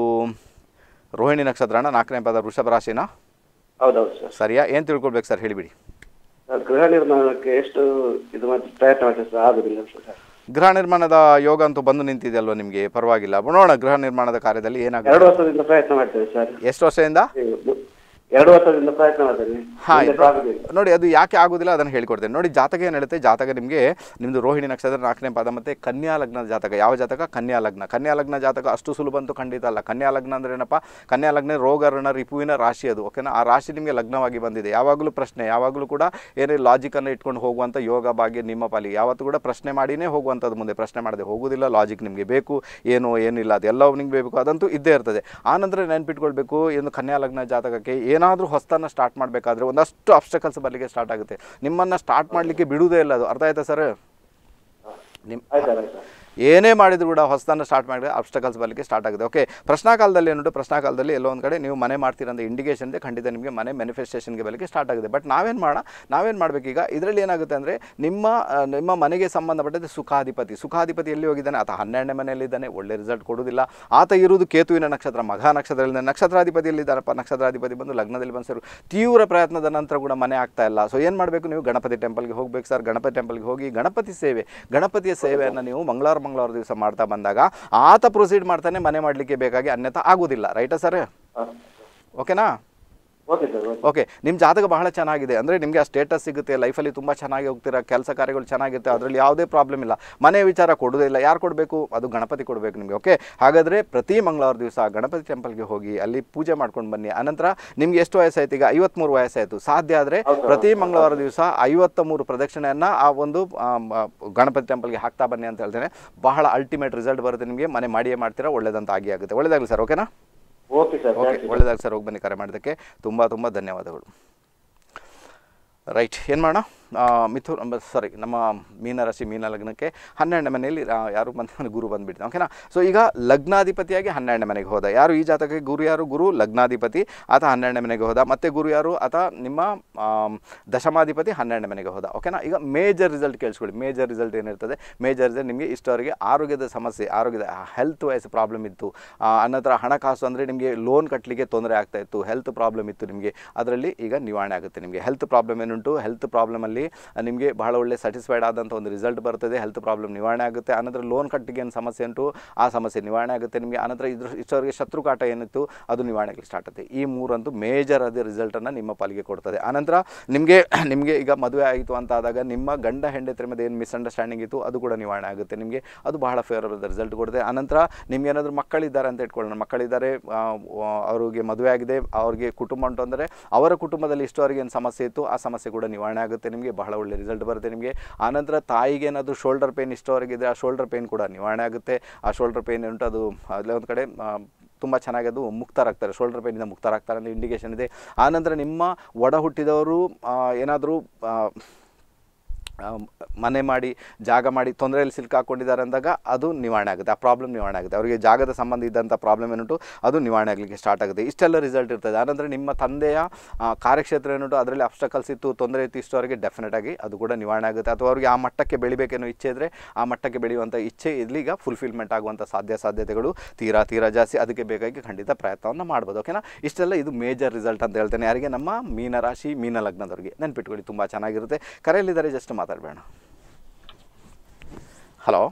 ರೋಹಿಣಿ ನಕ್ಷತ್ರನ ನಾಲ್ಕನೇ ಪದ ವೃಷಭ ರಾಶಿನ ಹೌದೌದು ಸರ್ ಸರಿಯಾ ಏನು ತಿಳ್ಕೊಳ್ಬೇಕು ಸರ್ ಹೇಳಿಬಿಡಿ ಸರ್, ಗೃಹ ನಿರ್ಮಾಣಕ್ಕೆ ಎಷ್ಟು ಇದು ಮಾಡಿ ಪ್ರಯತ್ನ ಮಾಡ್ತೀವಿ ಸರ್ ಆಗುದಿಲ್ಲ ಸರ್ ಗೃಹ ನಿರ್ಮಾಣದ ಯೋಗ ಅಂತೂ ಬಂದು ನಿಂತಿದೆ ಅಲ್ವಾ ನಿಮಗೆ ಪರವಾಗಿಲ್ಲ ನೋಡೋಣ ಗೃಹ ನಿರ್ಮಾಣದ ಕಾರ್ಯದಲ್ಲಿ ಎರಡು ಏನಾಗುತ್ತೆ ವರ್ಷದಿಂದ ಪ್ರಯತ್ನ ಮಾಡ್ತೇವೆ ಸರ್ ಎಷ್ಟು ವರ್ಷದಿಂದ ಇದು ಎರಡು ವರ್ಷದಿಂದ ಪ್ರಯತ್ನ ಮಾಡ್ತೇನೆ ಹಾ ಮುಂದೆ ಇದು- ಆಗುದಿಲ್ಲ ನೋಡಿ ಅದು ಯಾಕೆ ಆಗೋದಿಲ್ಲ ಅದನ್ನು ಹೇಳ್ಕೊಡ್ತೇನೆ ನೋಡಿ ಜಾತಕ ಏನು ಹೇಳುತ್ತೆ ಜಾತಕ ನಿಮಗೆ ನಿಮ್ಮದು ರೋಹಿಣಿ ನಕ್ಷತ್ರ ನಾಲ್ಕನೇ ಪದ ಮತ್ತು ಕನ್ಯಾ ಲಗ್ನದ ಜಾತಕ ಯಾವ ಜಾತಕ ಕನ್ಯಾ ಲಗ್ನ ಕನ್ಯಾ ಲಗ್ನ ಜಾತಕ ಅಷ್ಟು ಸುಲಭ ಅಂತೂ ಖಂಡಿತ ಅಲ್ಲ ಕನ್ಯಾ ಲಗ್ನ ಅಂದ್ರೆ ಏನಪ್ಪ ಕನ್ಯಾ ಲಗ್ನ ರೋಗರ್ಣ ರಿಪುವಿನ ರಾಶಿ ಅದು ಓಕೆನಾ ಆ ರಾಶಿ ನಿಮಗೆ ಲಗ್ನವಾಗಿ ಬಂದಿದೆ ಯಾವಾಗಲೂ ಪ್ರಶ್ನೆ ಯಾವಾಗಲೂ ಕೂಡ ಏನೇ ಲಾಜಿಕನ್ನು ಇಟ್ಕೊಂಡು ಹೋಗುವಂಥ ಯೋಗ ಭಾಗ್ಯ ನಿಮ್ಮ ಪಾಲಿಗೆ ಯಾವತ್ತೂ ಕೂಡ ಪ್ರಶ್ನೆ ಮಾಡಿನೇ ಹೋಗುವಂಥದ್ದು ಮುಂದೆ ಪ್ರಶ್ನೆ ಮಾಡದೆ ಹೋಗುವುದಿಲ್ಲ ಲಾಜಿಕ್ ನಿಮಗೆ ಬೇಕು ಏನು ಏನಿಲ್ಲ ಅದೆಲ್ಲವೂ ನಿಮಗೆ ಬೇಕು ಅದಂತೂ ಇದ್ದೇ ಇರ್ತದೆ ಆನಂತರ ನೆನ್ಪಿಟ್ಕೊಳ್ಬೇಕು ಏನು ಕನ್ಯಾ ಲಗ್ನ ಜಾತಕಕ್ಕೆ ಏನಾದರೂ ಹೊಸ್ತನ್ನು ಸ್ಟಾರ್ಟ್ ಮಾಡಬೇಕಾದ್ರೆ ಒಂದಷ್ಟು ಅಬ್ಸ್ಟಕಲ್ಸ್ ಬರಲಿಕ್ಕೆ ಸ್ಟಾರ್ಟ್ ಆಗುತ್ತೆ ನಿಮ್ಮನ್ನು ಸ್ಟಾರ್ಟ್ ಮಾಡಲಿಕ್ಕೆ ಬಿಡುವುದೇ ಇಲ್ಲ ಅದು ಅರ್ಥ ಆಯ್ತಾ ಸರ್ ನಿಮ್ಮ ಆಯ್ತು ಸರ್ ಆಯ್ತು ಸರ್ ಏನೇ ಮಾಡಿದ್ರು ಕೂಡ ಹೊಸದನ್ನು ಸ್ಟಾರ್ಟ್ ಮಾಡಿದ್ರೆ ಅಬ್ಸ್ಟಕಲ್ಸ್ ಬರಲಿಕ್ಕೆ ಸ್ಟಾರ್ಟ್ ಆಗುತ್ತೆ ಓಕೆ ಪ್ರಶ್ನಾಕಾಲದಲ್ಲಿ ಏನುಂಟು ಪ್ರಶ್ನಾಕಾಲದಲ್ಲಿ ಎಲ್ಲೋ ಒಂದು ಕಡೆ ನೀವು ಮನೆ ಮಾಡ್ತೀರಂತ ಇಂಡಿಕೇಶನ್ ಇದೆ ಖಂಡಿತ ನಿಮಗೆ ಮನೆ ಮ್ಯಾನಿಫೆಸ್ಟೇಷನ್ಗೆ ಬರಲಿಕ್ಕೆ ಸ್ಟಾರ್ಟ್ ಆಗುತ್ತೆ ಬಟ್ ನಾವೇನು ಮಾಡೋಣ ನಾವೇನು ಮಾಡಬೇಕೀಗ ಇದರಲ್ಲಿ ಏನಾಗುತ್ತೆ ಅಂದರೆ ನಿಮ್ಮ ಆ, ನಿಮ್ಮ ಮನೆಗೆ ಸಂಬಂಧಪಟ್ಟಂತೆ ಸುಖಾಧಿಪತಿ ಸುಖಾಧಿಪತಿ ಎಲ್ಲಿ ಹೋಗಿದ್ದಾನೆ ಆತ ಹನ್ನೆರಡನೇ ಮನೆಯಲ್ಲಿದ್ದಾನೆ ಒಳ್ಳೆ ರಿಸಲ್ಟ್ ಕೊಡೋದಿಲ್ಲ ಆತ ಇರುವುದು ಕೇತುವಿನ ನಕ್ಷತ್ರ ಮಘ ನಕ್ಷತ್ರದಲ್ಲಿ ನಕ್ಷತ್ರಾಧಿಪತಿ ಎಲ್ಲಿದ್ದಾರಪ್ಪ ನಕ್ಷತ್ರಾಧಿಪತಿ ಬಂದು ಲಗ್ನದಲ್ಲಿ ಬಂದು ಸೇರು ತೀವ್ರ ಪ್ರಯತ್ನದ ನಂತರ ಕೂಡ ಮನೆ ಆಗ್ತಾ ಇಲ್ಲ ಸೊ ಏನು ಮಾಡಬೇಕು ನೀವು ಗಣಪತಿ ಟೆಂಪಲ್ಗೆ ಹೋಗ್ಬೇಕು ಸರ್ ಗಣಪತಿ ಟೆಂಪಲ್ಗೆ ಹೋಗಿ ಗಣಪತಿ ಸೇವೆ ಗಣಪತಿಯ ಸೇವೆಯನ್ನು ನೀವು ಮಂಗಳವಾರ ಮಂಗಳವಾರ ದಿವಸ ಮಾಡ್ತಾ ಬಂದಾಗ ಆತ ಪ್ರೊಸೀಡ್ ಮಾಡ್ತಾನೆ ಮನೆ ಮಾಡಲಿಕ್ಕೆ ಬೇಕಾಗಿ ಅನ್ಯथा ಆಗೋದಿಲ್ಲ ರೈಟಾ ಸರ್ ಹಾಂ ಓಕೆನಾ ಓಕೆ ಸರ್ ಓಕೆ ಓಕೆ ನಿಮ್ಮ ಜಾತಕ ಬಹಳ ಚೆನ್ನಾಗಿದೆ ಅಂದರೆ ನಿಮಗೆ ಆ ಸ್ಟೇಟಸ್ ಸಿಗುತ್ತೆ ಲೈಫಲ್ಲಿ ತುಂಬ ಚೆನ್ನಾಗಿ ಹೋಗ್ತೀರಾ ಕೆಲಸ ಕಾರ್ಯಗಳು ಚೆನ್ನಾಗಿರುತ್ತೆ ಅದರಲ್ಲಿ ಯಾವುದೇ ಪ್ರಾಬ್ಲಮ್ ಇಲ್ಲ ಮನೆ ವಿಚಾರ ಕೊಡೋದೇ ಇಲ್ಲ ಯಾರು ಕೊಡಬೇಕು ಅದು ಗಣಪತಿ ಕೊಡಬೇಕು ನಿಮಗೆ ಓಕೆ ಹಾಗಾದರೆ ಪ್ರತಿ ಮಂಗಳವಾರ ದಿವಸ ಗಣಪತಿ ಟೆಂಪಲ್ಗೆ ಹೋಗಿ ಅಲ್ಲಿ ಪೂಜೆ ಮಾಡ್ಕೊಂಡು ಬನ್ನಿ ಅನಂತರ ನಿಮ್ಗೆ ಎಷ್ಟು ವಯಸ್ಸಾಯ್ತು ಈಗ ಐವತ್ತ್ಮೂರು ವಯಸ್ಸಾಯಿತು ಸಾಧ್ಯ ಆದರೆ ಹೌದು, ಪ್ರತಿ ಮಂಗಳವಾರ ದಿವಸ ಐವತ್ತ ಮೂರು ಪ್ರದಕ್ಷಿಣೆಯನ್ನು ಆ ಒಂದು ಆಮ್, ಆ, ಗಣಪತಿ ಟೆಂಪಲ್ಗೆ ಹಾಕ್ತಾ ಬನ್ನಿ ಅಂತ ಹೇಳ್ತೇನೆ ಬಹಳ ಅಲ್ಟಿಮೇಟ್ ರಿಸಲ್ಟ್ ಬರುತ್ತೆ ನಿಮಗೆ ಮನೆ ಮಾಡಿಯೇ ಮಾಡ್ತೀರಾ ಒಳ್ಳೇದಂತ ಆಗಿ ಆಗುತ್ತೆ ಒಳ್ಳೇದಾಗಲಿ ಸರ್ ಓಕೆನಾ okay sir okay thank you ಒಳ್ಳೆಯದಾಗಿ ಸರ್ ಹೋಗಿ ಬನ್ನಿ ಕರೆ ಮಾಡಿದ್ದಕ್ಕೆ ತುಂಬ ತುಂಬ ಧನ್ಯವಾದಗಳು ರೈಟ್ ಏನು ಮಾಡೋಣ ಆ, ಮಿಥು ಸಾರಿ ನಮ್ಮ ಮೀನರಾಶಿ ಮೀನ ಲಗ್ನಕ್ಕೆ ಹನ್ನೆರಡನೇ ಮನೆಯಲ್ಲಿ ಆ, ಯಾರು ಬಂದ ಗುರು ಬಂದುಬಿಡ್ತಾನೆ ಓಕೆನಾ ಸೊ ಈಗ ಲಗ್ನಾಧಿಪತಿಯಾಗಿ ಹನ್ನೆರಡನೇ ಮನೆಗೆ ಹೋದ ಯಾರು ಈ ಜಾತಕಕ್ಕೆ ಗುರು ಯಾರು ಗುರು ಲಗ್ನಾಧಿಪತಿ ಆತ ಹನ್ನೆರಡನೇ ಮನೆಗೆ ಹೋದ ಮತ್ತೆ ಗುರು ಯಾರು ಆತ ನಿಮ್ಮ ಆಮ್, ದಶಮಾಧಿಪತಿ ಹನ್ನೆರಡನೇ ಮನೆಗೆ ಹೋದ ಓಕೆನಾ ಈಗ ಮೇಜರ್ ರಿಸಲ್ಟ್ ಕೇಳಿಸ್ಕೊಳ್ಳಿ ಮೇಜರ್ ರಿಸಲ್ಟ್ ಏನಿರ್ತದೆ ಮೇಜರ್ ರಿಸಲ್ಟ್ ನಿಮಗೆ ಇಷ್ಟವರೆಗೆ ಆರೋಗ್ಯದ ಸಮಸ್ಯೆ ಆರೋಗ್ಯದ ಹೆಲ್ತ್ ವೈಸ್ ಪ್ರಾಬ್ಲಮ್ ಇತ್ತು ಆ, ಅನ್ನತ್ರ ಹಣಕಾಸು ಅಂದರೆ ನಿಮಗೆ ಲೋನ್ ಕಟ್ಟಲಿಕ್ಕೆ ತೊಂದರೆ ಆಗ್ತಾ ಇತ್ತು ಹೆಲ್ತ್ ಪ್ರಾಬ್ಲಮ್ ಇತ್ತು ನಿಮಗೆ ಅದರಲ್ಲಿ ಈಗ ನಿವಾರಣೆ ಆಗುತ್ತೆ ನಿಮಗೆ ಹೆಲ್ತ್ ಪ್ರಾಬ್ಲಮ್ ಏನುಂಟು ಹೆಲ್ತ್ ಪ್ರಾಬ್ಲಮಲ್ಲಿ ನಿಮಗೆ ಬಹಳ ಒಳ್ಳೆ ಸ್ಯಾಟಿಸ್ಫೈಡ್ ಆದಂಥ ಒಂದು ರಿಸಲ್ಟ್ ಬರ್ತದೆ ಹೆಲ್ತ್ ಪ್ರಾಬ್ಲಮ್ ನಿವಾರಣೆ ಆಗುತ್ತೆ ಆನಂತರ ಲೋನ್ ಕಟ್ಟಿಗೆ ಏನು ಸಮಸ್ಯೆ ಉಂಟು ಆ ಸಮಸ್ಯೆ ನಿವಾರಣೆ ಆಗುತ್ತೆ ನಿಮಗೆ ಆನಂತರ ಇದ್ರ ಇಷ್ಟವರೆಗೆ ಶತ್ರುಕಾಟ ಏನಿತ್ತು ಅದು ನಿವಾರಣೆ ಆಗಲಿಕ್ಕೆ ಸ್ಟಾರ್ಟ್ ಆಗುತ್ತೆ ಈ ಮೂರಂತೂ ಮೇಜರ್ ಆದ ರಿಸಲ್ಟನ್ನು ನಿಮ್ಮ ಪಾಲಿಗೆ ಕೊಡ್ತದೆ ಆನಂತರ ನಿಮಗೆ ನಿಮಗೆ ಈಗ ಮದುವೆ ಆಯಿತು ಅಂತ ಆದಾಗ ನಿಮ್ಮ ಗಂಡ ಹೆಂಡತಿರ ಮೇಲೆ ಏನು ಮಿಸ್ಅಂಡರ್ಸ್ಟ್ಯಾಂಡಿಂಗ್ ಇತ್ತು ಅದು ಕೂಡ ನಿವಾರಣೆ ಆಗುತ್ತೆ ನಿಮಗೆ ಅದು ಬಹಳ ಫೇವರಬಲ್ ರಿಸಲ್ಟ್ ಕೊಡುತ್ತೆ ಆನಂತರ ನಿಮ್ಗೆ ಏನಾದರೂ ಮಕ್ಕಳಿದ್ದಾರೆ ಅಂತ ಇಟ್ಕೊಳ್ಳೋಣ ಮಕ್ಕಳಿದ್ದಾರೆ ಆ, ಆ, ಅವ್ರಿಗೆ ಮದುವೆ ಆಗಿದೆ ಅವ್ರಿಗೆ ಕುಟುಂಬ ಉಂಟು ಅಂದರೆ ಅವರ ಕುಟುಂಬದಲ್ಲಿ ಇಷ್ಟವರೆಗೆ ಏನು ಸಮಸ್ಯೆ ಇತ್ತು ಆ ಸಮಸ್ಯೆ ಕೂಡ ನಿವಾರಣೆ ಆಗುತ್ತೆ ನಿಮಗೆ ಬಹಳ ಒಳ್ಳೆ ರಿಸಲ್ಟ್ ಬರುತ್ತೆ ನಿಮಗೆ ಆನಂತರ ತಾಯಿಗೆ ಏನಾದರೂ ಶೋಲ್ಡರ್ ಪೇನ್ ಇಷ್ಟವರೆಗೆ ಇದೆ ಆ ಶೋಲ್ಡರ್ ಪೇನ್ ಕೂಡ ನಿವಾರಣೆ ಆಗುತ್ತೆ ಆ ಶೋಲ್ಡರ್ ಪೇನ್ ಉಂಟು ಅದು ಅಲ್ಲೇ ಒಂದು ಕಡೆ ಆ, ತುಂಬ ಚೆನ್ನಾಗಿ ಅದು ಮುಕ್ತರಾಗ್ತಾರೆ ಶೋಲ್ಡರ್ ಪೇನಿಂದ ಮುಕ್ತರಾಗ್ತಾರೆ ಅಂತ ಇಂಡಿಕೇಷನ್ ಇದೆ ಆನಂತರ ನಿಮ್ಮ ಒಡ ಹುಟ್ಟಿದವರು ಏನಾದರೂ ಮನೆ ಮಾಡಿ ಜಾಗ ಮಾಡಿ ತೊಂದರೆಯಲ್ಲಿ ಸಿಲುಕಾಕೊಂಡಿದ್ದಾರೆ ಅಂದಾಗ ಅದು ನಿವಾರಣೆ ಆಗುತ್ತೆ ಆ ಪ್ರಾಬ್ಲಮ್ ನಿವಾರಣೆ ಆಗುತ್ತೆ ಅವರಿಗೆ ಜಾಗದ ಸಂಬಂಧ ಇದ್ದಂಥ ಪ್ರಾಬ್ಲಮ್ ಏನುಂಟು ಅದು ನಿವಾರಣೆ ಆಗಲಿಕ್ಕೆ ಸ್ಟಾರ್ಟ್ ಆಗುತ್ತೆ ಇಷ್ಟೆಲ್ಲ ರಿಸಲ್ಟ್ ಇರ್ತದೆ ಆನಂತರ ನಿಮ್ಮ ತಂದೆಯ ಆ, ಕಾರ್ಯಕ್ಷೇತ್ರ ಏನುಂಟು ಅದರಲ್ಲಿ ಅಬ್ಸ್ಟಕಲ್ಸ್ ಇತ್ತು ತೊಂದರೆ ಇತ್ತು ಇಷ್ಟವರೆಗೆ ಡೆಫಿನೆಟ್ ಆಗಿ ಅದು ಕೂಡ ನಿವಾರಣೆ ಆಗುತ್ತೆ ಅಥವಾ ಅವರಿಗೆ ಆ ಮಟ್ಟಕ್ಕೆ ಬೆಳಿಬೇಕೇನೋ ಇಚ್ಛೆ ಇದ್ದರೆ ಆ ಮಟ್ಟಕ್ಕೆ ಬೆಳೆಯುವಂಥ ಇಚ್ಛೆ ಇಲ್ಲಿಗ ಫುಲ್ಫಿಲ್ಮೆಂಟ್ ಆಗುವಂಥ ಸಾಧ್ಯ ಸಾಧ್ಯತೆಗಳು ತೀರಾ ತೀರಾ ಜಾಸ್ತಿ ಅದಕ್ಕೆ ಬೇಕಾಗಿ ಖಂಡಿತ ಪ್ರಯತ್ನವನ್ನು ಮಾಡ್ಬೋದು ಓಕೆನಾ ಇಷ್ಟೆಲ್ಲ ಇದು ಮೇಜರ್ ರಿಸಲ್ಟ್ ಅಂತ ಹೇಳ್ತೇನೆ ಯಾರಿಗೆ ನಮ್ಮ ಮೀನರಾಶಿ ಮೀನ ಲಗ್ನದವ್ರಿಗೆ ನೆನ್ಪಿಟ್ಕೊಳ್ಳಿ ತುಂಬ ಚೆನ್ನಾಗಿರುತ್ತೆ ಕರೆಯಲ್ಲಿದ್ದಾರೆ ಜಸ್ಟ್ ಮಾತಾಡಬೇಡ ಹಲೋ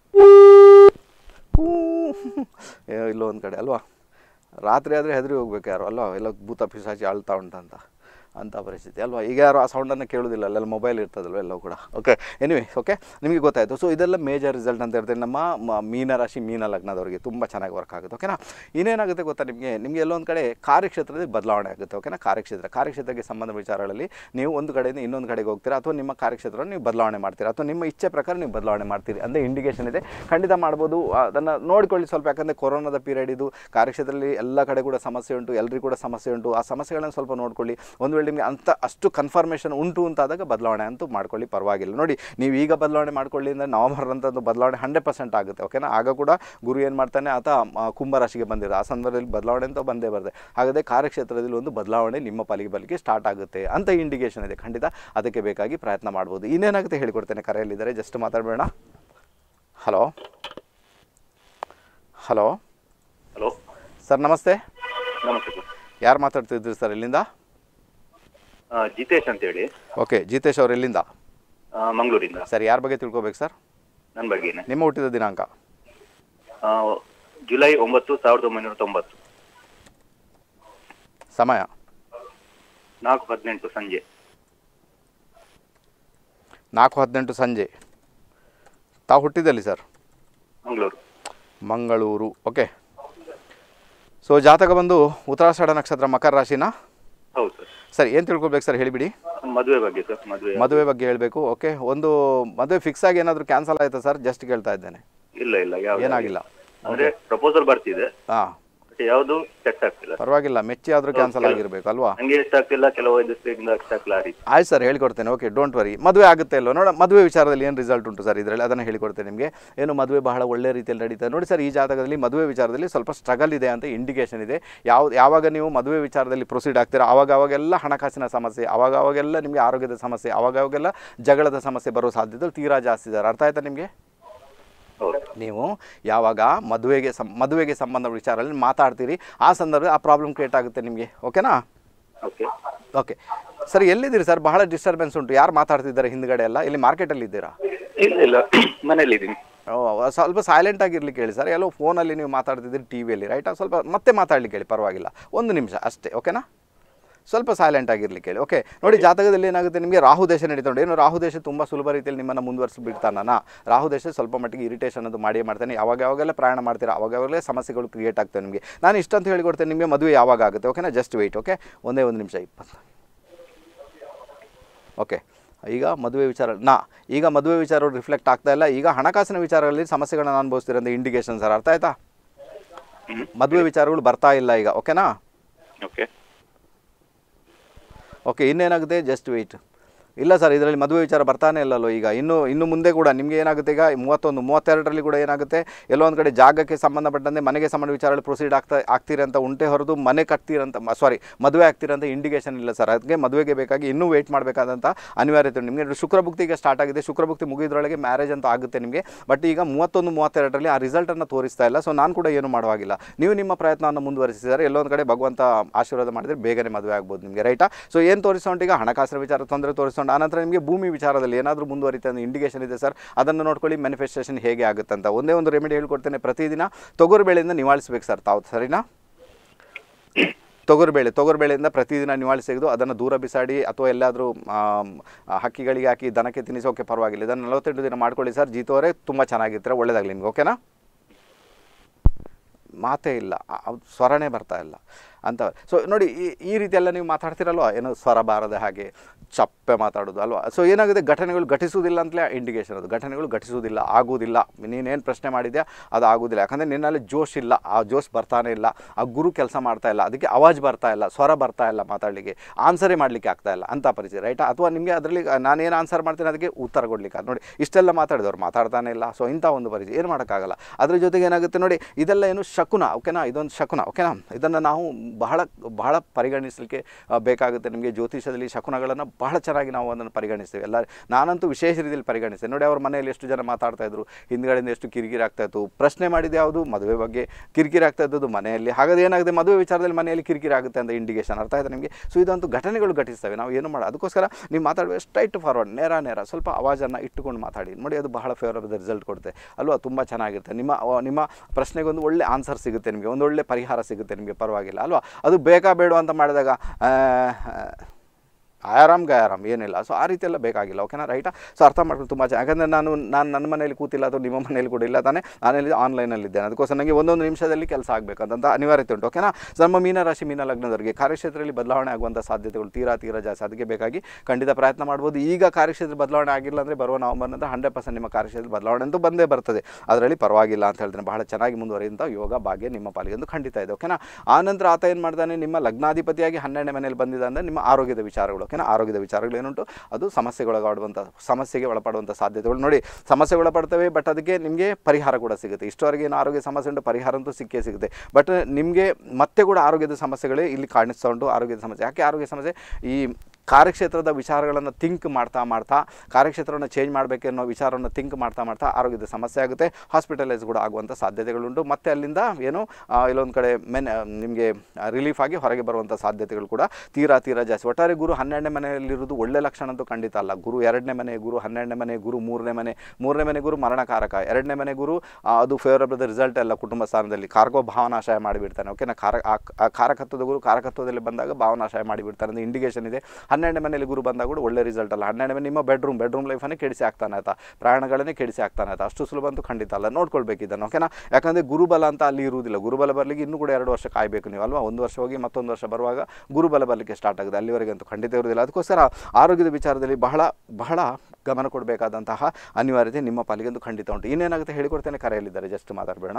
ಇಲ್ಲೋ ಒಂದು ಕಡೆ ಅಲ್ವಾ ರಾತ್ರಿ ಆದರೆ ಹೆದರಿ ಹೋಗ್ಬೇಕು ಯಾರು ಅಲ್ವಾ ಎಲ್ಲ ಭೂತ ಪಿಸಾಚಿ ಆಳ್ತಾ ಉಂಟಂತ ಅಂಥ ಪರಿಸ್ಥಿತಿ ಅಲ್ವಾ ಈಗ ಯಾರು ಆ ಸೌಂಡನ್ನು ಕೇಳೋದಿಲ್ಲ ಅಲ್ಲೆಲ್ಲ ಮೊಬೈಲ್ ಇರ್ತದಲ್ವ ಎಲ್ಲವೂ ಕೂಡ ಓಕೆ ಎನಿವೆ ಓಕೆ ನಿಮಗೆ ಗೊತ್ತಾಯಿತು ಸೊ ಇದೆಲ್ಲ ಮೇಜರ್ ರಿಸಲ್ಟ್ ಅಂತ ಹೇಳ್ತೇನೆ ನಮ್ಮ ಮ- ಮೀನರಾಶಿ ಮೀನ ಲಗ್ನದವರಿಗೆ ತುಂಬ ಚೆನ್ನಾಗಿ ವರ್ಕ್ ಆಗುತ್ತೆ ಓಕೆನಾ ಇನ್ನೇನಾಗುತ್ತೆ ಗೊತ್ತಾ ನಿಮಗೆ ನಿಮಗೆ ಎಲ್ಲೊಂದು ಕಡೆ ಕಾರ್ಯಕ್ಷೇತ್ರದಲ್ಲಿ ಬದಲಾವಣೆ ಆಗುತ್ತೆ ಓಕೆನಾ ಕಾರ್ಯಕ್ಷೇತ್ರ ಕಾರ್ಯಕ್ಷೇತ್ರಕ್ಕೆ ಸಂಬಂಧ ವಿಚಾರಗಳಲ್ಲಿ ನೀವು ಒಂದು ಕಡೆಯಿಂದ ಇನ್ನೊಂದು ಕಡೆಗೆ ಹೋಗ್ತೀರಾ ಅಥವಾ ನಿಮ್ಮ ಕಾರ್ಯಕ್ಷೇತ್ರವನ್ನು ನೀವು ಬದಲಾವಣೆ ಮಾಡ್ತೀರಾ ಅಥವಾ ನಿಮ್ಮ ಇಚ್ಛೆ ಪ್ರಕಾರ ನೀವು ಬದಲಾವಣೆ ಮಾಡ್ತೀರಿ ಅಂದರೆ ಇಂಡಿಕೇಷನ್ ಇದೆ ಖಂಡಿತ ಮಾಡ್ಬೋದು ಅದನ್ನು ನೋಡಿಕೊಳ್ಳಿ ಸ್ವಲ್ಪ ಯಾಕಂದರೆ ಕೊರೋನಾದ ಪೀರಿಯಡ್ ಇದು ಕಾರ್ಯಕ್ಷೇತ್ರದಲ್ಲಿ ಎಲ್ಲ ಕಡೆ ಕೂಡ ಸಮಸ್ಯೆ ಉಂಟು ಎಲ್ಲರಿಗೂ ಕೂಡ ಸಮಸ್ಯೆ ಉಂಟು ಆ ಸಮಸ್ಯೆಗಳನ್ನು ಸ್ವಲ್ಪ ನೋಡ್ಕೊಳ್ಳಿ ಒಂದು ವೇಳೆ ನಿಮಗೆ ಅಂತ ಅಷ್ಟು ಕನ್ಫರ್ಮೇಷನ್ ಉಂಟು ಅಂತಾದಾಗ ಬದಲಾವಣೆ ಅಂತೂ ಮಾಡ್ಕೊಳ್ಳಿ ಪರವಾಗಿಲ್ಲ ನೋಡಿ ನೀವು ಈಗ ಬದಲಾವಣೆ ಮಾಡ್ಕೊಳ್ಳಿ ಅಂದರೆ ನವಂಬರ್ ಅಂತದ್ದು ಬದಲಾವಣೆ ಹಂಡ್ರೆಡ್ ಪರ್ಸೆಂಟ್ ಆಗುತ್ತೆ ಓಕೆನಾ ಆಗ ಕೂಡ ಗುರು ಏನು ಮಾಡ್ತಾನೆ ಆತ ಆ, ಕುಂಭರಾಶಿಗೆ ಬಂದಿರೋ ಆ ಸಂದರ್ಭದಲ್ಲಿ ಬದಲಾವಣೆ ಅಂತ ಬಂದೇ ಬರುತ್ತೆ ಹಾಗಾದರೆ ಕಾರ್ಯಕ್ಷೇತ್ರದಲ್ಲಿ ಒಂದು ಬದಲಾವಣೆ ನಿಮ್ಮ ಪಾಲಿಗೆ ಬಲಿಗೆ ಸ್ಟಾರ್ಟ್ ಆಗುತ್ತೆ ಅಂತ ಇಂಡಿಕೇಷನ್ ಇದೆ ಖಂಡಿತ ಅದಕ್ಕೆ ಬೇಕಾಗಿ ಪ್ರಯತ್ನ ಮಾಡ್ಬೋದು ಇನ್ನೇನಾಗುತ್ತೆ ಹೇಳಿಕೊಡ್ತೇನೆ ಕರೆಯಲ್ಲಿದ್ದಾರೆ ಜಸ್ಟ್ ಮಾತಾಡಬೇಡ ಹಲೋ ಹಲೋ ಹಲೋ ಸರ್ ನಮಸ್ತೆ ನಮಸ್ತೆ ಸರ್ ಯಾರು ಮಾತಾಡ್ತಿದ್ರಿ ಸರ್ ಇಲ್ಲಿಂದ ಆ, ಜಿತೇಶ್ ಅಂತೇಳಿ ಓಕೆ ಜಿತೇಶ್ ಅವ್ರು ಎಲ್ಲಿಂದ ಆ, ಮಂಗಳೂರಿಂದ ಸರ್ ಯಾರ ಬಗ್ಗೆ ತಿಳ್ಕೊಬೇಕು ಸರ್ ನನ್ನ ಬಗ್ಗೆನೆ ನಿಮ್ಮ ಹುಟ್ಟಿದ ದಿನಾಂಕ ಆ, ಜುಲೈ ಒಂಬತ್ತು ಸಾವಿರದ ಒಂಬೈನೂರ ತೊಂಬತ್ತು ಸಮಯ ನಾಲ್ಕು ಹದಿನೆಂಟು ಸಂಜೆ ನಾಲ್ಕು ಹದಿನೆಂಟು ಸಂಜೆ ತಾವು ಹುಟ್ಟಿದಲ್ಲಿ sir Mangaluru Mangaluru okay so ಜಾತಕ ಬಂದು ಉತ್ತರಾಷಾಢ ನಕ್ಷತ್ರ ಮಕರ ರಾಶಿನ ಹೌದು ಸರ್ ಸರ್ ಏನು ತಿಳ್ಕೊಬೇಕು ಸರ್ ಹೇಳಿಬಿಡಿ ಮದುವೆ ಬಗ್ಗೆ ಸರ್ ಮದುವೆ ಮದುವೆ ಬಗ್ಗೆ ಹೇಳಬೇಕು ಓಕೆ ಒಂದು ಮದುವೆ ಫಿಕ್ಸ್ ಆಗಿ ಏನಾದರೂ ಕ್ಯಾನ್ಸಲ್ ಆಯ್ತಾ ಸರ್ ಜಸ್ಟ್ ಕೇಳ್ತಾ ಇದ್ದೇನೆ ಇಲ್ಲ ಇಲ್ಲ ಯಾವ ಏನಾಗಿಲ್ಲ ಅಂದ್ರೆ ಪ್ರಪೋಸಲ್ ಬರ್ತಿದೆ ಹಾಂ ಬಟ್ ಯಾವುದು ಸೆಟ್ ಆಗ್ತಿಲ್ಲ ಪರವಾಗಿಲ್ಲ ಮೆಚ್ಚಿ ಆದರೂ ಕ್ಯಾನ್ಸಲ್ ಆಗಿರಬೇಕು ಅಲ್ವಾ ನಂಗೆ ಇಷ್ಟ ಆಗ್ತಿಲ್ಲ ಕೆಲವು ಐದು ಸ್ಟೇಟಿಂದ ಇಷ್ಟ ಆಗ್ತಿಲ್ಲ ಆ ರೀತಿ ಆಯ್ತು ಸರ್ ಹೇಳ್ಕೊಡ್ತೇನೆ ಓಕೆ ಡೋಂಟ್ ವರಿ ಮದುವೆ ಆಗುತ್ತೆ ಇಲ್ಲೋ ನೋಡ ಮದುವೆ ವಿಚಾರದಲ್ಲಿ ಏನು ರಿಸಲ್ಟ್ ಉಂಟು ಸರ್ ಇದರಲ್ಲಿ ಅದನ್ನು ಹೇಳಿಕೊಡ್ತೇನೆ ನಿಮಗೆ ಏನು ಮದುವೆ ಬಹಳ ಒಳ್ಳೆ ರೀತಿಯಲ್ಲಿ ನಡೀತದೆ ನೋಡಿ ಸರ್ ಈ ಜಾತಕದಲ್ಲಿ ಮದುವೆ ವಿಚಾರದಲ್ಲಿ ಸ್ವಲ್ಪ ಸ್ಟ್ರಗಲ್ ಇದೆ ಅಂತ ಇಂಡಿಕೇಷನ್ ಇದೆ ಯಾವ ಯಾವಾಗ ನೀವು ಮದುವೆ ವಿಚಾರದಲ್ಲಿ ಪ್ರೊಸೀಡ್ ಆಗ್ತೀರಾ ಆವಾಗ ಅವಾಗೆಲ್ಲ ಹಣಕಾಸಿನ ಸಮಸ್ಯೆ ಆವಾಗ ಅವಾಗೆಲ್ಲ ನಿಮಗೆ ಆರೋಗ್ಯದ ಸಮಸ್ಯೆ ಆವಾಗ ಅವಾಗೆಲ್ಲ ಜಗಳದ ಸಮಸ್ಯೆ ಬರೋ ಸಾಧ್ಯತೆ ತೀರಾ ಜಾಸ್ತಿ ಇದ್ದಾರೆ ಅರ್ಥ ಆಯ್ತಾ ನಿಮಗೆ ಹೌದು ನೀವು ಯಾವಾಗ ಮದುವೆಗೆ ಸಂ ಮದುವೆಗೆ ಸಂಬಂಧ ವಿಚಾರದಲ್ಲಿ ಮಾತಾಡ್ತೀರಿ ಆ ಸಂದರ್ಭದಲ್ಲಿ ಆ ಪ್ರಾಬ್ಲಮ್ ಕ್ರಿಯೇಟ್ ಆಗುತ್ತೆ ನಿಮಗೆ ಓಕೆನಾ ಓಕೆ ಓಕೆ ಸರ್ ಎಲ್ಲಿದ್ದೀರಿ ಸರ್ ಬಹಳ ಡಿಸ್ಟರ್ಬೆನ್ಸ್ ಉಂಟು ಯಾರು ಮಾತಾಡ್ತಿದ್ದಾರೆ ಹಿಂದ್ಗಡೆ ಎಲ್ಲ ಇಲ್ಲಿ ಮಾರ್ಕೆಟಲ್ಲಿ ಇದ್ದೀರಾ ಇಲ್ಲ ಇಲ್ಲ ಮನೇಲಿ ಇದ್ದೀನಿ ಓ, ಸ್ವಲ್ಪ ಸೈಲೆಂಟ್ ಆಗಿರ್ಲಿಕ್ಕೆ ಹೇಳಿ ಸರ್ ಎಲ್ಲೋ ಫೋನಲ್ಲಿ ನೀವು ಮಾತಾಡ್ತಿದ್ದೀರಿ ಟಿ ವಿಯಲ್ಲಿ ರೈಟ್ ಸ್ವಲ್ಪ ಮತ್ತೆ ಮಾತಾಡ್ಲಿಕ್ಕೆ ಹೇಳಿ ಪರವಾಗಿಲ್ಲ ಒಂದು ನಿಮಿಷ ಅಷ್ಟೇ ಓಕೆನಾ ಸ್ವಲ್ಪ ಸೈಲೆಂಟ್ ಆಗಿರ್ಲಿಕ್ಕೆ ಹೇಳಿ ಓಕೆ ನೋಡಿ ಜಾತಕದಲ್ಲಿ ಏನಾಗುತ್ತೆ ನಿಮಗೆ ರಾಹು ದೇಶ ನಡೀತಾ ಉಂಟು ಏನು ರಾಹು ದೇಶ ತುಂಬ ಸುಲಭ ರೀತಿಯಲ್ಲಿ ನಿಮ್ಮನ್ನು ಮುಂದುವರಿಸಿ ಬಿಡ್ತಾನ ರಾಹು ದೇಶ ಸ್ವಲ್ಪ ಮಟ್ಟಿಗೆ ಇರಿಟೇಷನ್ ಅದು ಮಾಡಿಯೇ ಮಾಡ್ತಾನೆ ಯಾವಾಗ ಯಾವಾಗೆಲ್ಲ ಪ್ರಯಾಣ ಮಾಡ್ತೀರಾ ಅವಾಗ ಯಾವಾಗಲೇ ಸಮಸ್ಯೆಗಳು ಕ್ರಿಯೇಟ್ ಆಗ್ತವೆ ನಿಮಗೆ ನಾನು ಇಷ್ಟಂತ ಹೇಳಿಕೊಡ್ತೇನೆ ನಿಮಗೆ ಮದುವೆ ಯಾವಾಗ ಆಗುತ್ತೆ ಓಕೆನಾ ಜಸ್ಟ್ ವೆಯ್ಟ್ ಓಕೆ ಒಂದೇ ಒಂದು ನಿಮಿಷ ಇಪ್ಪತ್ತು ಓಕೆ ಈಗ ಮದುವೆ ವಿಚಾರ ನಾ ಈಗ ಮದುವೆ ವಿಚಾರ ರಿಫ್ಲೆಕ್ಟ್ ಆಗ್ತಾ ಇಲ್ಲ ಈಗ ಹಣಕಾಸಿನ ವಿಚಾರಗಳಲ್ಲಿ ಸಮಸ್ಯೆಗಳನ್ನ ಅನುಭವಿಸ್ತಿರೋಂಥ ಇಂಡಿಕೇಶನ್ ಸರ್ ಅರ್ಥ ಆಯ್ತಾ ಮದುವೆ ವಿಚಾರಗಳು ಬರ್ತಾ ಇಲ್ಲ ಈಗ ಓಕೆನಾ ಓಕೆ ಓಕೆ ಇನ್ನೇನಾಗುತ್ತೆ ಜಸ್ಟ್ ವೆಯ್ಟ್ ಇಲ್ಲ ಸರ್ ಇದರಲ್ಲಿ ಮದುವೆ ವಿಚಾರ ಬರ್ತಾನೆ ಇಲ್ಲಲ್ಲೋ ಈಗ ಇನ್ನು ಇನ್ನು ಮುಂದೆ ಕೂಡ ನಿಮಗೆ ಏನಾಗುತ್ತೆ ಈಗ ಮೂವತ್ತೊಂದು ಮೂವತ್ತೆರಡರಲ್ಲಿ ಕೂಡ ಏನಾಗುತ್ತೆ ಎಲ್ಲೋ ಒಂದು ಕಡೆ ಜಾಗಕ್ಕೆ ಸಂಬಂಧಪಟ್ಟಂತೆ ಮನೆಗೆ ಸಂಬಂಧ ವಿಚಾರಗಳು ಪ್ರೊಸೀಡ್ ಆಗ್ತಾ ಆಗ್ತೀರಿ ಅಂತ ಉಂಟೆ ಹೊರತು ಮನೆ ಕಟ್ತೀರಂತ ಸಾರಿ ಮದುವೆ ಆಗ್ತೀರಂತ ಇಂಡಿಕೇಶನ್ ಇಲ್ಲ ಸರ್ ಅದಕ್ಕೆ ಮದುವೆಗೆ ಬೇಕಾಗಿ ಇನ್ನೂ ವೆಯ್ಟ್ ಮಾಡಬೇಕಾದಂಥ ಅನಿವಾರ್ಯತೆ ಉಂಟು ನಿಮಗೆ ಶುಕ್ರಭುಕ್ತಿ ಈಗ ಸ್ಟಾರ್ಟ್ ಆಗಿದೆ ಶುಕ್ರಭುಕ್ತಿ ಮುಗಿದ್ರೊಳಗೆ ಮ್ಯಾರೇಜ್ ಅಂತ ಆಗುತ್ತೆ ನಿಮಗೆ ಬಟ್ ಈಗ ಮೂವತ್ತೊಂದು ಮೂವತ್ತೆರಡರಲ್ಲಿ ಆ ರಿಸಲ್ಟನ್ನು ತೋರಿಸ್ತಾ ಇಲ್ಲ ಸೊ ನಾನು ಕೂಡ ಏನು ಮಾಡುವಾಗಿಲ್ಲ ನೀವು ನಿಮ್ಮ ಪ್ರಯತ್ನವನ್ನು ಮುಂದುವರಿಸಿದ್ದಾರೆ ಎಲ್ಲೊಂದು ಕಡೆ ಭಗವಂತ ಆಶೀರ್ವಾದ ಮಾಡಿದರೆ ಬೇಗನೆ ಮದುವೆ ಆಗ್ಬೋದು ನಿಮಗೆ ರೈಟಾ ಸೊ ಏನು ತೋರಿಸೋಂಟು ಈಗ ಹಣಕಾಸಿನ ವಿಚಾರ ತೊಂದರೆ ತೋರಿಸೋಣ ಆನಂತರ ನಿಮಗೆ ಭೂಮಿ ವಿಚಾರದಲ್ಲಿ ಏನಾದರೂ ಮುಂದುವರಿತೆ ಅನ್ನೋ ಇಂಡಿಕೇಶನ್ ಇದೆ ಸರ್ ಅದನ್ನು ನೋಡ್ಕೊಳ್ಳಿ ಮ್ಯಾನಿಫೆಸ್ಟೇಷನ್ ಹೇಗೆ ಆಗುತ್ತೆ ಅಂತ ಒಂದೇ ಒಂದು ರೆಮಿಡಿ ಹೇಳ್ಕೊಡ್ತೇನೆ ಪ್ರತಿದಿನ ತೊಗರು ಬೆಳೆಯಿಂದ ನಿವಾಳಿಸ್ಬೇಕು ಸರ್ ತಾವು ಸರಿನಾ ತೊಗರುಬೇಳೆ ತೊಗರುಬೇಳೆಯಿಂದ ಪ್ರತಿದಿನ ನಿವಾಳಿಸಿ ತೆಗೆದು ಅದನ್ನು ದೂರ ಬಿಸಾಡಿ ಅಥವಾ ಎಲ್ಲಾದರೂ ಆಮ್, ಆ, ಹಕ್ಕಿಗಳಿಗೆ ಹಾಕಿ ದನಕ್ಕೆ ತಿನ್ನಿಸೋಕೆ ಪರವಾಗಿಲ್ಲ ಇದನ್ನು ನಲವತ್ತೆಂಟು ದಿನ ಮಾಡ್ಕೊಳ್ಳಿ ಸರ್ ಜೀತವರೇ ತುಂಬ ಚೆನ್ನಾಗಿರ್ತಾರೆ ಒಳ್ಳೇದಾಗಲಿ ನಿಮ್ಗೆ ಓಕೆನಾ ಮಾತೇ ಇಲ್ಲ ಆ- ಆ ಸ್ವರನೇ ಬರ್ತಾ ಇಲ್ಲ ಅಂತ ಸೊ ನೋಡಿ ಈ ಈ ರೀತಿ ಎಲ್ಲ ನೀವು ಮಾತಾಡ್ತಿರಲ್ವ ಏನೋ ಸ್ವರ ಬಾರದ ಹಾಗೆ ಚಪ್ಪೆ ಮಾತಾಡೋದು ಅಲ್ವಾ ಸೊ ಏನಾಗುತ್ತೆ ಘಟನೆಗಳು ಘಟಿಸುವುದಿಲ್ಲ ಅಂತಲೇ ಇಂಡಿಕೇಶನ್ ಅದು ಘಟನೆಗಳು ಘಟಿಸುವುದಿಲ್ಲ ಆಗುವುದಿಲ್ಲ ನೀನೇನು ಪ್ರಶ್ನೆ ಮಾಡಿದ್ಯಾ ಅದು ಆಗೋದಿಲ್ಲ ಯಾಕಂದರೆ ನಿನ್ನಲ್ಲಿ ಜೋಶ್ ಇಲ್ಲ ಆ ಜೋಶ್ ಬರ್ತಾನೆ ಇಲ್ಲ ಆ ಗುರು ಕೆಲಸ ಮಾಡ್ತಾ ಇಲ್ಲ ಅದಕ್ಕೆ ಅವಾಜ್ ಬರ್ತಾ ಇಲ್ಲ ಸ್ವರ ಬರ್ತಾ ಇಲ್ಲ ಮಾತಾಡಲಿಕ್ಕೆ ಆನ್ಸರೇ ಮಾಡಲಿಕ್ಕೆ ಆಗ್ತಾ ಇಲ್ಲ ಅಂತ ಪರಿಚಯ ರೈಟಾ ಅಥವಾ ನಿಮಗೆ ಅದರಲ್ಲಿ ನಾನೇನು ಆನ್ಸರ್ ಮಾಡ್ತೀನಿ ಅದಕ್ಕೆ ಉತ್ತರ ಕೊಡಲಿಕ್ಕೆ ನೋಡಿ ಇಷ್ಟೆಲ್ಲ ಮಾತಾಡಿದವ್ರು ಮಾತಾಡ್ತಾನೆ ಇಲ್ಲ ಸೊ ಇಂಥ ಒಂದು ಪರಿಚಯ ಏನು ಮಾಡೋಕ್ಕಾಗಲ್ಲ ಅದ್ರ ಜೊತೆಗೆ ಏನಾಗುತ್ತೆ ನೋಡಿ ಇದೆಲ್ಲ ಏನು ಶಕುನ ಓಕೆನಾ ಇದೊಂದು ಶಕುನ ಓಕೆನಾ ಇದನ್ನು ನಾವು ಬಹಳ ಬಹಳ ಪರಿಗಣಿಸಲಿಕ್ಕೆ ಆ, ಬೇಕಾಗುತ್ತೆ ನಿಮಗೆ ಜ್ಯೋತಿಷದಲ್ಲಿ ಶಕುನಗಳನ್ನು ಬಹಳ ಚೆನ್ನಾಗಿ ನಾವು ಅದನ್ನು ಪರಿಗಣಿಸ್ತೇವೆ ಎಲ್ಲ ನಾನಂತೂ ವಿಶೇಷ ರೀತಿಯಲ್ಲಿ ಪರಿಗಣಿಸ್ತೇನೆ ನೋಡಿ ಅವ್ರ ಮನೆಯಲ್ಲಿ ಎಷ್ಟು ಜನ ಮಾತಾಡ್ತಾ ಇದ್ರು ಹಿಂದ್ಗಡೆಯಿಂದ ಎಷ್ಟು ಕಿರಿಕಿರಿ ಆಗ್ತಾ ಇತ್ತು ಪ್ರಶ್ನೆ ಮಾಡಿದ್ದು ಯಾವುದು ಮದುವೆ ಬಗ್ಗೆ ಕಿರಿಕಿರಿ ಆಗ್ತಾ ಇದ್ದದ್ದು ಮನೆಯಲ್ಲಿ ಹಾಗಾದ್ರೆ ಏನಾಗುತ್ತೆ ಮದುವೆ ವಿಚಾರದಲ್ಲಿ ಮನೆಯಲ್ಲಿ ಕಿರಿಕಿರಿ ಆಗುತ್ತೆ ಅಂತ ಇಂಡಿಕೇಶನ್ ಅರ್ಥ ಆಯ್ತಾ ನಿಮಗೆ ಸೊ ಇದಂತೂ ಘಟನೆಗಳು ಘಟಿಸ್ತವೆ ನಾವು ಏನು ಮಾಡೋ ಅದಕ್ಕೋಸ್ಕರ ನೀವು ಮಾತಾಡುವ ಸ್ಟ್ರೈಟ್ ಫಾರ್ವರ್ಡ್ ನೇರ ನೇರ ಸ್ವಲ್ಪ ಅವಾಜನ್ನು ಇಟ್ಟುಕೊಂಡು ಮಾತಾಡಿ ನೋಡಿ ಅದು ಬಹಳ ಫೇವರಬಲ್ ರಿಸಲ್ಟ್ ಕೊಡುತ್ತೆ ಅಲ್ವಾ ತುಂಬ ಚೆನ್ನಾಗಿರುತ್ತೆ ನಿಮ್ಮ ಅವ- ನಿಮ್ಮ ಪ್ರಶ್ನೆಗೆ ಒಂದು ಒಳ್ಳೆ ಆನ್ಸರ್ ಸಿಗುತ್ತೆ ನಿಮಗೆ ಒಂದು ಒಳ್ಳೆ ಪರಿಹಾರ ಸಿಗುತ್ತೆ ನಿಮಗೆ ಪರವಾಗಿಲ್ಲ ಅಲ್ವಾ ಅದು ಬೇಕಾ ಬೇಡ ಅಂತ ಮಾಡಿದಾಗ ಆ, ಆಯಾರಾಮ್ ಗಯಾರಾಮ್ ಏನಿಲ್ಲ ಸೊ ಆ ರೀತಿ ಎಲ್ಲ ಬೇಕಾಗಿಲ್ಲ ಓಕೆನಾ ರೈಟಾ ಸೊ ಅರ್ಥ ಮಾಡ್ಕೊಂಡು ತುಂಬ ಚೆನ್ನಾಗಿ ಯಾಕಂದರೆ ನಾನು ನಾನು ನನ್ನ ಮನೇಲಿ ಕೂತಿಲ್ಲ ಅಥವಾ ನಿಮ್ಮ ಮನೇಲಿ ಕೂಡ ಇಲ್ಲ ತಾನೇ ನಾನಲ್ಲಿ ಆನ್ಲೈನಲ್ಲಿದ್ದೇನೆ ಅದಕ್ಕೋಸ್ಕರ ನನಗೆ ಒಂದೊಂದು ನಿಮಿಷದಲ್ಲಿ ಕೆಲಸ ಆಗಬೇಕಂತ ಅನಿವಾರ್ಯತೆ ಉಂಟು ಓಕೆನಾ ಸೊ ನಮ್ಮ ಮೀನರಾಶಿ ಮೀನ ಲಗ್ನದವರಿಗೆ ಕಾರ್ಯಕ್ಷೇತ್ರದಲ್ಲಿ ಬದಲಾವಣೆ ಆಗುವಂಥ ಸಾಧ್ಯತೆಗಳು ತೀರಾ ತೀರಾ ಜಾಸ್ತಿ ಅದಕ್ಕೆ ಬೇಕಾಗಿ ಖಂಡಿತ ಪ್ರಯತ್ನ ಮಾಡ್ಬೋದು ಈಗ ಕಾರ್ಯಕ್ಷೇತ್ರ ಬದಲಾವಣೆ ಆಗಿಲ್ಲ ಅಂದರೆ ಬರುವ ನವಂಬರ್ನಿಂದ ಹಂಡ್ರೆಡ್ ಪರ್ಸೆಂಟ್ ನಿಮ್ಮ ಕಾರ್ಯಕ್ಷೇತ್ರ ಬದಲಾವಣೆ ಅಂತೂ ಬಂದೇ ಬರ್ತದೆ ಅದರಲ್ಲಿ ಪರವಾಗಿಲ್ಲ ಅಂತ ಹೇಳ್ತೇನೆ ಬಹಳ ಚೆನ್ನಾಗಿ ಮುಂದುವರಿಯುವಂಥ ಯೋಗ ಭಾಗ್ಯ ನಿಮ್ಮ ಪಾಲಿಗೆ ಒಂದು ಖಂಡಿತ ಇದೆ ಓಕೆನಾ ಆನಂತರ ಆತ ಏನು ಮಾಡ್ತಾನೆ ನಿಮ್ಮ ಲಗ್ನಾಧಿಪತಿಯಾಗಿ ಹನ್ನೆರಡನೇ ಮನೆಯಲ್ಲಿ ಬಂದಿದೆ ಅಂದರೆ ನಿಮ್ಮ ಆರೋಗ್ಯದ ವಿಚಾರಗಳು ಓಕೆನಾ ಆರೋಗ್ಯದ ವಿಚಾರಗಳು ಏನುಂಟು ಅದು ಸಮಸ್ಯೆಗೊಳಗಾಡುವಂಥ ಸಮಸ್ಯೆಗೆ ಒಳಪಡುವಂಥ ಸಾಧ್ಯತೆಗಳು ನೋಡಿ ಸಮಸ್ಯೆ ಒಳಪಡ್ತವೆ ಬಟ್ ಅದಕ್ಕೆ ನಿಮಗೆ ಪರಿಹಾರ ಕೂಡ ಸಿಗುತ್ತೆ ಇಷ್ಟವರೆಗೆ ಏನು ಆರೋಗ್ಯ ಸಮಸ್ಯೆ ಉಂಟು ಪರಿಹಾರ ಅಂತೂ ಸಿಕ್ಕೇ ಸಿಗುತ್ತೆ ಬಟ್ ನಿಮಗೆ ಮತ್ತೆ ಕೂಡ ಆರೋಗ್ಯದ ಸಮಸ್ಯೆಗಳೇ ಇಲ್ಲಿ ಕಾಣಿಸ್ತಾ ಉಂಟು ಆರೋಗ್ಯದ ಸಮಸ್ಯೆ ಯಾಕೆ ಆರೋಗ್ಯ ಸಮಸ್ಯೆ ಈ ಕಾರ್ಯಕ್ಷೇತ್ರದ ವಿಚಾರಗಳನ್ನು ಥಿಂಕ್ ಮಾಡ್ತಾ ಮಾಡ್ತಾ ಕಾರ್ಯಕ್ಷೇತ್ರವನ್ನು ಚೇಂಜ್ ಮಾಡಬೇಕು ಅನ್ನೋ ವಿಚಾರವನ್ನು ಥಿಂಕ್ ಮಾಡ್ತಾ ಮಾಡ್ತಾ ಆರೋಗ್ಯದ ಸಮಸ್ಯೆ ಆಗುತ್ತೆ ಹಾಸ್ಪಿಟಲೈಸ್ ಕೂಡ ಆಗುವಂಥ ಸಾಧ್ಯತೆಗಳುಂಟು ಮತ್ತು ಅಲ್ಲಿಂದ ಏನು ಆ, ಇಲ್ಲೊಂದು ಕಡೆ ಮೆನ್ ನಿಮಗೆ ರಿಲೀಫ್ ಆಗಿ ಹೊರಗೆ ಬರುವಂಥ ಸಾಧ್ಯತೆಗಳು ಕೂಡ ತೀರಾ ತೀರಾ ಜಾಸ್ತಿ ಒಟ್ಟಾರೆ ಗುರು ಹನ್ನೆರಡನೇ ಮನೆಯಲ್ಲಿರೋದು ಒಳ್ಳೆ ಲಕ್ಷಣ ಅಂತೂ ಖಂಡಿತ ಅಲ್ಲ ಗುರು ಎರಡನೇ ಮನೆ ಗುರು ಹನ್ನೆರಡನೇ ಮನೆ ಗುರು ಮೂರನೇ ಮನೆ ಮೂರನೇ ಮನೆ ಗುರು ಮರಣಕಾರಕ ಎರಡನೇ ಮನೆ ಗುರು ಆ, ಅದು ಫೇವರಬಲ್ ರಿಸಲ್ಟ್ ಅಲ್ಲ ಕುಟುಂಬ ಸ್ಥಾನದಲ್ಲಿ ಕಾರ್ಕೋ ಭಾವನಾಶಯ ಮಾಡಿಬಿಡ್ತಾನೆ ಓಕೆನಾ ಕಾರ ಆ- ಆ ಕಾರಕತ್ವದ ಗುರು ಕಾರಕತ್ವದಲ್ಲಿ ಬಂದಾಗ ಭಾವನಾಶಯ ಮಾಡಿಬಿಡ್ತಾನೆ ಅಂತ ಇಂಡಿಕೇಶನ್ ಇದೆ ಹನ್ನೆರಡನೇ ಮನೆಯಲ್ಲಿ ಗುರು ಬಂದಾಗ ಕೂಡ ಒಳ್ಳೆ ರಿಸಲ್ಟ್ ಅಲ್ಲ ಹನ್ನೆರಡನೇ ಮನೆ ನಿಮ್ಮ ಬೆಡ್ರೂಮ್ ಬೆಡ್ರೂಮ್ ಲೈಫನ್ನೇ ಕೆಡಿಸಿ ಆಗ್ತಾನೆ ಆಯ್ತಾ ಪ್ರಾಣಗಳನ್ನೇ ಕೆಡಿಸಿ ಆಗ್ತಾನೆ ಆಯ್ತಾ ಅಷ್ಟು ಸುಲಭ ಅಂತೂ ಖಂಡಿತ ಅಲ್ಲ ನೋಡ್ಕೊಳ್ಬೇಕು ಇದನ್ನು ಓಕೆನಾ ಯಾಕಂದರೆ ಗುರುಬಲ ಅಂತ ಅಲ್ಲಿ ಇರುವುದಿಲ್ಲ ಗುರುಬಲ ಬರಲಿಕ್ಕೆ ಇನ್ನೂ ಕೂಡ ಎರಡು ವರ್ಷ ಕಾಯಬೇಕು ನೀವು ಅಲ್ವಾ ಒಂದು ವರ್ಷ ಹೋಗಿ ಮತ್ತೊಂದು ವರ್ಷ ಬರುವಾಗ ಗುರುಬಲ ಬರಲಿಕ್ಕೆ ಸ್ಟಾರ್ಟ್ ಆಗುತ್ತೆ ಅಲ್ಲಿವರೆಗೆ ಅಂತೂ ಖಂಡಿತ ಇರುವುದಿಲ್ಲ ಅದಕ್ಕೋಸ್ಕರ ಆರೋಗ್ಯದ ವಿಚಾರದಲ್ಲಿ ಬಹಳ ಬಹಳ ಗಮನ ಕೊಡಬೇಕಾದಂತಹ ಅನಿವಾರ್ಯತೆ ನಿಮ್ಮ ಪಾಲಿಗೆಂದು ಖಂಡಿತ ಉಂಟು ಇನ್ನೇನಾಗುತ್ತೆ ಹೇಳಿಕೊಡ್ತೇನೆ ಕರೆಯಲ್ಲಿದ್ದಾರೆ ಜಸ್ಟ್ ಮಾತಾಡಬೇಡ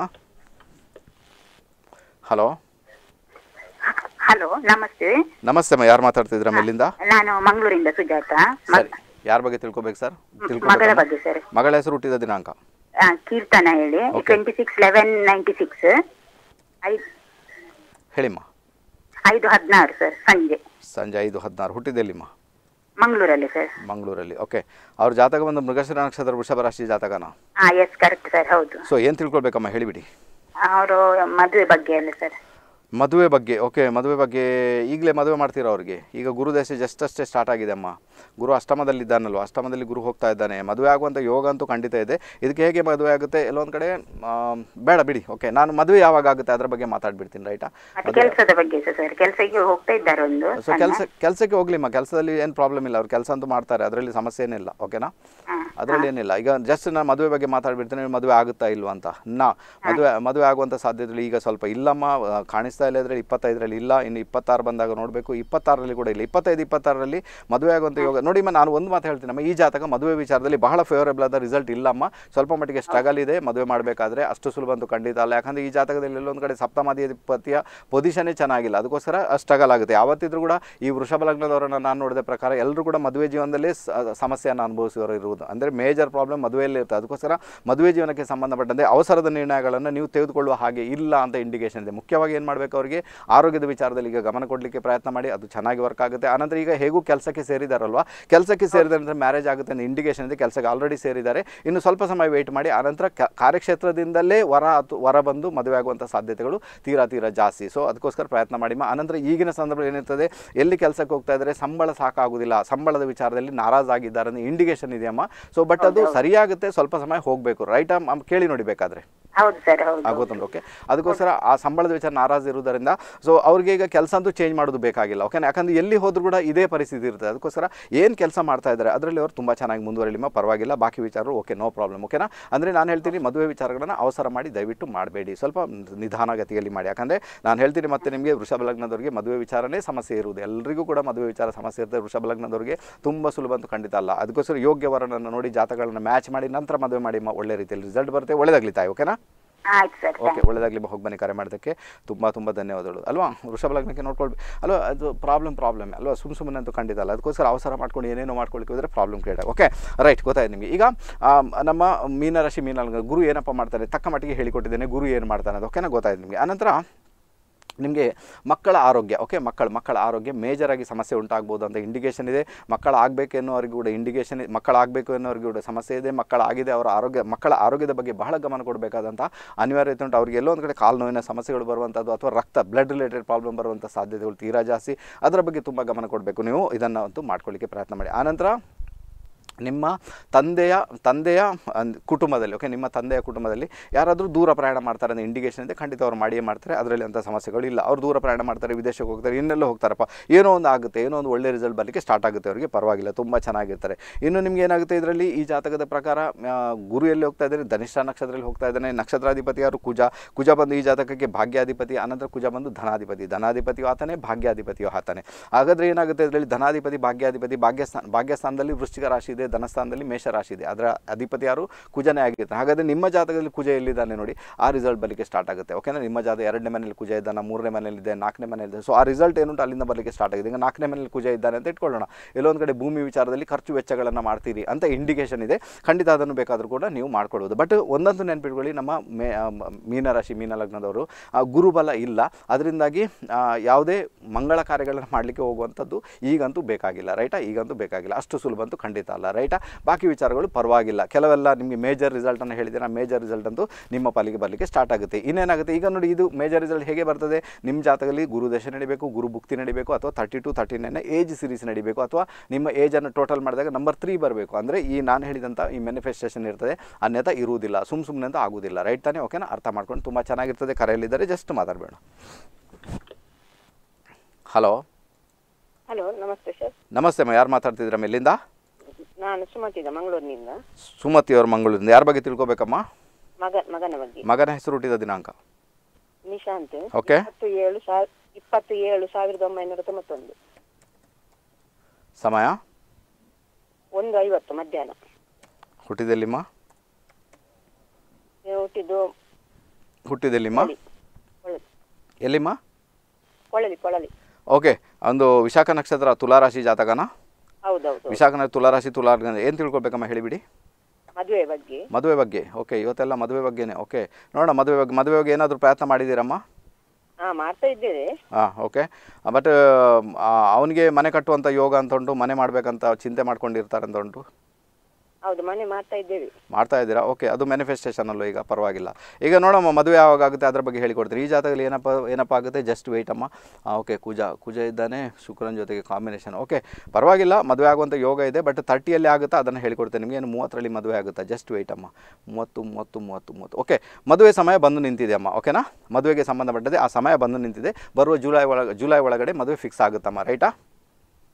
ಹಲೋ ಹಲೋ ನಮಸ್ತೆ ನಮಸ್ತೆ ಅಮ್ಮ ಯಾರು ಮಾತಾಡ್ತಿದ್ರ ಮೇಲಿಂದ ನಾನು ಮಂಗಳೂರಿಂದ ಸುಜಾತ ಮ- ಸರಿ ಯಾರ ಬಗ್ಗೆ ತಿಳ್ಕೊಬೇಕು ಸರ್ ಮಗಳ ತಿಳ್ಕೊಬೇಕು ಬಗ್ಗೆ ಸರ್ ಮಗಳ ಹೆಸರು ಹುಟ್ಟಿದ ದಿನಾಂಕ ಆ, ಕೀರ್ತನ ಹೇಳಿ Okay. Twenty six eleven ninety six ಐದು ಹೇಳಿಮ್ಮ ಐದು ಹದಿನಾರು ಸರ್ ಸಂಜೆ ಸಂಜೆ ಐದು ಹದಿನಾರು ಹುಟ್ಟಿದೆಲ್ಲಿಮ್ಮ ಮಂಗಳೂರಲ್ಲಿ ಸರ್ ಮಂಗಳೂರಲ್ಲಿ ಓಕೆ ಅವ್ರ ಜಾತಕ ಬಂದು ಮೃಗಶಿರ ನಕ್ಷತ್ರ ವೃಷಭ ರಾಶಿ ಜಾತಕನ ಹಾ ಎಸ್ ಕರೆಕ್ಟ್ ಸರ್ ಹೌದು ಸೊ ಏನು ತಿಳ್ಕೊಳ್ಬೇಕಮ್ಮ ಹೇಳಿಬಿಡಿ ಅವರು ಮದುವೆ ಬಗ್ಗೆ ಅಲ್ಲ ಸರ್ ಮದುವೆ ಬಗ್ಗೆ ಓಕೆ ಮದುವೆ ಬಗ್ಗೆ ಈಗಲೇ ಮದುವೆ ಮಾಡ್ತೀರಾ ಅವ್ರಿಗೆ ಈಗ ಗುರುದಶೆ ಜಸ್ಟ್ ಅಷ್ಟೇ ಸ್ಟಾರ್ಟ್ ಆಗಿದೆ ಅಮ್ಮ ಗುರು ಅಷ್ಟಮದಲ್ಲಿದ್ದಾನಲ್ವ ಅಷ್ಟಮದಲ್ಲಿ ಗುರು ಹೋಗ್ತಾ ಇದ್ದಾನೆ ಮದುವೆ ಆಗುವಂಥ ಯೋಗ ಅಂತೂ ಖಂಡಿತ ಇದೆ ಇದಕ್ಕೆ ಹೇಗೆ ಮದುವೆ ಆಗುತ್ತೆ ಎಲ್ಲೊಂದು ಕಡೆ ಆ, ಬೇಡ ಬಿಡಿ ಓಕೆ ನಾನು ಮದುವೆ ಯಾವಾಗ ಆಗುತ್ತೆ ಅದರ ಬಗ್ಗೆ ಮಾತಾಡ್ಬಿಡ್ತೀನಿ ರೈಟಾ ಮತ್ತೆ ಕೆಲಸದ ಬಗ್ಗೆ ಸರ್ ಕೆಲಸಕ್ಕೆ ಹೋಗ್ತಾ ಇದ್ದಾರೆ ಒಂದು ಸೊ ಕೆಲಸ ಕೆಲಸಕ್ಕೆ ಹೋಗ್ಲಿಮ್ಮ ಕೆಲಸದಲ್ಲಿ ಏನು ಪ್ರಾಬ್ಲಮ್ ಇಲ್ಲ ಅವ್ರು ಕೆಲಸ ಅಂತೂ ಮಾಡ್ತಾರೆ ಅದರಲ್ಲಿ ಸಮಸ್ಯೆ ಏನಿಲ್ಲ ಓಕೆನಾ ಅದರಲ್ಲಿ ಏನಿಲ್ಲ ಈಗ ಜಸ್ಟ್ ನಾನು ಮದುವೆ ಬಗ್ಗೆ ಮಾತಾಡ್ಬಿಡ್ತೀನಿ ಮದುವೆ ಆಗುತ್ತಾ ಇಲ್ವಾ ಅಂತ ನಾ ಮದುವೆ ಮದುವೆ ಆಗುವಂಥ ಸಾಧ್ಯತೆಗಳು ಈಗ ಸ್ವಲ್ಪ ಇಲ್ಲಮ್ಮ ಆ, ಕಾಣಿಸ್ತಾ ಕಾಣಿಸ್ತಾ ಇಲ್ಲ ಇದ್ರಲ್ಲಿ ಇಪ್ಪತ್ತೈದರಲ್ಲಿ ಇಲ್ಲ ಇನ್ನು ಇಪ್ಪತ್ತಾರು ಬಂದಾಗ ನೋಡಬೇಕು ಇಪ್ಪತ್ತಾರರಲ್ಲಿ ಕೂಡ ಇಲ್ಲ ಇಪ್ಪತ್ತೈದು ಇಪ್ಪತ್ತಾರರಲ್ಲಿ ಮದುವೆ ಆಗುವಂಥ ಯೋಗ ನೋಡಿ ಅಮ್ಮ ನಾನು ಒಂದು ಮಾತು ಹೇಳ್ತೀನಿ ಅಮ್ಮ ಈ ಜಾತಕ ಮದುವೆ ವಿಚಾರದಲ್ಲಿ ಬಹಳ ಫೇವರೇಬಲ್ ಆದ ರಿಸಲ್ಟ್ ಇಲ್ಲಮ್ಮ ಸ್ವಲ್ಪ ಮಟ್ಟಿಗೆ ಸ್ಟ್ರಗಲ್ ಇದೆ ಮದುವೆ ಮಾಡಬೇಕಾದ್ರೆ ಅಷ್ಟು ಸುಲಭ ಅಂತೂ ಖಂಡಿತ ಅಲ್ಲ ಯಾಕಂದರೆ ಈ ಜಾತಕದಲ್ಲಿ ಎಲ್ಲೊಂದು ಕಡೆ ಸಪ್ತಮಾಧಿಪತಿಯ ಪೊಸಿಷನ್ನೇ ಚೆನ್ನಾಗಿಲ್ಲ ಅದಕ್ಕೋಸ್ಕರ ಸ್ಟ್ರಗಲ್ ಆಗುತ್ತೆ ಯಾವತ್ತಿದ್ರೂ ಕೂಡ ಈ ವೃಷಭ ಲಗ್ನದವರನ್ನು ನಾನು ನೋಡಿದ ಪ್ರಕಾರ ಎಲ್ಲರೂ ಕೂಡ ಮದುವೆ ಜೀವನದಲ್ಲಿ ಸ- ಸಮಸ್ಯೆಯನ್ನು ಅನುಭವಿಸುವವರು ಇರುವುದು ಅಂದರೆ ಮೇಜರ್ ಪ್ರಾಬ್ಲಮ್ ಮದುವೆಯಲ್ಲಿ ಇರುತ್ತೆ ಅದಕ್ಕೋಸ್ಕರ ಮದುವೆ ಜೀವನಕ್ಕೆ ಸಂಬಂಧಪಟ್ಟಂತೆ ಅವಸರದ ನಿರ್ಣಯಗಳನ್ನು ನೀವು ತೆಗೆದುಕೊಳ್ಳುವ ಹಾಗೆ ಇಲ್ಲ ಅಂತ ಇಂಡಿಕೇಶನ್ ಇದೆ ಮುಖ್ಯವಾಗಿ ಏನು ಮಾಡಬೇಕು ಅವರಿಗೆ ಆರೋಗ್ಯದ ವಿಚಾರದಲ್ಲಿ ಈಗ ಗಮನ ಕೊಡಲಿಕ್ಕೆ ಪ್ರಯತ್ನ ಮಾಡಿ ಅದು ಚೆನ್ನಾಗಿ ವರ್ಕ್ ಆಗುತ್ತೆ ಆನಂತರ ಈಗ ಹೇಗೂ ಕೆಲಸಕ್ಕೆ ಸೇರಿದಾರಲ್ವಾ ಕೆಲಸಕ್ಕೆ ಸೇರಿದ ನಂತರ ಮ್ಯಾರೇಜ್ ಆಗುತ್ತೆ ಅನ್ನೋ ಇಂಡಿಕೇಶನ್ ಇದೆ ಕೆಲಸಕ್ಕೆ ಆಲ್ರೆಡಿ ಸೇರಿದ್ದಾರೆ ಇನ್ನು ಸ್ವಲ್ಪ ಸಮಯ ವೆಯ್ಟ್ ಮಾಡಿ ಆನಂತರ ಕ- ಕಾರ್ಯಕ್ಷೇತ್ರದಿಂದಲೇ ವರ ಅಥವಾ ವರ ಬಂದು ಮದುವೆ ಆಗುವಂಥ ಸಾಧ್ಯತೆಗಳು ತೀರಾ ತೀರಾ ಜಾಸ್ತಿ ಸೊ ಅದಕ್ಕೋಸ್ಕರ ಪ್ರಯತ್ನ ಮಾಡಿ ಮಾ ಆನಂತರ ಈಗಿನ ಸಂದರ್ಭದಲ್ಲಿ ಏನಿರ್ತದೆ ಎಲ್ಲಿ ಕೆಲಸಕ್ಕೆ ಹೋಗ್ತಾ ಇದ್ದಾರೆ ಸಂಬಳ ಸಾಕಾಗೋದಿಲ್ಲ ಸಂಬಳದ ವಿಚಾರದಲ್ಲಿ ನಾರಾಜಾಗಿದ್ದಾರೆ ಅನ್ನೋ ಇಂಡಿಕೇಶನ್ ಇದೆಯಮ್ಮ ಸೊ ಬಟ್ ಅದು ಸರಿಯಾಗುತ್ತೆ ಸ್ವಲ್ಪ ಸಮಯ ಹೋಗಬೇಕು ರೈಟ್ ಕೇಳಿ ನೋಡಿ ಬೇಕಾದ್ರೆ ಹೌದು ಸರ್ ಹೌದು ಆಗೋತಂದ್ರೆ ಓಕೆ ಅದಕ್ಕೋಸ್ಕರ ಆ ಸಂಬಳದ ವಿಚಾರ ನಾರಾಜ್ ಇರುವುದರಿಂದ ಸೊ ಅವ್ರಿಗೆ ಈಗ ಕೆಲಸ ಅಂತೂ ಚೇಂಜ್ ಮಾಡೋದು ಬೇಕಾಗಿಲ್ಲ ಓಕೆನಾ ಯಾಕಂದ್ರೆ ಎಲ್ಲಿ ಹೋದ್ರೂ ಕೂಡ ಇದೇ ಪರಿಸ್ಥಿತಿ ಇರ್ತದೆ ಅದಕ್ಕೋಸ್ಕರ ಏನು ಕೆಲಸ ಮಾಡ್ತಾ ಇದ್ದಾರೆ ಅದರಲ್ಲಿ ಅವರು ತುಂಬ ಚೆನ್ನಾಗಿ ಮುಂದುವರಿಲಿಮ್ಮ ಪರವಾಗಿಲ್ಲ ಬಾಕಿ ವಿಚಾರಗಳು ಓಕೆ ನೋ ಪ್ರಾಬ್ಲಮ್ ಓಕೆನಾ ಅಂದರೆ ನಾನು ಹೇಳ್ತೀನಿ ಮದುವೆ ವಿಚಾರಗಳನ್ನು ಅವಸರ ಮಾಡಿ ದಯವಿಟ್ಟು ಮಾಡಬೇಡಿ ಸ್ವಲ್ಪ ನಿಧಾನಗತಿಯಲ್ಲಿ ಮಾಡಿ ಯಾಕಂದರೆ ನಾನು ಹೇಳ್ತೀನಿ ಮತ್ತೆ ನಿಮಗೆ ವೃಷಭ ಲಗ್ನದವರಿಗೆ ಮದುವೆ ವಿಚಾರನೇ ಸಮಸ್ಯೆ ಇರುವುದು ಎಲ್ಲರಿಗೂ ಕೂಡ ಮದುವೆ ವಿಚಾರ ಸಮಸ್ಯೆ ಇರ್ತದೆ ವೃಷಭ ಲಗ್ನದವರಿಗೆ ತುಂಬ ಸುಲಭ ಅಂತ ಖಂಡಿತ ಅಲ್ಲ ಅದಕ್ಕೋಸ್ಕರ ಯೋಗ್ಯ ವರನನ್ನು ನೋಡಿ ಜಾತಕಗಳನ್ನ ಮ್ಯಾಚ್ ಮಾಡಿ ನಂತರ ಮದುವೆ ಮಾಡಿ ಮ- ಒಳ್ಳೆ ರೀತಿಯಲ್ಲಿ ರಿಸಲ್ಟ್ ಬರುತ್ತೆ ಒಳ್ಳೆದಾಗ್ಲಿ ತಾಯಿ ಓಕೆನಾ ಆಯ್ತು ಸರ್ ಓಕೆ ಒಳ್ಳೆದಾಗಲಿ ಹೋಗಿ ಬನ್ನಿ ಕರೆ ಮಾಡೋದಕ್ಕೆ ತುಂಬ ತುಂಬ ಧನ್ಯವಾದಗಳು ಅಲ್ವಾ ವೃಷಭ ಲಗ್ನಕ್ಕೆ ನೋಡ್ಕೊಳ್ಬೇಕು ಅಲ್ವಾ ಅದು ಪ್ರಾಬ್ಲಮ್ ಪ್ರಾಬ್ಲಮ್ ಅಲ್ವಾ ಸುಮ್ಮ ಸುಮ್ಮನೆ ಅಂತೂ ಖಂಡಿತ ಅಲ್ಲ ಅದಕ್ಕೋಸ್ಕರ ಅವಸರ ಮಾಡ್ಕೊಂಡು ಏನೇನೋ ಮಾಡ್ಕೊಳ್ಳಿಕ್ಕೆ ಹೋದರೆ ಪ್ರಾಬ್ಲಮ್ ಕ್ರಿಯೇಟ್ ಓಕೆ ರೈಟ್ ಗೊತ್ತಾಯ್ತು ನಿಮಗೆ ಈಗ ಆ, ನಮ್ಮ ಮೀನರಾಶಿ ಮೀನ ಲಗ್ನ ಗುರು ಏನಪ್ಪ ಮಾಡ್ತಾನೆ ತಕ್ಕ ಮಟ್ಟಿಗೆ ಹೇಳಿಕೊಟ್ಟಿದ್ದೇನೆ ಗುರು ಏನು ಮಾಡ್ತಾನೆ ಅದು ಓಕೆನಾ ಗೊತ್ತಾಯ್ತು ನಿಮಗೆ ಆನಂತರ ನಿಮಗೆ ಮಕ್ಕಳ ಆರೋಗ್ಯ ಓಕೆ ಮಕ್ಕಳು ಮಕ್ಕಳ ಆರೋಗ್ಯ ಮೇಜರಾಗಿ ಸಮಸ್ಯೆ ಉಂಟಾಗ್ಬೋದು ಅಂತ ಇಂಡಿಕೇಷನ್ ಇದೆ ಮಕ್ಕಳ ಆಗಬೇಕು ಎನ್ನುವರಿಗೂ ಕೂಡ ಇಂಡಿಕೇಷನ್ ಮಕ್ಕಳಾಗಬೇಕು ಎನ್ನುವರಿಗೂ ಕೂಡ ಸಮಸ್ಯೆ ಇದೆ ಮಕ್ಕಳಾಗಿದೆ ಅವರ ಆರೋಗ್ಯ ಮಕ್ಕಳ ಆರೋಗ್ಯದ ಬಗ್ಗೆ ಬಹಳ ಗಮನ ಕೊಡಬೇಕಾದಂಥ ಅನಿವಾರ್ಯತೆ ಉಂಟು ಅವ್ರಿಗೆ ಎಲ್ಲೋ ಒಂದು ಕಡೆ ಕಾಲು ನೋವಿನ ಸಮಸ್ಯೆಗಳು ಬರುವಂಥದ್ದು ಅಥವಾ ರಕ್ತ ಬ್ಲಡ್ ರಿಲೇಟೆಡ್ ಪ್ರಾಬ್ಲಮ್ ಬರುವಂಥ ಸಾಧ್ಯತೆಗಳು ತೀರಾ ಜಾಸ್ತಿ ಅದರ ಬಗ್ಗೆ ತುಂಬ ಗಮನ ಕೊಡಬೇಕು ನೀವು ಇದನ್ನು ಅಂತೂ ಮಾಡ್ಕೊಳ್ಳಿಕ್ಕೆ ಪ್ರಯತ್ನ ಮಾಡಿ ಆನಂತರ ನಿಮ್ಮ ತಂದೆಯ ತಂದೆಯ ಅಂದ್- ಕುಟುಂಬದಲ್ಲಿ ಓಕೆ ನಿಮ್ಮ ತಂದೆಯ ಕುಟುಂಬದಲ್ಲಿ ಯಾರಾದರೂ ದೂರ ಪ್ರಯಾಣ ಮಾಡ್ತಾರೆ ಅನ್ನೋ ಇಂಡಿಕೇಷನ್ ಇದೆ ಖಂಡಿತ ಅವ್ರು ಮಾಡಿಯೇ ಮಾಡ್ತಾರೆ ಅದರಲ್ಲಿ ಅಂಥ ಸಮಸ್ಯೆಗಳು ಇಲ್ಲ ಅವ್ರು ದೂರ ಪ್ರಯಾಣ ಮಾಡ್ತಾರೆ ವಿದೇಶಕ್ಕೆ ಹೋಗ್ತಾರೆ ಇನ್ನೆಲ್ಲ ಹೋಗ್ತಾರಪ್ಪ ಏನೋ ಒಂದು ಆಗುತ್ತೆ ಏನೋ ಒಂದು ಒಳ್ಳೆ ರಿಸಲ್ಟ್ ಬರಲಿಕ್ಕೆ ಸ್ಟಾರ್ಟ್ ಆಗುತ್ತೆ ಅವರಿಗೆ ಪರವಾಗಿಲ್ಲ ತುಂಬ ಚೆನ್ನಾಗಿರ್ತಾರೆ ಇನ್ನು ನಿಮ್ಗೆ ಏನಾಗುತ್ತೆ ಇದರಲ್ಲಿ ಈ ಜಾತಕದ ಪ್ರಕಾರ ಆ, ಗುರು ಎಲ್ಲಿ ಹೋಗ್ತಾ ಇದ್ದಾರೆ ಧನಿಷ್ಠ ನಕ್ಷತ್ರದಲ್ಲಿ ಹೋಗ್ತಾ ಇದ್ದಾನೆ ನಕ್ಷತ್ರಾಧಿಪತಿ ಯಾರು ಕುಜ ಕುಜ ಬಂದು ಈ ಜಾತಕಕ್ಕೆ ಭಾಗ್ಯಾಧಿಪತಿ ಅನಂತರ ಕುಜ ಬಂದು ಧನಾಧಿಪತಿ ಧನಾಧಿಪತಿಯು ಆತನೇ ಭಾಗ್ಯಾಧಿಪತಿಯು ಆತನೇ ಹಾಗಾದರೆ ಏನಾಗುತ್ತೆ ಇದರಲ್ಲಿ ಧನಾಧಿಪತಿ ಭಾಗ್ಯಾಧಿಪತಿ ಭಾಗ್ಯಸ್ಥಾನ ಭಾಗ್ಯಸ್ಥಾನದಲ್ಲಿ ವೃಶ್ಚಿಕ ರಾಶಿ ಇದೆ ಧನಸ್ಥಾನದಲ್ಲಿ ಮೇಷ ರಾಶಿ ಇದೆ ಅದರ ಅಧಿಪತಿ ಯಾರು ಕುಜನೇ ಆಗಿರ್ತಾನೆ ಹಾಗಾದರೆ ನಿಮ್ಮ ಜಾತಕದಲ್ಲಿ ಕುಜ ಎಲ್ಲಿದ್ದಾನೆ ನೋಡಿ ಆ ರಿಸಲ್ಟ್ ಬರಲಿಕ್ಕೆ ಸ್ಟಾರ್ಟ್ ಆಗುತ್ತೆ ಓಕೆನಾ ನಿಮ್ಮ ಜಾತಕ ಎರಡನೇ ಮನೇಲಿ ಕುಜ ಇದ್ದಾನೆ ಮೂರನೇ ಮನೇಲಿದೆ ನಾಲ್ಕನೇ ಮನೇಲಿದೆ ಸೊ ಆ ರಿಸಲ್ಟ್ ಏನುಂಟು ಅಲ್ಲಿಂದ ಬರಲಿಕ್ಕೆ ಸ್ಟಾರ್ಟ್ ಆಗಿದೆ ಈಗ ನಾಲ್ಕನೇ ಮನೇಲಿ ಕುಜ ಇದ್ದಾನೆ ಅಂತ ಇಟ್ಕೊಳ್ಳೋಣ ಎಲ್ಲೊಂದು ಕಡೆ ಭೂಮಿ ವಿಚಾರದಲ್ಲಿ ಖರ್ಚು ವೆಚ್ಚಗಳನ್ನು ಮಾಡ್ತೀರಿ ಅಂತ ಇಂಡಿಕೇಶನ್ ಇದೆ ಖಂಡಿತ ಅದನ್ನು ಬೇಕಾದರೂ ಕೂಡ ನೀವು ಮಾಡ್ಕೊಳ್ಬೋದು ಬಟ್ ಒಂದಂತೂ ನೆನ್ಪಿಟ್ಕೊಳ್ಳಿ ನಮ್ಮ ಮೇ ಆ, ಮ- ಮೀನರಾಶಿ ಮೀನ ಲಗ್ನದವರು ಆ, ಗುರುಬಲ ಇಲ್ಲ ಅದರಿಂದಾಗಿ ಆ, ಯಾವುದೇ ಮಂಗಳ ಕಾರ್ಯಗಳನ್ನು ಮಾಡಲಿಕ್ಕೆ ಹೋಗುವಂಥದ್ದು ಈಗಂತೂ ಬೇಕಾಗಿಲ್ಲ ರೈಟಾ ಈಗಂತೂ ಬೇಕಾಗಿಲ್ಲ ಅಷ್ಟು ಸುಲಭ ಅಂತೂ ಖಂಡಿತ ಅಲ್ಲ ರೈಟಾ ಬಾಕಿ ವಿಚಾರಗಳು ಪರವಾಗಿಲ್ಲ ಕೆಲವೆಲ್ಲ ನಿಮಗೆ ಮೇಜರ್ ರಿಸಲ್ಟನ್ನು ಹೇಳಿದರೆ ಆ ಮೇಜರ್ ರಿಸಲ್ಟ್ ಅಂತೂ ನಿಮ್ಮ ಪಾಲಿಗೆ ಬರಲಿಕ್ಕೆ ಸ್ಟಾರ್ಟ್ ಆಗುತ್ತೆ ಇನ್ನೇನಾಗುತ್ತೆ ಈಗ ನೋಡಿ ಇದು ಮೇಜರ್ ರಿಸಲ್ಟ್ ಹೇಗೆ ಬರ್ತದೆ ನಿಮ್ಮ ಜಾತಕದಲ್ಲಿ ಗುರು ದಶೆ ನಡಿಬೇಕು ಗುರು ಭುಕ್ತಿ ನಡಿಬೇಕು ಅಥವಾ thirty two thirty nine age series ನಡಿಬೇಕು ಅಥವಾ ನಿಮ್ಮ ಏಜನ್ನು ಟೋಟಲ್ ಮಾಡಿದಾಗ ನಂಬರ್ ತ್ರೀ ಬರಬೇಕು ಅಂದರೆ ಈ ನಾನು ಹೇಳಿದಂಥ ಈ ಮ್ಯಾನಿಫೆಸ್ಟೇಷನ್ ಇರ್ತದೆ ಅನ್ಯಥ ಇರುವುದಿಲ್ಲ ಸುಮ್ಮ ಸುಮ್ಮನೆ ಅಂತ ಆಗುವುದಿಲ್ಲ ರೈಟ್ ತಾನೇ ಓಕೆನಾ ಅರ್ಥ ಮಾಡ್ಕೊಂಡು ತುಂಬ ಚೆನ್ನಾಗಿರ್ತದೆ ಕರೆಯಲ್ಲಿದ್ದರೆ ಜಸ್ಟ್ ಮಾತಾಡಬೇಡ ಹಲೋ ಹಲೋ ನಮಸ್ತೆ ಸರ್ ನಮಸ್ತೆ ಅಮ್ಮ ಯಾರು ಮಾತಾಡ್ತಿದ್ದೀರಮ್ಮ ಎಲ್ಲಿಂದ ನಾನು ಸುಮತಿದ ಮಂಗಳೂರಿನಿಂದ ಸುಮತಿ ಅವ್ರ ಮಂಗಳೂರಿಂದ ಯಾರ ಬಗ್ಗೆ ತಿಳ್ಕೊಬೇಕಮ್ಮ ಮಗ ಮಗನ ಬಗ್ಗೆ ಮಗನ ಹೆಸರು ಹುಟ್ಟಿದ ದಿನಾಂಕ ನಿಶಾಂತ್ ಓಕೆ ಇಪ್ಪತ್ತು ಏಳು ಸಾವಿರ ಇಪ್ಪತ್ತು ಏಳು ಸಾವಿರದ ಒಂಬೈನೂರ ತೊಂಬತ್ತೊಂದು ಸಮಯ ಒಂದು ಐವತ್ತು ಮಧ್ಯಾಹ್ನ ಹುಟ್ಟಿದೆಲ್ಲಿಮ್ಮ ನೀವು ಹುಟ್ಟಿದ್ದು ಹುಟ್ಟಿದೆಲ್ಲಿಮ್ಮ ಕೊಳಲಿ ಎಲ್ಲಿಮ್ಮ ಕೊಳಲಿ ಕೊಳಲಿ ಓಕೆ ಒಂದು ವಿಶಾಖ ನಕ್ಷತ್ರ ತುಲಾರಾಶಿ ಜಾತಕನ ಹೌದೌದು ವಿಶಾಖ ನಕ್ಷತ್ರ ತುಲಾರಾಶಿ ತುಲಾ ಏನು ತಿಳ್ಕೊಬೇಕಮ್ಮ ಹೇಳಿಬಿಡಿ ಮದುವೆ ಬಗ್ಗೆ ಮದುವೆ ಬಗ್ಗೆ ಓಕೆ ಇವತ್ತೆಲ್ಲ ಮದುವೆ ಬಗ್ಗೆನೇ ಓಕೆ ನೋಡೋಣ ಮದುವೆ ಬಗ್ಗೆ ಮದುವೆ ಬಗ್ಗೆ ಏನಾದರೂ ಪ್ರಯತ್ನ ಮಾಡಿದ್ದೀರಮ್ಮ ಹಾ ಮಾಡ್ತಾ ಇದ್ದೇವೆ ಹಾಂ ಓಕೆ ಬಟ್ ಅವನಿಗೆ ಮನೆ ಕಟ್ಟುವಂಥ ಯೋಗ ಅಂತ ಉಂಟು ಮನೆ ಮಾಡಬೇಕಂತ ಚಿಂತೆ ಮಾಡ್ಕೊಂಡಿರ್ತಾರೆ ಅಂತ ಉಂಟು ಹೌದು ಮನೆ ಮಾಡ್ತಾ ಇದ್ದೇವೆ ಮಾಡ್ತಾ ಇದ್ದೀರಾ ಓಕೆ ಅದು ಮ್ಯಾನಿಫೆಸ್ಟೇಷನ್ ಅಲ್ಲೂ ಈಗ ಪರವಾಗಿಲ್ಲ ಈಗ ನೋಡಮ್ಮ ಮದುವೆ ಯಾವಾಗ ಆಗುತ್ತೆ ಅದ್ರ ಬಗ್ಗೆ ಹೇಳಿಕೊಡ್ತೀರಿ ಈ ಜಾತಕದಲ್ಲಿ ಏನಪ್ಪ ಏನಪ್ಪ ಆಗುತ್ತೆ ಜಸ್ಟ್ ವೆಯ್ಟ್ ಅಮ್ಮ ಓಕೆ ಕುಜ ಕುಜ ಇದ್ದಾನೆ ಶುಕ್ರನ ಜೊತೆಗೆ ಕಾಂಬಿನೇಷನ್ ಓಕೆ ಪರವಾಗಿಲ್ಲ ಮದುವೆ ಆಗುವಂಥ ಯೋಗ ಇದೆ ಬಟ್ ತರ್ಟಿಯಲ್ಲಿ ಆಗುತ್ತಾ ಅದನ್ನು ಹೇಳಿಕೊಡ್ತೇನೆ ನಿಮಗೆ ಏನು ಮೂವತ್ತರಲ್ಲಿ ಮದುವೆ ಆಗುತ್ತಾ ಜಸ್ಟ್ ವೆಯ್ಟ್ ಅಮ್ಮ ಮೂವತ್ತು ಮೂವತ್ತು ಮೂವತ್ತು ಮೂವತ್ತು ಓಕೆ ಮದುವೆ ಸಮಯ ಬಂದು ನಿಂತಿದೆ ಅಮ್ಮ ಓಕೆನಾ ಮದುವೆಗೆ ಸಂಬಂಧಪಟ್ಟದೆ ಆ ಸಮಯ ಬಂದು ನಿಂತಿದೆ ಬರುವ ಜುಲೈ ಒಳಗೆ ಜುಲೈ ಒಳಗಡೆ ಮದುವೆ ಫಿಕ್ಸ್ ಆಗುತ್ತಮ್ಮ ರೈಟಾ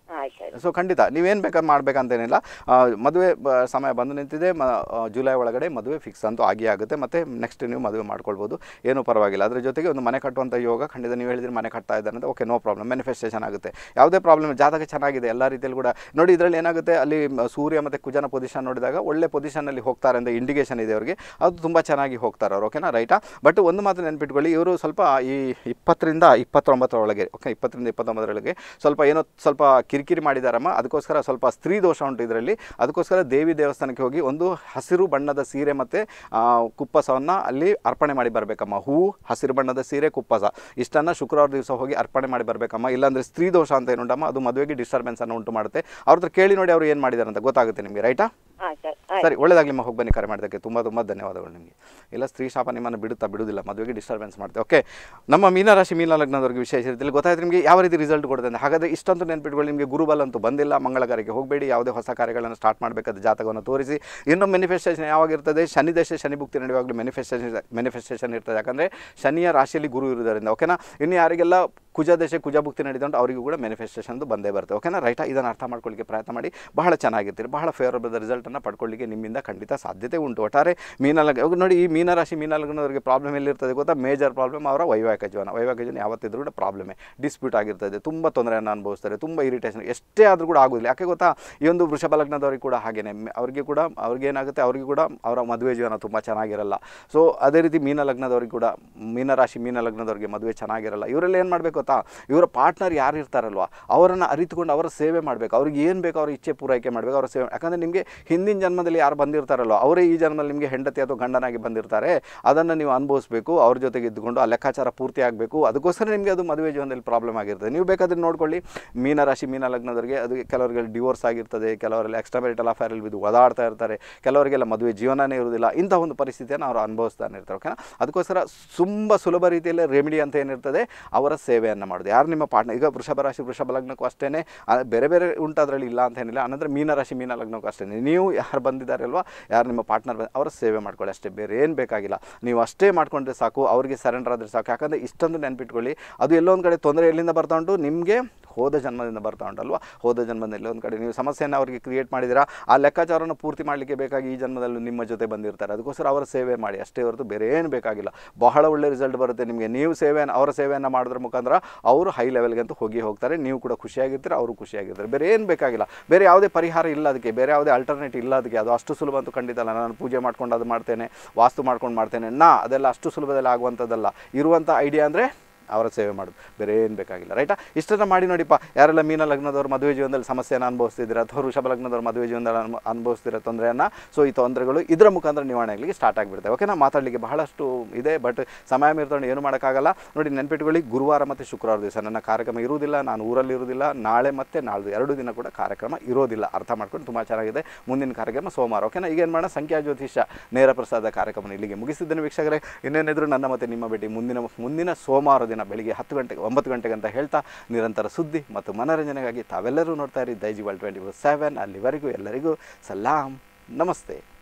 ಆಯ್ತು ಆಯ್ತು ಸೊ ಖಂಡಿತ ನೀವೇನು ಬೇಕಾದ್ರೆ ಮಾಡ್ಬೇಕಂತೇನಿಲ್ಲ ಆ, ಮದುವೆ ಬ- ಸಮಯ ಬಂದು ನಿಂತಿದೆ ಮ ಆ, ಜುಲೈ ಒಳಗಡೆ ಮದುವೆ ಫಿಕ್ಸ್ ಅಂತೂ ಆಗಿ ಆಗುತ್ತೆ ಮತ್ತು ನೆಕ್ಸ್ಟ್ ನೀವು ಮದುವೆ ಮಾಡ್ಕೊಳ್ಬೋದು ಏನೂ ಪರವಾಗಿಲ್ಲ ಅದ್ರ ಜೊತೆಗೆ ಒಂದು ಮನೆ ಕಟ್ಟುವಂಥ ಯೋಗ ಖಂಡಿತ ನೀವು ಹೇಳಿದ್ರೆ ಮನೆ ಕಟ್ತಾ ಇದ್ದಾನೆ ಅಂತ ಓಕೆ ನೋ ಪ್ರಾಬ್ಲಮ್ ಮ್ಯಾನಿಫೆಸ್ಟೇಷನ್ ಆಗುತ್ತೆ ಯಾವುದೇ ಪ್ರಾಬ್ಲಮ್ ಜಾತಕ ಚೆನ್ನಾಗಿದೆ ಎಲ್ಲ ರೀತಿಯಲ್ಲಿ ಕೂಡ ನೋಡಿ ಇದರಲ್ಲಿ ಏನಾಗುತ್ತೆ ಅಲ್ಲಿ ಮ- ಸೂರ್ಯ ಮತ್ತು ಕುಜನ ಪೊಸಿಷನ್ ನೋಡಿದಾಗ ಒಳ್ಳೆ ಪೊಸಿಷನಲ್ಲಿ ಹೋಗ್ತಾರೆ ಅಂತ ಇಂಡಿಕೇಶನ್ ಇದೆ ಅವರಿಗೆ ಅದು ತುಂಬ ಚೆನ್ನಾಗಿ ಹೋಗ್ತಾರೆ ಅವ್ರು ಓಕೆನಾ ರೈಟಾ ಬಟ್ ಒಂದು ಮಾತು ನೆನ್ಪಿಟ್ಕೊಳ್ಳಿ ಇವರು ಸ್ವಲ್ಪ ಈ ಇಪ್ಪತ್ತರಿಂದ ಇಪ್ಪತ್ತೊಂಬತ್ತರೊಳಗೆ ಓಕೆ ಇಪ್ಪತ್ತರಿಂದ ಇಪ್ಪತ್ತೊಂಬತ್ತರೊಳಗೆ ಸ್ವಲ್ಪ ಏನೋ ಸ್ವಲ್ಪ ಕಿರಿಕಿರಿ ಮಾಡಿದಾರಮ್ಮ ಅದಕ್ಕೋಸ್ಕರ ಸ್ವಲ್ಪ ಸ್ತ್ರೀ ದೋಷ ಉಂಟು ಇದರಲ್ಲಿ ಅದಕ್ಕೋಸ್ಕರ ದೇವಿ ದೇವಸ್ಥಾನಕ್ಕೆ ಹೋಗಿ ಒಂದು ಹಸಿರು ಬಣ್ಣದ ಸೀರೆ ಮತ್ತು ಕುಪ್ಪಸವನ್ನು ಅಲ್ಲಿ ಅರ್ಪಣೆ ಮಾಡಿ ಬರಬೇಕಮ್ಮ ಹೂವು ಹಸಿರು ಬಣ್ಣದ ಸೀರೆ ಕುಪ್ಪಸ ಇಷ್ಟನ್ನು ಶುಕ್ರವಾರ ದಿವಸ ಹೋಗಿ ಅರ್ಪಣೆ ಮಾಡಿ ಬರಬೇಕಮ್ಮ ಇಲ್ಲಾಂದರೆ ಸ್ತ್ರೀ ದೋಷ ಅಂತ ಏನುಂಟಮ್ಮ ಅದು ಮದುವೆಗೆ ಡಿಸ್ಟರ್ಬೆನ್ಸನ್ನು ಉಂಟು ಮಾಡುತ್ತೆ ಅವ್ರ ಹತ್ರ ಕೇಳಿ ನೋಡಿ ಅವ್ರು ಏನು ಮಾಡಿದ್ದಾರೆ ಅಂತ ಗೊತ್ತಾಗುತ್ತೆ ನಿಮಗೆ ರೈಟಾ ಆಯ್ತು ಆಯ್ತು ಸರಿ ಒಳ್ಳೆದಾಗಲಿ ನಿಮ್ಮ ಹೋಗಿ ಬನ್ನಿ ಕರೆ ಮಾಡೋದಕ್ಕೆ ತುಂಬ ತುಂಬ ಧನ್ಯವಾದಗಳು ನಿಮಗೆ ಇಲ್ಲ ಸ್ತ್ರೀ ಶಾಪ ನಿಮ್ಮನ್ನು ಬಿಡುತ್ತಾ ಬಿಡುವುದಿಲ್ಲ ಮದುವೆಗೆ ಡಿಸ್ಟರ್ಬೆನ್ಸ್ ಮಾಡುತ್ತೆ ಓಕೆ ನಮ್ಮ ಮೀನರಾಶಿ ಮೀನ ಲಗ್ನದವ್ರಿಗೆ ವಿಶೇಷ ರೀತಿಯಲ್ಲಿ ಗೊತ್ತಾಯ್ತು ನಿಮಗೆ ಯಾವ ರೀತಿ ರಿಸಲ್ಟ್ ಕೊಡುತ್ತೆ ಅಂತ ಹಾಗಾದರೆ ಇಷ್ಟಂತೂ ನೆನ್ಪಿಟ್ಕೊಳ್ಳಿ ನಿಮಗೆ ಗುರುಬಲ ಅಂತೂ ಬಂದಿಲ್ಲ ಮಂಗಳಕಾರಕ್ಕೆ ಹೋಗಬೇಡಿ ಯಾವುದೇ ಹೊಸ ಕಾರ್ಯಗಳನ್ನು ಸ್ಟಾರ್ಟ್ ಮಾಡಬೇಕಾದ ಜಾತಕವನ್ನು ತೋರಿಸಿ ಇನ್ನು ಮ್ಯಾನಿಫೆಸ್ಟೇಷನ್ ಯಾವಾಗಿರ್ತದೆ ಶನಿ ದಶೆ ಶನಿ ಭುಕ್ತಿ ನಡೆಯುವಾಗಲೂ ಮ್ಯಾನಿಫೆಸ್ಟೇಷನ್ ಮ್ಯಾನಿಫೆಸ್ಟೇಷನ್ ಇರ್ತದೆ ಯಾಕಂದರೆ ಶನಿಯ ರಾಶಿಯಲ್ಲಿ ಗುರು ಇರುವುದರಿಂದ ಓಕೆನಾ ಇನ್ನು ಯಾರಿಗೆಲ್ಲ ಕುಜ ದಶೆ ಕುಜ ಭುಕ್ತಿ ನಡೀತಾ ಉಂಟು ಅವರಿಗೂ ಕೂಡ ಮ್ಯಾನಿಫೆಸ್ಟೇಷನ್ ಬಂದೇ ಬರುತ್ತೆ ಓಕೆನಾ ರೈಟಾ ಇದನ್ನು ಅರ್ಥ ಮಾಡ್ಕೊಳ್ಳಿಕ್ಕೆ ಪ್ರಯತ್ನ ಮಾಡಿ ಬಹಳ ಚೆನ್ನಾಗಿರ್ತೀರಿ ಬಹಳ ಫೇವರಬಲ್ ರಿಸಲ್ಟನ್ನು ಪಡ್ಕೊಳ್ಳಿಕ್ಕೆ ನಿಮ್ಮಿಂದ ಖಂಡಿತ ಸಾಧ್ಯತೆ ಉಂಟು ಒಟ್ಟಾರೆ ಮೀನಲಗ್ನ ಇವಾಗ ನೋಡಿ ಈ ಮೀನರಾಶಿ ಮೀನಲಗ್ನವರಿಗೆ ಪ್ರಾಬ್ಲಮ್ ಎಲ್ಲಿರ್ತದೆ ಗೊತ್ತಾ ಮೇಜರ್ ಪ್ರಾಬ್ಲಮ್ ಅವರ ವೈವಾಹಿಕ ಜೀವನ ವೈವಾಹಿಕ ಜೀವನ ಯಾವತ್ತಿದ್ರೂ ಕೂಡ ಪ್ರಾಬ್ಲಮೇ ಡಿಸ್ಪ್ಯೂಟ್ ಆಗಿರ್ತದೆ ತುಂಬ ತೊಂದರೆಯನ್ನು ಅನುಭವಿಸ್ತಾರೆ ತುಂಬ ಇರಿಟೇಷನ್ ಎಷ್ಟೇ ಆದರೂ ಕೂಡ ಆಗೋದಿಲ್ಲ ಯಾಕೆ ಗೊತ್ತಾ ಈ ಒಂದು ವೃಷಭ ಲಗ್ನದವ್ರಿಗೆ ಕೂಡ ಹಾಗೇನೆ ಮ್- ಅವ್ರಿಗೆ ಕೂಡ ಅವ್ರಿಗೆ ಏನಾಗುತ್ತೆ ಅವ್ರಿಗೆ ಕೂಡ ಅವರ ಮದುವೆ ಜೀವನ ತುಂಬ ಚೆನ್ನಾಗಿರಲ್ಲ ಸೊ ಅದೇ ರೀತಿ ಮೀನ ಲಗ್ನದವ್ರಿಗೆ ಕೂಡ ಮೀನರಾಶಿ ಮೀನ ಲಗ್ನದವ್ರಿಗೆ ಮದುವೆ ಚೆನ್ನಾಗಿರಲ್ಲ ಇವರೆಲ್ಲ ಏನು ಮಾಡಬೇಕು ಗೊತ್ತಾ ಇವರ ಪಾರ್ಟ್ನರ್ ಯಾರು ಇರ್ತಾರಲ್ವ ಅವರನ್ನು ಅರಿತುಕೊಂಡು ಅವರ ಸೇವೆ ಮಾಡಬೇಕು ಅವ್ರಿಗೆ ಏನು ಬೇಕು ಅವ್ರ ಇಚ್ಛೆ ಪೂರೈಕೆ ಮಾಡಬೇಕು ಅವರ ಸೇವೆ ಯಾಕಂದರೆ ನಿಮಗೆ ಹಿಂದಿನ ಜನ್ಮದಲ್ಲಿ ಯಾರು ಬಂದಿರ್ತಾರಲ್ವ ಅವರೇ ಈ ಜನ್ಮದಲ್ಲಿ ನಿಮಗೆ ಹೆಂಡತಿ ಅಥವಾ ಗಂಡನಾಗಿ ಬಂದಿರ್ತಾರೆ ಅದನ್ನು ನೀವು ಅನುಭವಿಸ್ಬೇಕು ಅವ್ರ ಜೊತೆಗೆ ಇದ್ದುಕೊಂಡು ಆ ಲೆಕ್ಕಾಚಾರ ಪೂರ್ತಿ ಆಗಬೇಕು ಅದಕ್ಕೋಸ್ಕರ ನಿಮಗೆ ಅದು ಮದುವೆ ಜೀವನದಲ್ಲಿ ಪ್ರಾಬ್ಲಮ್ ಆಗಿರ್ತದೆ ನೀವು ಬೇಕಾದ್ರೆ ನೋಡ್ಕೊಳ್ಳಿ ಮೀನರಾಶಿ ಮೀನ ಲಗ್ನದವರಿಗೆ ಅದು ಕೆಲವರಿಗೆ ಡಿವೋರ್ಸ್ ಆಗಿರ್ತದೆ ಕೆಲವರೆಲ್ಲ ಎಕ್ಸ್ಟ್ರಾ ಮೆರಿಟಲ್ ಅಫೇರಲ್ಲಿ ಬಿದ್ದು ಒದಾಡ್ತಾ ಇರ್ತಾರೆ ಕೆಲವರಿಗೆಲ್ಲ ಮದುವೆ ಜೀವನನೇ ಇರುವುದಿಲ್ಲ ಇಂಥ ಒಂದು ಪರಿಸ್ಥಿತಿಯನ್ನು ಅವರು ಅನುಭವಿಸ್ತಾನೆ ಇರ್ತಾರೆ ಓಕೆನಾ ಅದಕ್ಕೋಸ್ಕರ ತುಂಬ ಸುಲಭ ರೀತಿಯಲ್ಲಿ ರೆಮಿಡಿ ಅಂತ ಏನಿರ್ತದೆ ಅವರ ಸೇವೆಯನ್ನು ಮಾಡೋದು ಯಾರು ನಿಮ್ಮ ಪಾರ್ಟ್ನರ್ ಈಗ ವೃಷಭ ರಾಶಿ ವೃಷಭ ಲಗ್ನಕ್ಕೂ ಅಷ್ಟೇ ಬೇರೆ ಬೇರೆ ಉಂಟು ಅದರಲ್ಲಿ ಇಲ್ಲ ಅಂತ ಏನಿಲ್ಲ ಅನಂತರ ಮೀನರಾಶಿ ಮೀನ ಲಗ್ನಕ್ಕೂ ಅಷ್ಟೇ ನೀವು ಯಾರು ಬಂದಿದ್ದಾರಲ್ವಾ ಯಾರು ನಿಮ್ಮ ಪಾರ್ಟ್ನರ್ ಬಂದು ಅವರ ಸೇವೆ ಮಾಡ್ಕೊಳ್ಳಿ ಅಷ್ಟೇ ಬೇರೆ ಏನು ಬೇಕಾಗಿಲ್ಲ ನೀವು ಅಷ್ಟೇ ಮಾಡ್ಕೊಂಡ್ರೆ ಸಾಕು ಅವರಿಗೆ ಸರೆಂಡರ್ ಆದರೆ ಸಾಕು ಯಾಕಂದರೆ ಇಷ್ಟೊಂದು ನೆನ್ಪಿಟ್ಕೊಳ್ಳಿ ಅದು ಎಲ್ಲೊಂದು ಕಡೆ ತೊಂದರೆ ಎಲ್ಲಿಂದ ಬರ್ತಾ ಉಂಟು ನಿಮಗೆ ಹೋದ ಜನ್ಮದಿಂದ ಬರ್ತಾ ಉಂಟಲ್ವಾ ಹೋದ ಜನ್ಮದಲ್ಲಿ ಒಂದು ಕಡೆ ನೀವು ಸಮಸ್ಯೆಯನ್ನು ಅವರಿಗೆ ಕ್ರಿಯೇಟ್ ಮಾಡಿದ್ದೀರಾ ಆ ಲೆಕ್ಕಾಚಾರವನ್ನು ಪೂರ್ತಿ ಮಾಡಲಿಕ್ಕೆ ಬೇಕಾಗಿ ಈ ಜನ್ಮದಲ್ಲಿ ನಿಮ್ಮ ಜೊತೆ ಬಂದಿರ್ತಾರೆ ಅದಕ್ಕೋಸ್ಕರ ಅವರ ಸೇವೆ ಮಾಡಿ ಅಷ್ಟೇ ಹೊರತು ಬೇರೆ ಏನು ಬೇಕಾಗಿಲ್ಲ ಬಹಳ ಒಳ್ಳೆ ರಿಸಲ್ಟ್ ಬರುತ್ತೆ ನಿಮಗೆ ನೀವು ಸೇವೆಯನ್ನು ಅವರ ಸೇವೆಯನ್ನು ಮಾಡೋದ್ರ ಮುಖಾಂತರ ಅವರು ಹೈ ಲೆವೆಲ್ಗೆ ಅಂತ ಹೋಗಿ ಹೋಗ್ತಾರೆ ನೀವು ಕೂಡ ಖುಷಿಯಾಗಿರ್ತೀರ ಅವರು ಖುಷಿಯಾಗಿರ್ತಾರೆ ಬೇರೆ ಏನು ಬೇಕಾಗಿಲ್ಲ ಬೇರೆ ಯಾವುದೇ ಪರಿಹಾರ ಇಲ್ಲ ಅದಕ್ಕೆ ಬೇರೆ ಯಾವುದೇ ಆಲ್ಟರ್ನೇಟ್ ಇಲ್ಲ ಅದಕ್ಕೆ ಅದು ಅಷ್ಟು ಸುಲಭ ಅಂತೂ ಖಂಡಿತ ಅಲ್ಲ ನಾನು ಪೂಜೆ ಮಾಡ್ಕೊಂಡು ಅದು ಮಾಡ್ತೇನೆ ವಾಸ್ತು ಮಾಡ್ಕೊಂಡು ಮಾಡ್ತೇನೆ ನಾ ಅದೆಲ್ಲ ಅಷ್ಟು ಸುಲಭದಲ್ಲಿ ಆಗುವಂಥದ್ದಲ್ಲ ಇರುವಂಥ ಐಡಿಯಾ ಅಂದರೆ ಅವರ ಸೇವೆ ಮಾಡೋದು ಬೇರೆ ಏನು ಬೇಕಾಗಿಲ್ಲ ರೈಟಾ ಇಷ್ಟನ್ನು ಮಾಡಿ ನೋಡಿಪ್ಪ ಯಾರೆಲ್ಲ ಮೀನ ಲಗ್ನದವ್ರು ಮದುವೆ ಜೀವನದಲ್ಲಿ ಸಮಸ್ಯೆಯನ್ನು ಅನುಭವಿಸ್ತಿದ್ದೀರಾ ಅಥವಾ ವೃಷಭ ಲಗ್ನದವ್ರು ಮದುವೆ ಜೀವನದಲ್ಲಿ ಅನು ಅನುಭವಿಸ್ತಿರೋ ತೊಂದರೆಯನ್ನು ಸೊ ಈ ತೊಂದರೆಗಳು ಇದರ ಮುಖಾಂತರ ನಿವಾರಣೆ ಆಗಲಿಕ್ಕೆ ಸ್ಟಾರ್ಟ್ ಆಗಿಬಿಡ್ತವೆ ಓಕೆನಾ ಮಾತಾಡಲಿಕ್ಕೆ ಬಹಳಷ್ಟು ಇದೆ ಬಟ್ ಸಮಯ ಮೀರ್ಕೊಂಡು ಏನು ಮಾಡೋಕ್ಕಾಗಲ್ಲ ನೋಡಿ ನೆನ್ಪಿಟ್ಕೊಳ್ಳಿ ಗುರುವಾರ ಮತ್ತು ಶುಕ್ರವಾರ ದಿವಸ ನನ್ನ ಕಾರ್ಯಕ್ರಮ ಇರುವುದಿಲ್ಲ ನಾನು ಊರಲ್ಲಿ ಇರುವುದಿಲ್ಲ ನಾಳೆ ಮತ್ತು ನಾಳ್ದು ಎರಡು ದಿನ ಕೂಡ ಕಾರ್ಯಕ್ರಮ ಇರೋದಿಲ್ಲ ಅರ್ಥ ಮಾಡ್ಕೊಂಡು ತುಂಬ ಚೆನ್ನಾಗಿದೆ ಮುಂದಿನ ಕಾರ್ಯಕ್ರಮ ಸೋಮವಾರ ಓಕೆನಾ ಈಗ ಏನು ಮಾಡೋಣ ಸಂಖ್ಯಾ ಜ್ಯೋತಿಷ ನೇರ ಪ್ರಸಾದ ಕಾರ್ಯಕ್ರಮ ಇಲ್ಲಿಗೆ ಮುಗಿಸಿದ್ದೇನೆ ವೀಕ್ಷಕರೇ ಇನ್ನೇನಿದ್ರು ನನ್ನ ಮತ್ತು ನಿಮ್ಮ ಭೇಟಿ ಮುಂದಿನ ಮುಂದಿನ ಸೋಮವಾರ ದಿನ ಬೆಳಿಗ್ಗೆ ಹತ್ತು ಗಂಟೆಗೆ ಒಂಬತ್ತು ಗಂಟೆಗೆ ಅಂತ ಹೇಳ್ತಾ ನಿರಂತರ ಸುದ್ದಿ ಮತ್ತು ಮನೋರಂಜನೆಗಾಗಿ ತಾವೆಲ್ಲರೂ ನೋಡ್ತಾ ಇರಿ Daijiworld twenty four seven ಅಲ್ಲಿವರೆಗೂ ಎಲ್ಲರಿಗೂ ಸಲಾಂ ನಮಸ್ತೆ